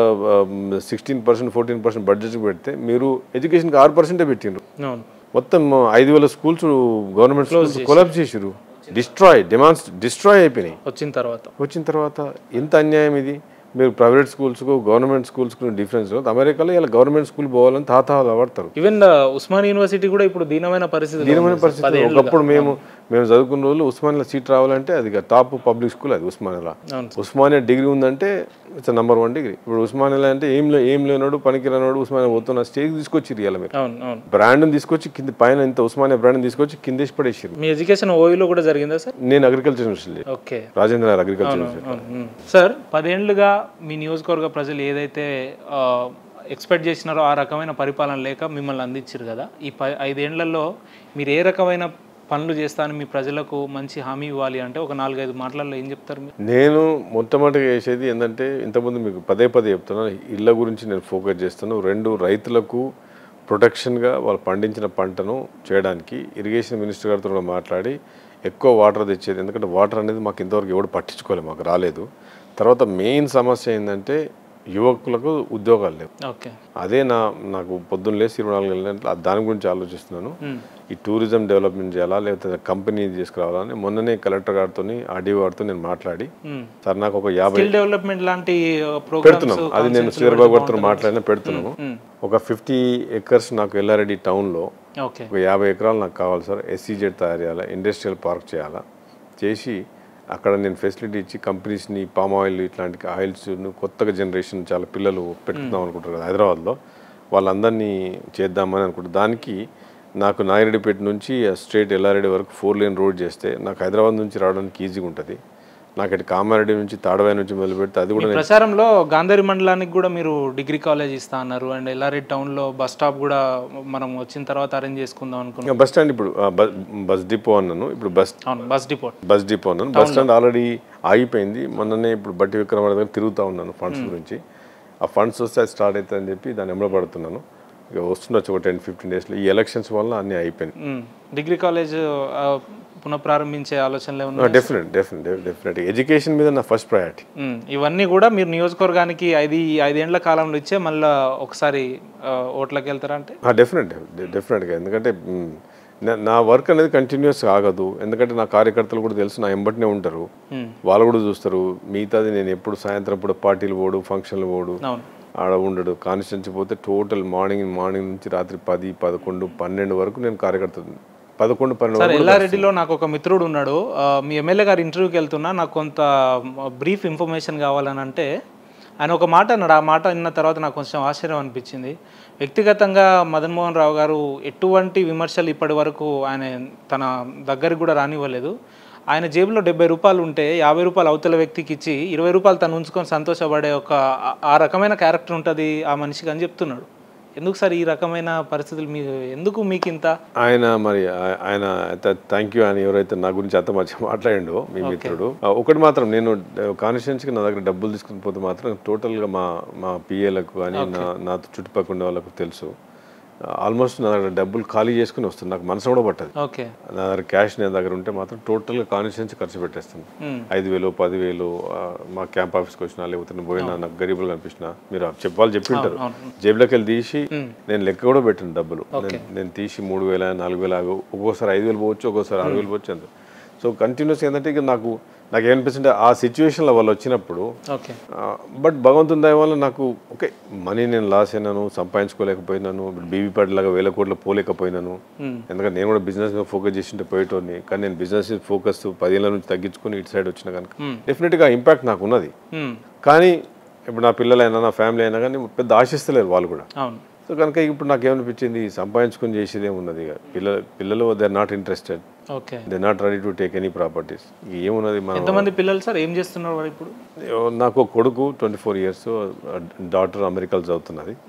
sixteen percent fourteen percent budget పెడితే మీరు ఎడ్యుకేషన్కి ఆరు పర్సెంటే పెట్టిండ్రు అవును మొత్తం ఐదు వేల స్కూల్స్ గవర్నమెంట్ స్కూల్స్ కొలాప్స్ చేసిరు డిస్ట్రాయ్ డిమాండ్స్ డిస్ట్రాయ్ అయిపోయినాయి వచ్చిన తర్వాత వచ్చిన తర్వాత ఎంత అన్యాయం ఇది మీరు ప్రైవేట్ స్కూల్స్కు గవర్నమెంట్ స్కూల్స్కు డిఫరెన్స్ లేదు అమెరికాలో ఇలా గవర్నమెంట్ స్కూల్ పోవాలని తాతాలు పడతారు ఈవెన్ ఉస్మాన్ యూనివర్సిటీ కూడా ఇప్పుడు దీనమైన పరిస్థితి దీనమైన పరిస్థితి ఒకప్పుడు మేము మేము చదువుకున్న రోజులు ఉస్మానియా సీట్ రావాలంటే అది టాప్ పబ్లిక్ స్కూల్ అది ఉస్మానియాలో అవును. ఉస్మానియా డిగ్రీ ఉందంటే ఇట్స్ నంబర్ వన్ డిగ్రీ ఇప్పుడు ఉస్మానియా అంటే ఏం లే ఏం లేనాడు పనికి రానాడు ఉస్మానియా పోతున్న స్టేజ్ తీసుకొచ్చి ఇవ్వాలి మీరు అవును అవును బ్రాండ్ని తీసుకొచ్చి కింద పైన ఇంత ఉస్మానియా బ్రాండ్ని తీసుకొచ్చి కిందేసి పడేసారు మీ ఎడ్యుకేషన్ ఓయూలో కూడా జరిగిందా సార్ నేను agriculture university okay Rajendra Nagar agriculture university అవును, మ్మ్. సార్ పదేళ్లుగా మీ నియోజకవర్గ ప్రజలు ఏదైతే ఆ, ఎక్స్పెక్ట్ చేసినారో ఆ రకమైన పరిపాలన లేక మిమ్మల్ని అందించారు కదా ఈ ప ఐదేళ్లలో మీరు ఏ రకమైన పనులు చేస్తాను మీ ప్రజలకు మంచి హామీ ఇవ్వాలి అంటే ఒక నాలుగైదు మాటలలో ఏం చెప్తారు మీరు నేను మొట్టమొదటిగా చేసేది ఏంటంటే ఇంతకుముందు మీకు పదే పదే చెప్తున్నాను ఇళ్ళ గురించి నేను ఫోకస్ చేస్తాను రెండు రైతులకు ప్రొటెక్షన్గా వాళ్ళు పండించిన పంటను చేయడానికి ఇరిగేషన్ మినిస్టర్ గారితో కూడా మాట్లాడి ఎక్కువ వాటర్ తెచ్చేది ఎందుకంటే వాటర్ అనేది మాకు ఇంతవరకు ఎవడు పట్టించుకోలేదు మాకు రాలేదు తర్వాత మెయిన్ సమస్య ఏంటంటే యువకులకు ఉద్యోగాలు లేవు ఓకే అదే నా నాకు పొద్దున్న లేసి ఇరవై నాలుగు గంటల దాని గురించి ఆలోచిస్తున్నాను మ్మ్. ఈ టూరిజం డెవలప్మెంట్ చేయాలా లేకపోతే కంపెనీ తీసుకురావాలని మొన్ననే కలెక్టర్ గారితో ఆర్డీఓ గారితో నేను మాట్లాడి మ్మ్. సార్ నాకు ఒక యాభై స్కిల్ డెవలప్మెంట్ లాంటి పెడుతున్నాం ప్రోగ్రామ్స్ అది నేను శ్రీరబాబు గారితో మాట్లాడినా పెడుతున్నాను మ్మ్. ఒక ఫిఫ్టీ ఎకర్స్ నాకు ఎల్లారెడ్డి టౌన్లో ఓకే ఒక యాభై ఎకరాలు నాకు కావాలి సార్ ఎస్సీజెడ్ తయారు చేయాలా ఇండస్ట్రియల్ పార్క్ చేయాలా చేసి అక్కడ నేను ఫెసిలిటీ ఇచ్చి కంపెనీస్ని పామ్ ఆయిల్ ఇట్లాంటి ఆయిల్స్ కొత్తగా జనరేషన్ చాలా పిల్లలు పెట్టుకుందాం అనుకుంటారు కదా హైదరాబాద్లో వాళ్ళందరినీ చేద్దామని అనుకుంటారు దానికి నాకు నాగిరెడ్డిపేట నుంచి స్ట్రేట్ ఎల్లారెడ్డి వరకు ఫోర్ లేన్ రోడ్ చేస్తే నాకు హైదరాబాద్ నుంచి రావడానికి ఈజీగా ఉంటుంది నాకు ఇటు కామారెడ్డి నుంచి తాడవాయి నుంచి మొదలు పెడితే అది కూడా ప్రచారంలో గాంధారి మండలానికి కూడా మీరు డిగ్రీ కాలేజ్ ఇస్తా అన్నారు అండ్ ఎల్లారెడ్డి టౌన్లో బస్ స్టాప్ కూడా మనం వచ్చిన తర్వాత అరేంజ్ చేసుకుందాం అనుకున్నాం ఇంకా బస్ స్టాండ్ ఇప్పుడు ఆ, బస్ బస్ డిపో అన్నాను ఇప్పుడు బస్ అవును బస్ డిపోట్ బస్ డిపో అన్నాను బస్ స్టాండ్ ఆల్రెడీ ఆగిపోయింది మొన్ననే ఇప్పుడు బట్టి విక్రమార్క దగ్గర తిరుగుతూ ఉన్నాను ఫండ్స్ గురించి ఆ ఫండ్స్ వస్తే అది స్టార్ట్ అవుతుందని చెప్పి దాన్ని ఎమ్మడపడుతున్నాను ఇక వస్తుండొచ్చు ఒక టెన్ ఫిఫ్టీన్ డేస్లో ఈ ఎలక్షన్స్ వల్ల అన్నీ అయిపోయింది డిగ్రీ కాలేజ్ ఆ, పునఃప్రారంభించే ఆలోచనలే ఉన్నాయి డెఫినెట్ డెఫినెట్ డెఫినెట్ ఎడ్యుకేషన్ మీద నా ఫస్ట్ ప్రయారిటీ మ్మ్. ఇవన్నీ కూడా మీరు నియోజకవర్గానికి ఐదు ఈ ఐదేండ్ల కాలంలో ఇచ్చే మళ్ళీ ఒకసారి ఆ, ఓట్లకి వెళ్తారా అంటే డెఫినెట్ డెఫినెట్గా ఎందుకంటే మ్, నా- నా వర్క్ అనేది కంటిన్యూస్ ఆగదు ఎందుకంటే నా కార్యకర్తలు కూడా తెలుసు నా ఎంబటినే ఉంటారు మ్మ్. వాళ్ళు కూడా చూస్తారు మిగతాది నేను ఎప్పుడు సాయంత్రం పూట పార్టీలు పోడు ఫంక్షన్లు పోడు అవును ఆడ ఉండడు కాన్స్టిట్యున్సీ పోతే టోటల్ మార్నింగ్ మార్నింగ్ నుంచి రాత్రి పది పదకొండు పన్నెండు వరకు నేను కార్యకర్త పదకొండు పన్నెండు సార్ వరకు ఎల్లారెడ్డిలో నాకు ఒక మిత్రుడు ఉన్నాడు ఆ, మీ ఎమ్మెల్యే గారి ఇంటర్వ్యూకి వెళ్తున్నా నాకు కొంత బ్రీఫ్ ఇన్ఫర్మేషన్ కావాలని అంటే ఆయన ఒక మాట అన్నాడు ఆ మాట విన్న తర్వాత నాకు కొంచెం ఆశ్చర్యం అనిపించింది వ్యక్తిగతంగా మదన్ మోహన్ రావు గారు ఎటువంటి విమర్శలు ఇప్పటి వరకు ఆయన తన దగ్గరికి కూడా రానివ్వలేదు ఆయన జేబులో డెబ్బై రూపాయలు ఉంటే యాభై రూపాయలు అవతల వ్యక్తికి ఇచ్చి ఇరవై రూపాయలు తను ఉంచుకొని సంతోషపడే ఒక ఆ- ఆ రకమైన క్యారెక్టర్ ఉంటుంది ఆ మనిషికి అని చెప్తున్నాడు ఎందుకు సార్ ఈ రకమైన పరిస్థితులు మీ ఎందుకు మీకు ఇంత ఆయన మరి ఆ- ఆయన థ్యాంక్ యూ అని ఎవరైతే నా గురించి అంత మంచిగా మాట్లాడిండో మీ మిత్రుడు ఆ, ఒకటి మాత్రం నేను కాన్స్టిట్యున్సీకి నా దగ్గర డబ్బులు తీసుకుని పోతే మాత్రం టోటల్గా మా మా పిఏలకు కానీ నా నా చుట్టుపక్కల ఉండే వాళ్ళకు తెలుసు ఆల్మోస్ట్ నా దగ్గర డబ్బులు ఖాళీ చేసుకుని వస్తుంది నాకు మనసు కూడా పట్టదు ఓకే నా దగ్గర క్యాష్ నా దగ్గర ఉంటే మాత్రం టోటల్గా కాన్స్టిట్యున్సీ ఖర్చు పెట్టేస్తాను మ్మ్. ఐదు వేలు పదివేలు ఆ, మా క్యాంప్ ఆఫీస్కి వచ్చినా లేకపోతే నేను పోయినా నాకు గరీబులు కనిపించినా మీరు చెప్పాలి చెప్పి ఉంటారు జేబులోకి వెళ్ళి తీసి నేను లెక్క కూడా పెట్టాను డబ్బులు నేను- నేను తీసి మూడు వేల నాలుగు వేల ఒక్కోసారి ఐదు వేలు పోవచ్చు ఒక్కోసారి ఆరు వేలు పోవచ్చు అంత సో కంటిన్యూస్ ఏంటంటే ఇక నాకు నాకు ఏమనిపిస్తుంటే ఆ సిచ్యువేషన్లో వాళ్ళు వచ్చినప్పుడు ఓకే బట్ భగవంతుని దయ వల్ల నాకు ఓకే మనీ నేను లాస్ అయినాను సంపాదించుకోలేకపోయినాను బీబీ లాగా వేల కోట్లు పోలేకపోయినాను మ్మ్. ఎందుకంటే నేను కూడా బిజినెస్ మీద ఫోకస్ చేసింటే పోయేటోని కానీ నేను బిజినెస్ ఫోకస్ పదిహేళ్ళ నుంచి తగ్గించుకొని ఇటు సైడ్ వచ్చిన కనుక డెఫినెట్గా ఇంపాక్ట్ నాకు ఉన్నది మ్మ్. కానీ ఇప్పుడు నా పిల్లలైనా నా ఫ్యామిలీ అయినా కానీ పెద్ద ఆశిస్తలేరు వాళ్ళు కూడా అవును సో కనుక ఇప్పుడు నాకు ఏమనిపించింది సంపాదించుకొని చేసేది ఏమున్నది ఇక పిల్లలు పిల్లలు they are not interested okay they not ready to take any properties ఏమున్నది మనం ఎంతమంది పిల్లలు సార్ ఏం చేస్తున్నారు వాడు ఇప్పుడు నాకు ఒక కొడుకు ట్వంటీ ఫోర్ ఇయర్స్ డాటర్ అమెరికాలో చదువుతున్నది మ్మ్.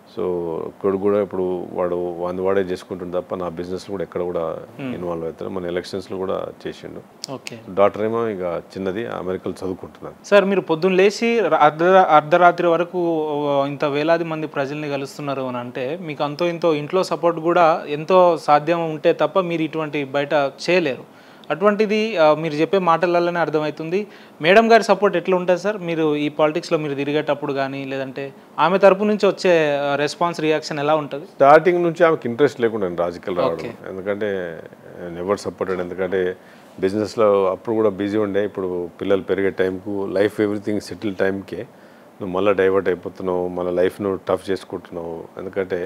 సో ఇక్కడ కూడా ఇప్పుడు వాడు వంద వాడే చేసుకుంటుంది తప్ప నా బిజినెస్ కూడా ఎక్కడ కూడా ఇన్వాల్వ్ అవుతారు మన ఎలక్షన్స్లో కూడా చేసిండు ఓకే డాక్టర్ ఏమో ఇక చిన్నది అమెరికాలో చదువుకుంటున్నాను సార్ మీరు పొద్దున్న లేచి ర- అర్ధ అర్ధరాత్రి వరకు ఓ, ఇంత వేలాది మంది ప్రజల్ని కలుస్తున్నారు అని అంటే మీకు అంతో ఇంతో ఇంట్లో సపోర్ట్ కూడా ఎంతో సాధ్యం ఉంటే తప్ప మీరు ఇటువంటి బయట చేయలేరు అటువంటిది ఆ, మీరు చెప్పే మాటలలోనే అర్థమవుతుంది మేడం గారి సపోర్ట్ ఎట్లా ఉంటుంది సార్ మీరు ఈ పాలిటిక్స్లో మీరు తిరిగేటప్పుడు కానీ లేదంటే ఆమె తరపు నుంచి వచ్చే రెస్పాన్స్ రియాక్షన్ ఎలా ఉంటుంది స్టార్టింగ్ నుంచి ఆమెకి ఇంట్రెస్ట్ లేకుండా రాజకీయాలు రావడం ఎందుకంటే ఎవరు సపోర్టెడ్ ఎందుకంటే బిజినెస్లో అప్పుడు కూడా బిజీ ఉండే ఇప్పుడు పిల్లలు పెరిగే టైంకు లైఫ్ ఎవ్రీథింగ్ సెటిల్ టైంకే నువ్వు మళ్ళీ డైవర్ట్ అయిపోతున్నావు మళ్ళీ లైఫ్ను టఫ్ చేసుకుంటున్నావు ఎందుకంటే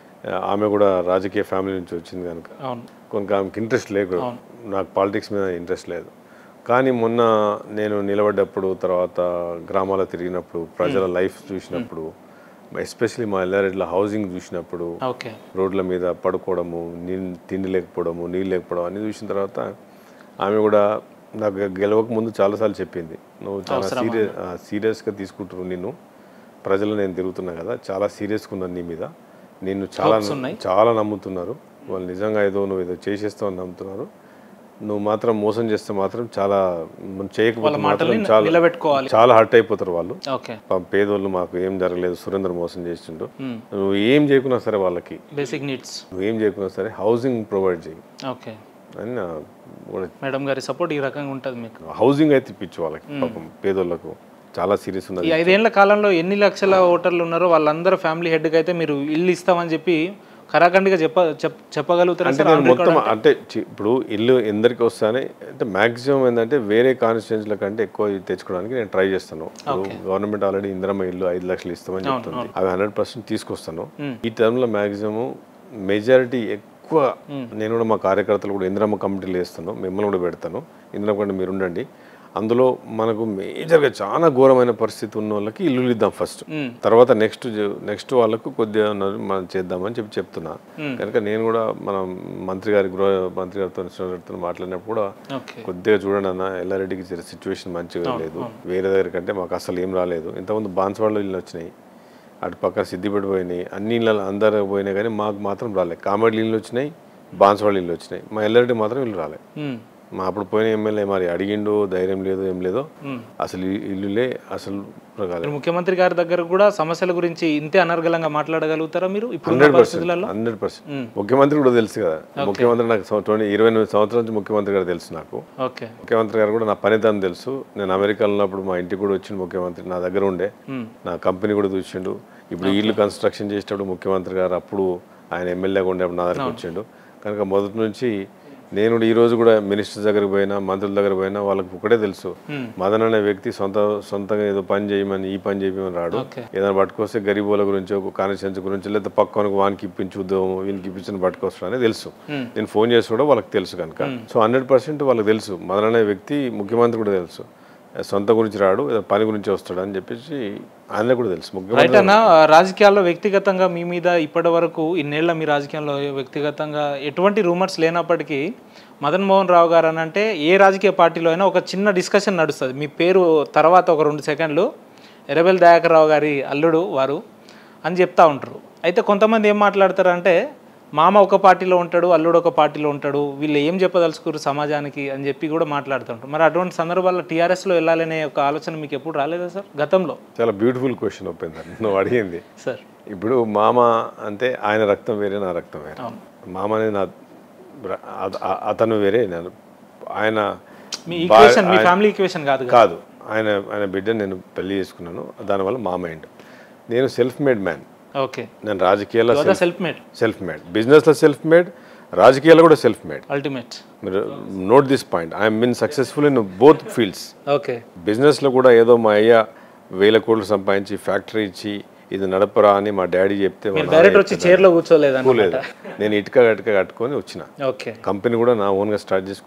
ఆమె కూడా రాజకీయ ఫ్యామిలీ నుంచి వచ్చింది కనుక అవును కొంత ఆమెకి ఇంట్రెస్ట్ లేదు నాకు పాలిటిక్స్ మీద ఇంట్రెస్ట్ లేదు కానీ మొన్న నేను నిలబడ్డప్పుడు తర్వాత గ్రామాల్లో తిరిగినప్పుడు ప్రజల లైఫ్ చూసినప్పుడు ఎస్పెషలీ మా ఎల్లారెడ్ల హౌసింగ్ చూసినప్పుడు ఓకే రోడ్ల మీద పడుకోవడము నీళ్ళు తిండి లేకపోవడము నీళ్ళు లేకపోవడం అన్ని చూసిన తర్వాత ఆమె కూడా నాకు గెలవక ముందు చాలాసార్లు చెప్పింది నువ్వు చాలా సీరియస్ సీరియస్గా తీసుకుంటున్నావు నిన్ను ప్రజలు నేను తిరుగుతున్నా కదా చాలా సీరియస్గా ఉన్నాను నీ మీద నిన్ను చాలా చాలా నమ్ముతున్నారు వాళ్ళు నిజంగా ఏదో నువ్వు ఏదో చేసేస్తావు అని నమ్ముతున్నారు నువ్వు మాత్రం మోసం చేస్తే మాత్రం చాలా మనం చేయకపోతే మాత్రం చాలా నిలబెట్టుకోవాలి చాలా హర్ట్ అయిపోతారు వాళ్ళు ఓకే పాపం పేదోళ్ళు మాకు ఏం జరగలేదు సురేంద్ర మోసం చేసిండు నువ్వు ఏం చేయకున్నా సరే వాళ్ళకి బేసిక్ నీడ్స్ నువ్వు ఏం చేయకున్నా సరే హౌసింగ్ ప్రొవైడ్ చేయి ఓకే అని నా కూడా మేడం గారి సపోర్ట్ ఈ రకంగా ఉంటుంది మీకు హౌసింగ్ అయితే ఇప్పించు వాళ్ళకి పాపం పేదోళ్ళకు చాలా సీరియస్ ఉన్నది ఈ ఐదేళ్ల కాలంలో ఎన్ని లక్షల ఓటర్లు ఉన్నారో వాళ్ళందరూ ఫ్యామిలీ హెడ్కి అయితే మీరు ఇల్లు ఇస్తామని చెప్పి కరాఖండిగా చెప్ప చెప్- చెప్పగలుగుతారా అంటే సార్ నేను మొత్తం అంటే చి- ఇప్పుడు ఇల్లు ఎందరికి వస్తానే అంటే మాక్సిమం ఏంటంటే వేరే కాన్స్టిట్యూన్సీల కంటే ఎక్కువ తెచ్చుకోవడానికి నేను ట్రై చేస్తాను గవర్నమెంట్ ఆల్రెడీ ఇందిరమ్మ ఇల్లు ఐదు లక్షలు ఇస్తామని చెప్తుంది అవి హండ్రెడ్ పర్సెంట్ తీసుకొస్తాను ఈ టర్మ్లో మాక్సిమం మెజారిటీ ఎక్కువ నేను కూడా మా కార్యకర్తలు కూడా ఇందిరమ్మ కమిటీలు వేస్తాను మిమ్మల్ని కూడా పెడతాను ఇందిరమ్మ కంటే మీరు ఉండండి అందులో మనకు మేజర్గా చాలా ఘోరమైన పరిస్థితి ఉన్న వాళ్ళకి ఇల్లు ఇద్దాం ఫస్ట్ తర్వాత నెక్స్ట్ నెక్స్ట్ వాళ్ళకు కొద్దిగా ఉన్నది మనం చేద్దామని చెప్పి చెప్తున్నా కనుక నేను కూడా మన మంత్రి గారి గృహ మంత్రి గారితో కృష్ణ గారితో మాట్లాడినప్పుడు కూడా ఓకే కొద్దిగా చూడండి అన్న ఎల్లారెడ్డికి సిచ్యువేషన్ మంచిగా లేదు వేరే దగ్గర కంటే మాకు అసలు ఏం రాలేదు ఇంతకుముందు బాన్స్వాడలో ఇల్లు వచ్చినాయి అటు పక్కన సిద్దిపేట పోయినాయి అన్ని ఇళ్ళు అందరూ పోయినాయి కానీ మాకు మాత్రం రాలేదు కామెడీ ఇల్లు వచ్చినాయి బాన్స్వాడ ఇల్లు వచ్చినాయి మా ఎల్లారెడ్డి మాత్రం ఇల్లు రాలేదు మా అప్పుడు పోయిన ఎమ్మెల్యే మరి అడిగిండు ధైర్యం లేదు ఏం లేదో అసలు ఈ ఇల్లులే అసలు రాలేదు మీరు ముఖ్యమంత్రి గారి దగ్గర కూడా సమస్యల గురించి ఇంతే అనర్గళంగా మాట్లాడగలుగుతారా మీరు ఇప్పుడు హండ్రెడ్ పర్సెంట్ పరిస్థితులలో హండ్రెడ్ పర్సెంట్ ముఖ్యమంత్రి కూడా తెలుసు కదా ముఖ్యమంత్రి నాకు సం- ట్వంటీ ఇరవై ఎనిమిది సంవత్సరాల నుంచి ముఖ్యమంత్రి గారు తెలుసు నాకు ఓకే ముఖ్యమంత్రి గారు కూడా నా పనితనం తెలుసు నేను అమెరికాలో ఉన్నప్పుడు మా ఇంటికి కూడా వచ్చిండు ముఖ్యమంత్రి నా దగ్గర ఉండే నా కంపెనీ కూడా చూసిండు ఇప్పుడు ఇల్లు కన్స్ట్రక్షన్ చేసేటప్పుడు ముఖ్యమంత్రి గారు అప్పుడు ఆయన ఎమ్మెల్యేగా ఉండేప్పుడు నా దగ్గరకు వచ్చిండు కనుక మొదటి నుంచి నేను కూడా ఈ రోజు కూడా మినిస్టర్ దగ్గరికి పోయినా మంత్రుల దగ్గర పోయినా వాళ్ళకి ఒకటే తెలుసు మదన్ అనే వ్యక్తి సొంత సొంతంగా ఏదో పని చేయమని ఈ పని చేయమని రాడు ఓకే ఏదైనా పట్టుకొస్తే గరీబోల గురించి ఒక కాన్స్టిట్యూన్సీ గురించి లేదా పక్కనకు వానికి ఇప్పించి ఉద్యోగం వీనికి ఇప్పించిన పట్టుకొస్తాడు అనేది తెలుసు నేను ఫోన్ చేసి కూడా వాళ్ళకి తెలుసు కనుక సో హండ్రెడ్ పర్సెంట్ వాళ్ళకి తెలుసు మదన్ అనే వ్యక్తి ముఖ్యమంత్రి కూడా తెలుసు సొంత గురించి రాడు ఏదో పని గురించి వస్తాడు అని చెప్పేసి ఆయన కూడా తెలుసు ముఖ్యమంత్రి రైట్ అన్న రాజకీయాల్లో వ్యక్తిగతంగా మీ మీద ఇప్పటి వరకు ఇన్నేళ్ల మీ రాజకీయంలో వ్యక్తిగతంగా ఎటువంటి రూమర్స్ లేనప్పటికీ మదన్ మోహన్ రావు గారు అని అంటే ఏ రాజకీయ పార్టీలో అయినా ఒక చిన్న డిస్కషన్ నడుస్తుంది మీ పేరు తర్వాత ఒక రెండు సెకండ్లు ఎర్రబెల్ దయాకర్ రావు గారి అల్లుడు వారు అని చెప్తా ఉంటారు అయితే కొంతమంది ఏం మాట్లాడతారంటే మామ ఒక పార్టీలో ఉంటాడు అల్లుడు ఒక పార్టీలో ఉంటాడు వీళ్ళు ఏం చెప్పదలుచుకోరు సమాజానికి అని చెప్పి కూడా మాట్లాడుతుంటారు మరి అటువంటి సందర్భాల్లో టీఆర్ఎస్లో వెళ్ళాలనే ఒక ఆలోచన మీకు ఎప్పుడు రాలేదా సార్ గతంలో చాలా బ్యూటిఫుల్ క్వశ్చన్ ఒప్పింది నువ్వు అడిగింది సార్ ఇప్పుడు మామ అంటే ఆయన రక్తం వేరే నా రక్తం వేరే అవును. మామ అనేది నా బ్ర- అత- అ- అతను వేరే నేను ఆయన మీ ఈక్వేషన్ మీ ఫ్యామిలీ ఈక్వేషన్ కాదు కదా కాదు ఆయన ఆయన బిడ్డని నేను పెళ్లి చేసుకున్నాను దానివల్ల మా మైండ్ నేను సెల్ఫ్ మేడ్ మ్యాన్ ఓకే నేను రాజకీయాల్లో సెల్ఫ్ మేడ్ సెల్ఫ్ మేడ్ బిజినెస్లో సెల్ఫ్ మేడ్ రాజకీయాల్లో కూడా సెల్ఫ్ మేడ్ అల్టిమేట్ మీరు note this point I'm been successful in both fields okay బిజినెస్లో కూడా ఏదో మా అయ్య వేల కోట్లు సంపాదించి ఫ్యాక్టరీ ఇచ్చి ఇది నడపరా అని మా డాడీ చెప్తే మా నాన్న డైరెక్ట్ వచ్చి చైర్లో కూర్చోలేదన్న లేదు నేను ఇటుక గటుక కట్టుకొని వచ్చిన ఓకే కంపెనీ కూడా నా ఓన్గా స్టార్ట్ చేసుకున్నా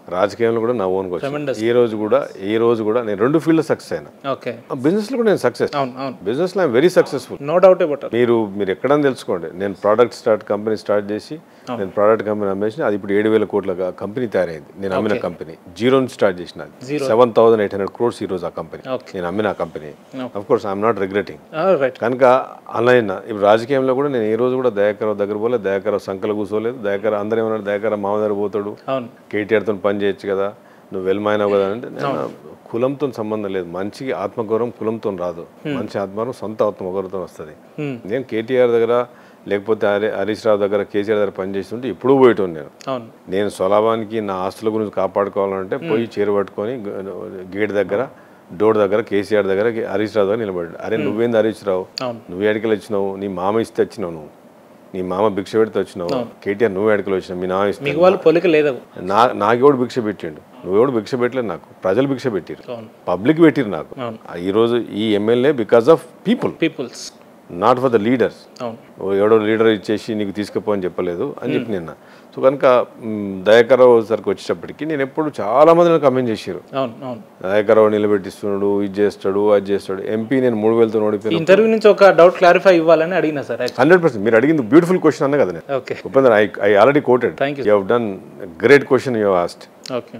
రాజకీయంలో కూడా నా ఓన్కి వచ్చాను ఈ రోజు కూడా ఈ రోజు కూడా నేను రెండు ఫీల్డ్ సక్సెస్ అయినా ఓకే బిజినెస్లో కూడా నేను సక్సెస్ అవును అవును బిజినెస్లో I'm very successful no doubt about మీరు మీరు ఎక్కడైనా తెలుసుకోండి నేను ప్రోడక్ట్ స్టార్ట్ కంపెనీ స్టార్ట్ చేసి నేను ప్రోడక్ట్ కంపెనీ అమ్మేసి అది ఇప్పుడు ఏడు వేల కోట్ల కంపెనీ తయారైంది నేను అమ్మిన కంపెనీ జీరో నుంచి స్టార్ట్ చేసిన seven thousand eight hundred crores ఈ రోజు ఆ కంపెనీ Okay. నేను అమ్మిన company of course I'm not regretting right కనుక ఆన్లైన్ ఇప్పుడు రాజకీయంలో కూడా నేను ఏ రోజు కూడా దయాకరావు దగ్గర పోలేదు దయాకరావు సంకలు కూర్చోలేదు దయాకర అందరూ ఏమన్నారు దయాకరావు మామ దగ్గర పోతాడు అవును కేటీఆర్తో పని చేయొచ్చు కదా నువ్వు వెల్మైనావు కదా అంటే నేను కులంతో సంబంధం లేదు మంచి ఆత్మగౌరవం కులంతో రాదు మంచి ఆత్మగౌరవం సొంత ఆత్మగౌరవంతో వస్తుంది Hmm. నేను కేటీఆర్ దగ్గర లేకపోతే హరి హరీష్ రావు దగ్గర కేసీఆర్ దగ్గర పనిచేస్తుంటే ఎప్పుడూ పోయేటోను నేను అవును నేను స్వలాభానికి నా ఆస్తుల గురించి కాపాడుకోవాలంటే పోయి చీర పట్టుకొని గేట్ దగ్గర డోర్ దగ్గర కేసీఆర్ దగ్గర హరీష్ రావు దగ్గర నిలబడ్డాడు అరే నువ్వేంది హరీష్ రావు అవును. నువ్వు ఎడికలు వచ్చినావు నీ మామ ఇస్తే వచ్చినావు నువ్వు నీ మామ భిక్ష పెడితే వచ్చినావు కేటీఆర్ నువ్వు ఎడికలు వచ్చినావు మీ నామ ఇస్తే మీకు వాళ్ళు పొలిక లేదు నా నాకెవడు భిక్ష పెట్టిండు నువ్వెవడు భిక్ష పెట్టలేదు నాకు ప్రజలు భిక్ష పెట్టిరు అవును పబ్లిక్ పెట్టిరు నాకు అవును. ఆ ఈరోజు ఈ MLA because of people peoples not for the leaders అవును ఎవడో లీడర్ ఇచ్చేసి నీకు తీసుకుపో అని చెప్పలేదు అని చెప్పి నిన్న సో కనుక మ్, దయాకరావు సరికి వచ్చేటప్పటికి నేను ఎప్పుడు చాలా మంది నాకు కమెంట్ చేశారు అవును అవును దయాకరావు నిలబెట్టిస్తున్నాడు ఇది చేస్తాడు అది చేస్తాడు ఎంపీ నేను మూడు వేలతో ఓడిపోయాను ఇంటర్వ్యూ నుంచి ఒక డౌట్ క్లారిఫై ఇవ్వాలని అడిగినా సార్ హండ్రెడ్ పర్సెంట్ మీరు అడిగింది బ్యూటిఫుల్ క్వశ్చన్ అన్న కదా నేను okay Upendra I I already quoted Thank you, you have done great question you asked okay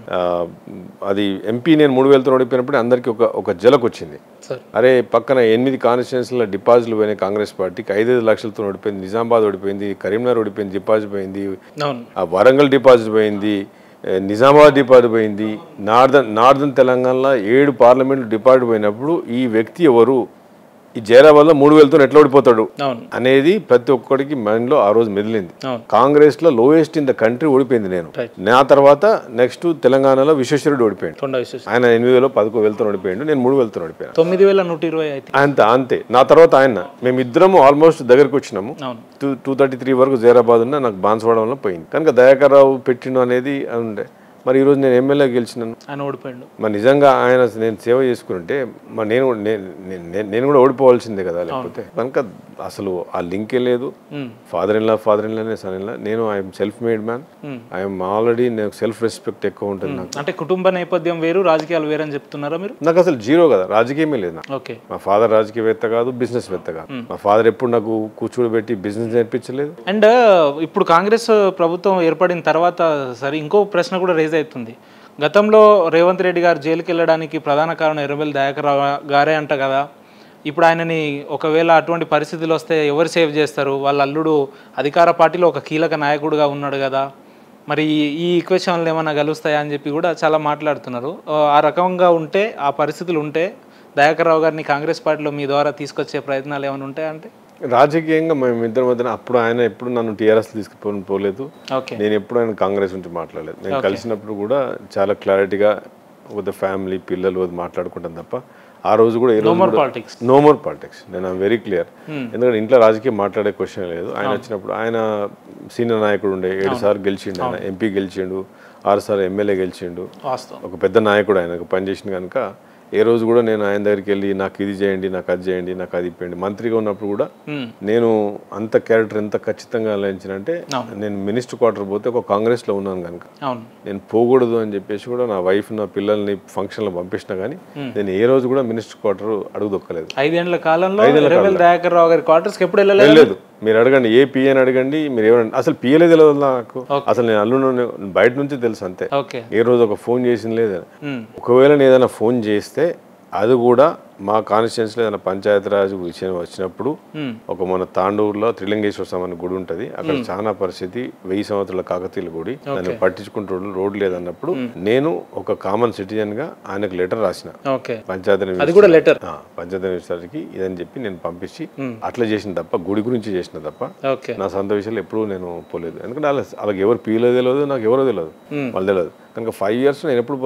అది ఎంపీ నేను మూడు వేలతో ఓడిపోయినప్పుడు అందరికీ ఒక ఒక జలకు వచ్చింది సార్ అరే పక్కన ఎనిమిది కాన్స్టిట్యున్సీల డిపాజిట్లు పోయినాయి కాంగ్రెస్ పార్టీకి ఐదైదు లక్షలతో ఓడిపోయింది నిజామాబాద్ ఓడిపోయింది కరీంనగర్ ఓడిపోయింది డిపాజిట్ పోయింది అవును ఆ వరంగల్ డిపాజిట్ పోయింది ఏ, నిజామాబాద్ డిపాజిట్ పోయింది నార్దన్ నార్దన్ తెలంగాణలో ఏడు పార్లమెంట్లు డిపాజిట్ పోయినప్పుడు ఈ వ్యక్తి ఎవరు ఈ జైరాబాద్లో మూడు వేలతో ఎట్లా ఓడిపోతాడు అవును అనేది ప్రతి ఒక్కడికి మైండ్లో ఆ రోజు మెదిలింది అవును కాంగ్రెస్ లో లోయెస్ట్ ఇన్ ద కంట్రీ ఓడిపోయింది నేను Right. నా తర్వాత నెక్స్ట్ తెలంగాణలో విశ్వేశ్వరుడు ఓడిపోయాడు కొండ విశ్వేశ్వర ఆయన ఎనిమిది వేలు పదకొ వెళ్తూ ఓడిపోయాడు నేను మూడు వెళ్తూ ఓడిపోయాను తొమ్మిది వేల నూట ఇరవై అయితే అంత అంతే నా తర్వాత ఆయన మేము ఇద్దరము ఆల్మోస్ట్ దగ్గరకు వచ్చినాము అవును టూ టూ థర్టీ త్రీ వరకు జైరాబాద్ ఉన్న నాకు బాన్సవాడంలో పోయింది కనుక దయాకర్రావు పెట్టిండు అనేది ఉండే మరి ఈరోజు నేను ఎమ్మెల్యే గెలిచినాను ఆయన ఓడిపోయాడు మరి నిజంగా ఆయన నేను సేవ చేసుకుంటే మరి నేను నేను- నేను- నేను కూడా ఓడిపోవాల్సిందే కదా లేకపోతే కనుక అసలు ఆ లింకే లేదు మ్మ్. Father in law father in లానే సన్ ఇన్ లా నేను I'm self made man I'm already నాకు సెల్ఫ్ రెస్పెక్ట్ ఎక్కువ ఉంటుంది నాకు అంటే కుటుంబ నేపథ్యం వేరు రాజకీయాలు వేరు అని చెప్తున్నారా మీరు నాకు అసలు జీరో కదా రాజకీయమే లేదు నాకు ఓకే మా ఫాదర్ రాజకీయవేత్త కాదు బిజినెస్ వేత్త కాదు మా ఫాదర్ ఎప్పుడు నాకు కూర్చోబెట్టి బిజినెస్ నేర్పించలేదు అండ్ ఇప్పుడు కాంగ్రెస్ ప్రభుత్వం ఏర్పడిన తర్వాత సరే ఇంకో ప్రశ్న కూడా రేజ్ అవుతుంది గతంలో రేవంత్ రెడ్డి గారు జైలుకి వెళ్ళడానికి ప్రధాన కారణం ఎర్రబెల్లి దయాకర్ రావు గారే అంట కదా ఇప్పుడు ఆయనని ఒకవేళ అటువంటి పరిస్థితులు వస్తే ఎవరు సేవ్ చేస్తారు వాళ్ళ అల్లుడు అధికార పార్టీలో ఒక కీలక నాయకుడుగా ఉన్నాడు కదా మరి ఈ- ఈ ఈక్వేషన్లు ఏమైనా కలుస్తాయా అని చెప్పి కూడా చాలా మాట్లాడుతున్నారు ఆ, ఆ రకంగా ఉంటే ఆ పరిస్థితులు ఉంటే దయాకర్ రావు గారిని కాంగ్రెస్ పార్టీలో మీ ద్వారా తీసుకొచ్చే ప్రయత్నాలు ఏమైనా ఉంటాయంటే రాజకీయంగా మేము ఇద్దరి మధ్యన అప్పుడు ఆయన ఎప్పుడు నన్ను టీఆర్ఎస్ తీసుకుపోని పోలేదు ఓకే నేను ఎప్పుడు ఆయన కాంగ్రెస్ నుంచి మాట్లాడలేదు నేను కలిసినప్పుడు కూడా చాలా క్లారిటీగా విత్ ఫ్యామిలీ పిల్లలు అది మాట్లాడుకుంటాం తప్ప ఆ రోజు కూడా ఏ రోజు మోర్ కూడా- పాలిటిక్స్ నో మోర్ పాలిటిక్స్ నేను ఐమ్ వెరీ క్లియర్ ఎందుకంటే ఇంట్లో రాజకీయం మాట్లాడే క్వశ్చన్ లేదు ఆయన వచ్చినప్పుడు ఆయన సీనియర్ నాయకుడు ఉండే ఏడు సార్లు గెలిచిండు ఆయన ఎంపీ గెలిచిండు ఆరు సార్లు ఎమ్మెల్యే గెలిచిండు వాస్తవం ఒక పెద్ద నాయకుడు ఆయనకు పనిచేసింది కనుక ఏ రోజు కూడా నేను ఆయన దగ్గరికి వెళ్ళి నాకు ఇది చేయండి నాకు అది చేయండి నాకు అది ఇప్పండి మంత్రిగా ఉన్నప్పుడు కూడా మ్మ్. నేను అంత క్యారెక్టర్ ఎంత ఖచ్చితంగా అలయించినంటే నేను మినిస్టర్ క్వార్టర్ పోతే ఒక కాంగ్రెస్ లో ఉన్నాను కనుక అవును నేను పోకూడదు అని చెప్పేసి కూడా నా వైఫ్ నా పిల్లల్ని ఫంక్షన్లో పంపించిన కానీ నేను ఏ రోజు కూడా మినిస్టర్ క్వార్టర్ అడుగు దొక్కలేదు ఐదేళ్ల కాలంలో రేవల్ దయాకర్ రావు గారి క్వార్టర్స్కి ఎప్పుడు వెళ్ళలేదు లేదు మీరు అడగండి ఏ పిఏ అని అడగండి మీరు ఏమన్నా అసలు పిఏలే తెలియదు నాకు అసలు నేను అల్లుడు బయట నుంచి తెలుసు అంతే ఓకే ఏ రోజు ఒక ఫోన్ చేసింది లేదు మ్మ్. ఒకవేళ నేను ఏదైనా ఫోన్ చేస్తే అది కూడా మా కాన్స్టిట్యున్సీలో ఏదైనా పంచాయతీరాజ్ విషయం వచ్చినప్పుడు మ్మ్. ఒక మన తాండూరులో త్రిలింగేశ్వర స్వామి అనే గుడి ఉంటది అక్కడ చాలా పరిస్థితి వెయ్యి సంవత్సరాల కాకతీయుల గుడి దాన్ని పట్టించుకుంటూ రోడ్డు లేదన్నప్పుడు నేను ఒక కామన్ సిటిజన్ గా ఆయనకు లెటర్ రాసిన ఓకే పంచాయతీ అది కూడా లెటర్ పంచాయతీ మినిస్టర్కి ఇదని చెప్పి నేను పంపించి అట్లా చేసిన తప్ప గుడి గురించి చేసిన తప్ప ఓకే నా సొంత విషయాలు ఎప్పుడూ నేను పోలేదు ఎందుకంటే వాళ్ళ వాళ్ళకి ఎవరు పీలో తెలియదు నాకు ఎవరో తెలియదు వాళ్ళు తెలియదు కనుక ఫైవ్ ఇయర్స్ నేను ఎప్పుడు పోలేదు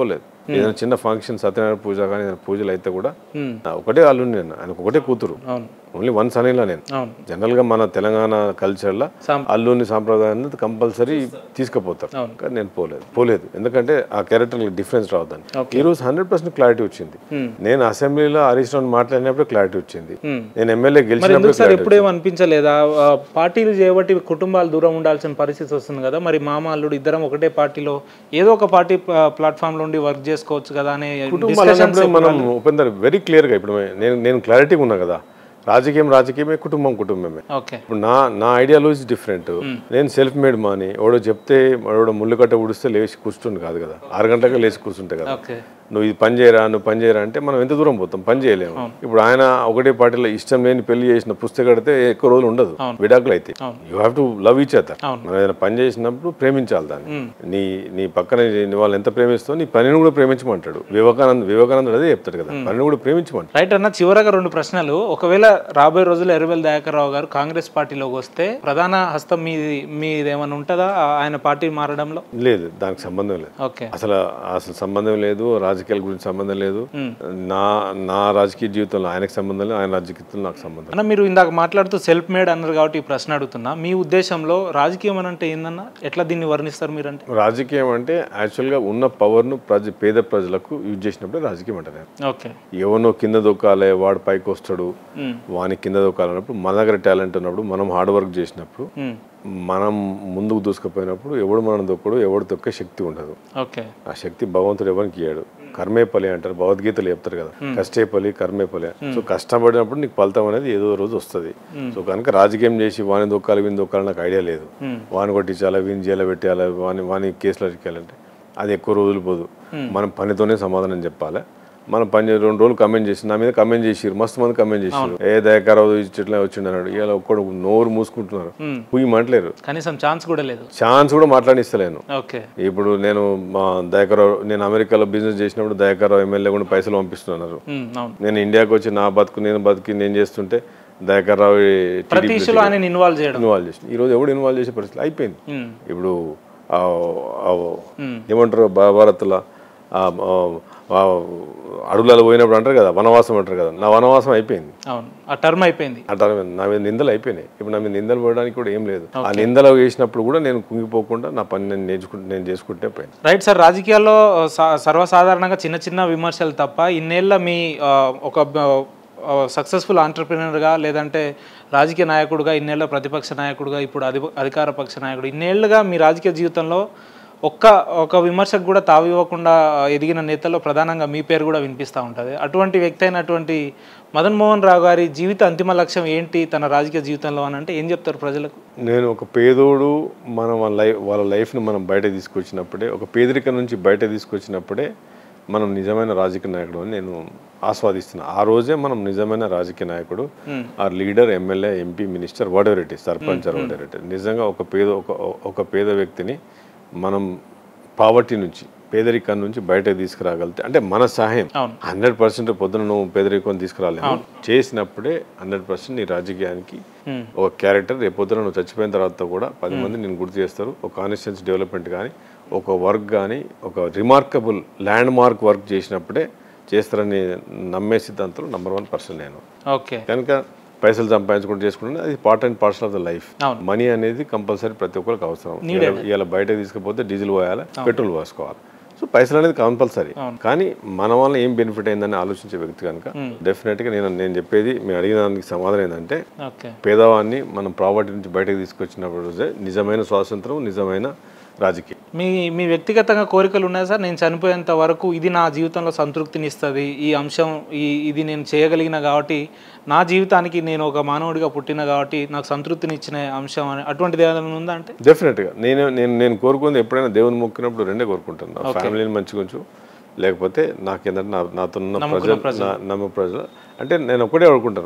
ఏదైనా చిన్న ఫంక్షన్ సత్యనారాయణ పూజ కానీ ఏదైనా పూజలు అయితే కూడా మ్మ్. నా ఒకటే అల్లుండి నేను ఆయనకు ఒకటే కూతురు అవును ఓన్లీ వన్ సనీలా నేను అవును జనరల్గా మన తెలంగాణ కల్చర్లో సాం- అల్లుని సాంప్రదాయాన్ని కంపల్సరీ తీసుకుపోతారు అవును. కానీ నేను పోలేదు పోలేదు ఎందుకంటే ఆ క్యారెక్టర్ డిఫరెన్స్ రావద్దని ఈ రోజు హండ్రెడ్ పర్సెంట్ క్లారిటీ వచ్చింది Hmm. నేను అసెంబ్లీలో హరీష్ రావు మాట్లాడినప్పుడు క్లారిటీ వచ్చింది Hmm. నేను ఎమ్మెల్యే మరి గెలిచినప్పుడు ఎందుకు సార్ clarity ఎప్పుడేం అనిపించలేదా ఆ, పార్టీలు చేయబట్టి కుటుంబాలు దూరం ఉండాల్సిన పరిస్థితి వస్తుంది కదా మరి మామ అల్లుడు ఇద్దరం ఒకటే పార్టీలో ఏదో ఒక పార్టీ ప్లాట్ఫామ్ నుండి వర్క్ చేసుకోవచ్చు కదా అనే కుటుంబాలు discussions అన్నప్పుడు మనం ఉపేందర్ వెరీ క్లియర్గా ఇప్పుడు నేను నేను క్లారిటీగా ఉన్నా కదా రాజకీయం రాజకీయమే కుటుంబం కుటుంబమే ఓకే ఇప్పుడు నా నా ఐడియాలజీ డిఫరెంట్ నేను సెల్ఫ్ మేడ్ మాని ఎవడో చెప్తే ఎవడో ముళ్ళు కట్ట ఉడిస్తే లేచి కూర్చుండు కాదు కదా ఆరు గంటలకు లేచి కూర్చుంటే కదా ఓకే నువ్వు ఇది పని చేయరా నువ్వు పని చేయరా అంటే మనం ఎంత దూరం పోతాం పని చేయలేము ఇప్పుడు ఆయన ఒకటే పార్టీలో ఇష్టం లేని పెళ్లి చేసిన పుస్తకం కడితే ఎక్కువ రోజులు ఉండదు విడాకులు అయితే you have to love each other మనం ఏదైనా పని చేసినప్పుడు ప్రేమించాలి దాన్ని నీ నీ పక్కన నీ వాళ్ళు ఎంత ప్రేమిస్తావు నీ పనిని కూడా ప్రేమించమంటాడు వివేకానంద వివేకానందుడు అదే చెప్తాడు కదా పనిని కూడా ప్రేమించమంటాడు రైట్ అన్న చివరగా రెండు ప్రశ్నలు ఒకవేళ రాబోయే రోజుల్లో ఎర్రబెల్లి దయాకర్ రావు గారు కాంగ్రెస్ పార్టీలోకి వస్తే ప్రధాన హస్తం మీది మీది ఏమైనా ఉంటుందా ఆ- ఆయన పార్టీ మారడంలో లేదు దానికి సంబంధం లేదు ఓకే అసలు అసలు సంబంధం లేదు రాజకీయాల గురించి సంబంధం లేదు నా నా రాజకీయ జీవితంలో ఆయనకు సంబంధం లేదు ఆయన రాజకీయ జీవితంలో నాకు సంబంధం అన్న మీరు ఇందాక మాట్లాడుతూ సెల్ఫ్ మేడ్ అన్నారు కాబట్టి ఈ ప్రశ్న అడుగుతున్నా మీ ఉద్దేశంలో రాజకీయం అని అంటే ఏందన్న ఎట్లా దీన్ని వర్ణిస్తారు మీరంటే రాజకీయం అంటే యాక్చువల్గా ఉన్న పవర్ను ప్రజ పేద ప్రజలకు యూజ్ చేసినప్పుడు రాజకీయం అంటారు ఓకే ఎవనో కింద దొక్కాలి వాడు పైకి వస్తాడు మ్మ్. వాని కింద దొక్కాలన్నప్పుడు మన దగ్గర టాలెంట్ ఉన్నప్పుడు మనం హార్డ్ వర్క్ చేసినప్పుడు మ్మ్. మనం ముందుకు దూసుకుపోయినప్పుడు ఎవడు మనం దొక్కడు ఎవడు దొక్కే శక్తి ఉండదు ఓకే ఆ శక్తి భగవంతుడు ఎవరికి ఇయ్యాడు కర్మే ఫలి అంటారు భగవద్గీతలు చెప్తారు కదా కష్టే ఫలి కర్మే ఫలి సో కష్టపడినప్పుడు నీకు ఫలితం అనేది ఏదో రోజు వస్తుంది సో కనుక రాజకీయం చేసి వాని దొక్కాలి వీని దొక్కాలి నాకు ఐడియా లేదు వాని కొట్టించాలా వీని జైలు పెట్టాలా వాని వాని కేసులో ఎక్కాలంటే అది ఎక్కువ రోజులు పోదు మనం పనితోనే సమాధానం చెప్పాలి మనం పని చేసి రెండు రోజులు కమెంట్ చేసి నా మీద కమెంట్ చేసిరు మస్తు మంది కమెంట్ చేసిరు ఏ దయకరావు ఇట్లా వచ్చిండు అన్నాడు ఇలా ఒక్కడు నోరు మూసుకుంటున్నారు పుయ్యి మంటలేరు కనీసం ఛాన్స్ కూడా లేదు ఛాన్స్ కూడా మాట్లాడిస్తలేను ఓకే ఇప్పుడు నేను మా దయాకరావు నేను అమెరికాలో బిజినెస్ చేసినప్పుడు దయాకరావు ఎమ్మెల్యే కూడా పైసలు పంపిస్తున్నారు మ్మ్. అవును నేను ఇండియాకి వచ్చి నా బతుకు నేను బతికి నేను చేస్తుంటే దయాకరావు ప్రతి ఇష్యూలో ఆయన ఇన్వాల్వ్ చేయడం ఇన్వాల్వ్ చేసి ఈరోజు ఎవడు ఇన్వాల్వ్ చేసే పరిస్థితి అయిపోయింది మ్మ్. ఇప్పుడు ఆ- ఆ- ఏమంటారు భా- భారత్లో ఆ- ఆ- ఆ అడవులలో పోయినప్పుడు అంటారు కదా వనవాసం అంటారు కదా నా వనవాసం అయిపోయింది అవును ఆ టర్మ్ అయిపోయింది ఆ టైం నా మీద నిందలు అయిపోయినాయి ఇప్పుడు నా మీద నిందలు పోయడానికి కూడా ఏం లేదు ఆ నిందలు వేసినప్పుడు కూడా నేను కుంగిపోకుండా నా పని నేను నేర్చుకుంటే నేను చేసుకుంటే పోయింది రైట్ సార్ రాజకీయాల్లో సా- సర్వసాధారణంగా చిన్న చిన్న విమర్శలు తప్ప ఇన్నేళ్ళ మీ ఆ, ఒక సక్సెస్ఫుల్ ఆంటర్ప్రినర్గా లేదంటే రాజకీయ నాయకుడుగా ఇన్నేళ్ళ ప్రతిపక్ష నాయకుడుగా ఇప్పుడు అధి అధికార పక్ష నాయకుడు ఇన్నేళ్లుగా మీ రాజకీయ జీవితంలో ఒక్క ఒక విమర్శకు కూడా తావివ్వకుండా ఎదిగిన నేతల్లో ప్రధానంగా మీ పేరు కూడా వినిపిస్తూ ఉంటుంది అటువంటి వ్యక్తి అయినటువంటి మదన్ మోహన్ రావు గారి జీవిత అంతిమ లక్ష్యం ఏంటి తన రాజకీయ జీవితంలో అని అంటే ఏం చెప్తారు ప్రజలకు నేను ఒక పేదోడు మన వాళ్ళ లైఫ్ వాళ్ళ లైఫ్ని మనం బయట తీసుకొచ్చినప్పుడే ఒక పేదరికం నుంచి బయట తీసుకొచ్చినప్పుడే మనం నిజమైన రాజకీయ నాయకుడు అని నేను ఆస్వాదిస్తున్నా ఆ రోజే మనం నిజమైన రాజకీయ నాయకుడు ఆ leader MLA MP minister whatever it is sarpanch whatever it నిజంగా ఒక పేద ఒక ఒక పేద వ్యక్తిని మనం పావర్టీ నుంచి పేదరికం నుంచి బయటకు తీసుకురాగలిగితే అంటే మన సహాయం అవును. హండ్రెడ్ పర్సెంట్ పొద్దున నువ్వు పేదరికం తీసుకురాలేము చేసినప్పుడే హండ్రెడ్ పర్సెంట్ నీ రాజకీయానికి Hmm. ఒక క్యారెక్టర్ రేపొద్దున నువ్వు చచ్చిపోయిన తర్వాత కూడా పది మంది నేను గుర్తు చేస్తారు ఒక కాన్స్టిట్యూన్సీ డెవలప్మెంట్ కానీ ఒక వర్క్ కానీ ఒక రిమార్కబుల్ ల్యాండ్ మార్క్ వర్క్ చేసినప్పుడే చేస్తారని నమ్మే సిద్ధాంతంలో నెంబర్ వన్ పర్సన్ నేను ఓకే కనుక పైసలు సంపాదించుకుంటూ చేసుకుంటే అది part and parcel of the life అవును. మనీ అనేది కంపల్సరీ ప్రతి ఒక్కరికి అవసరం ఇలా బయటకు తీసుకుపోతే డీజిల్ పోయాలి పెట్రోల్ పోసుకోవాలి సో పైసలు అనేది కంపల్సరీ కానీ మన వల్ల ఏం బెనిఫిట్ అయిందని ఆలోచించే వ్యక్తి కనుక డెఫినెట్ గా నేను నేను చెప్పేది మీరు అడిగిన దానికి సమాధానం ఏంటంటే ఓకే పేదవాన్ని మనం ప్రాపర్టీ నుంచి బయటకు తీసుకొచ్చినప్పుడు రోజే నిజమైన స్వాతంత్రం నిజమైన రాజకీయం మీ మీ వ్యక్తిగతంగా కోరికలు ఉన్నాయి సార్ నేను చనిపోయేంత వరకు ఇది నా జీవితంలో సంతృప్తిని ఇస్తుంది ఈ అంశం ఈ ఇది నేను చేయగలిగిన కాబట్టి నా జీవితానికి నేను ఒక మానవుడిగా పుట్టిన కాబట్టి నాకు సంతృప్తిని ఇచ్చిన అంశం అని అటువంటిది ఏదైనా ఉందా అంటే డెఫినెట్ గా నేను నేను నేను కోరుకుంది ఎప్పుడైనా దేవుని మొక్కినప్పుడు రెండే కోరుకుంటాను నా ఫ్యామిలీని మంచిగా ఉంచు లేకపోతే నాకు ఏంటంటే నా నాతో ఉన్న ప్రజలు నా నమ్మ ప్రజలు అంటే నేను ఒకటే కోరుకుంటాను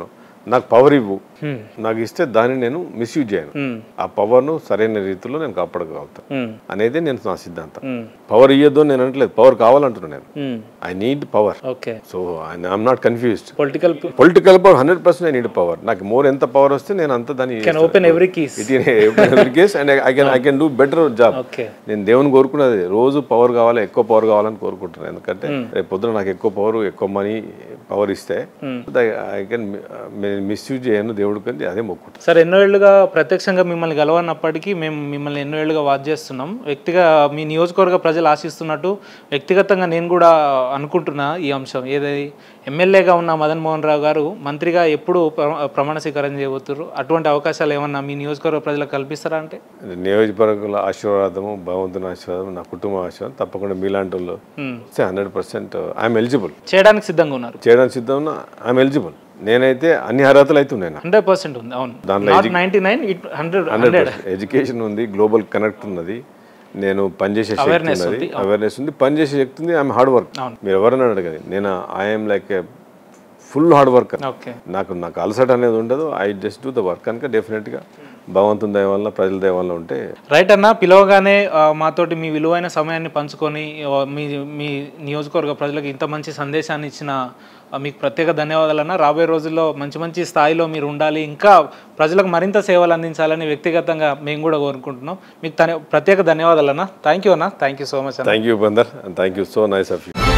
నాకు పవర్ ఇవ్వు Hmm. నాకు ఇస్తే దాన్ని నేను మిస్యూజ్ చేయను Hmm. ఆ పవర్ను సరైన రీతిలో నేను కాపాడగలుగుతాను Hmm. అనేది నేను నా సిద్ధాంతం Hmm. పవర్ ఇయ్యొద్దు అని నేను అనట్లేదు పవర్ కావాలంటున్నాను నేను Hmm. I need power okay so I'm not confused political political power hundred percent I need power నాకు మోర్ ఎంత పవర్ వస్తే నేను అంత దాన్ని can open every keys case and I can I can do better job okay నేను దేవుని కోరుకున్నది రోజు పవర్ కావాలి ఎక్కువ పవర్ కావాలని కోరుకుంటున్నాను ఎందుకంటే రేపు పొద్దున నాకు ఎక్కువ పవర్ ఎక్కువ మనీ పవర్ ఇస్తే ఐ కెన్ మిస్యూజ్ చేయను దేవుడికి అని అదే మొక్కుంటాను సార్ ఎన్నో ఏళ్ళుగా ప్రత్యక్షంగా మిమ్మల్ని గెలవనప్పటికీ మేము మిమ్మల్ని ఎన్నో ఏళ్ళుగా వాచ్ చేస్తున్నాం వ్యక్తిగా మీ నియోజకవర్గ ప్రజలు ఆశిస్తున్నట్టు వ్యక్తిగతంగా నేను కూడా అనుకుంటున్నా ఈ అంశం ఏదది ఎమ్మెల్యేగా ఉన్న మదన్ మోహన్ రావు గారు మంత్రిగా ఎప్పుడు ప్ర- ప్రమాణ స్వీకారం చేయబోతున్నారు అటువంటి అవకాశాలు ఏమన్నా మీ నియోజకవర్గ ప్రజలకు కల్పిస్తారా అంటే నియోజకవర్గంలో ఆశీర్వాదము భగవంతుని ఆశీర్వాదం నా కుటుంబ ఆశీర్వాదం తప్పకుండా మీలాంటి వాళ్ళు Hmm. Hundred percent I'm eligible చేయడానికి సిద్ధంగా ఉన్నారు చేయడానికి సిద్ధం ఐఎమ్ ఎలిజిబుల్ నేనైతే అన్ని అర్హతలు అయితే ఉన్నాయి నాకు హండ్రెడ్ పర్సెంట్ ఉంది అవును దాంట్లో not ninety nine it hundred hundred education ఉంది గ్లోబల్ కనెక్ట్ ఉన్నది నేను పనిచేసే శక్తి Awareness ఉన్నది ఉంది, అవేర్నెస్ ఉంది పనిచేసే శక్తి ఉంది ఐఎమ్ హార్డ్ వర్క్ అవును. మీరు ఎవరైనా అడగదు నేను I'm like full hard worker okay నాకు నాకు అలసట అనేది ఉండదు I just do the work కనుక డెఫినెట్గా భగవంతుని దయ వల్ల ప్రజల దయ వల్ల ఉంటే రైట్ అన్న పిలవగానే ఆ, మాతోటి మీ విలువైన సమయాన్ని పంచుకొని ఆ, మీ మీ నియోజకవర్గ ప్రజలకు ఇంత మంచి సందేశాన్ని ఇచ్చిన ఆ, మీకు ప్రత్యేక ధన్యవాదాలు అన్న రాబోయే రోజుల్లో మంచి మంచి స్థాయిలో మీరు ఉండాలి ఇంకా ప్రజలకు మరింత సేవలు అందించాలని వ్యక్తిగతంగా మేము కూడా కోరుకుంటున్నాం మీకు తన ప్రత్యేక ధన్యవాదాలు అన్న థ్యాంక్ యూ అన్న థ్యాంక్ యూ సో మచ్ అన్న thank you Bandar and thank you so nice of you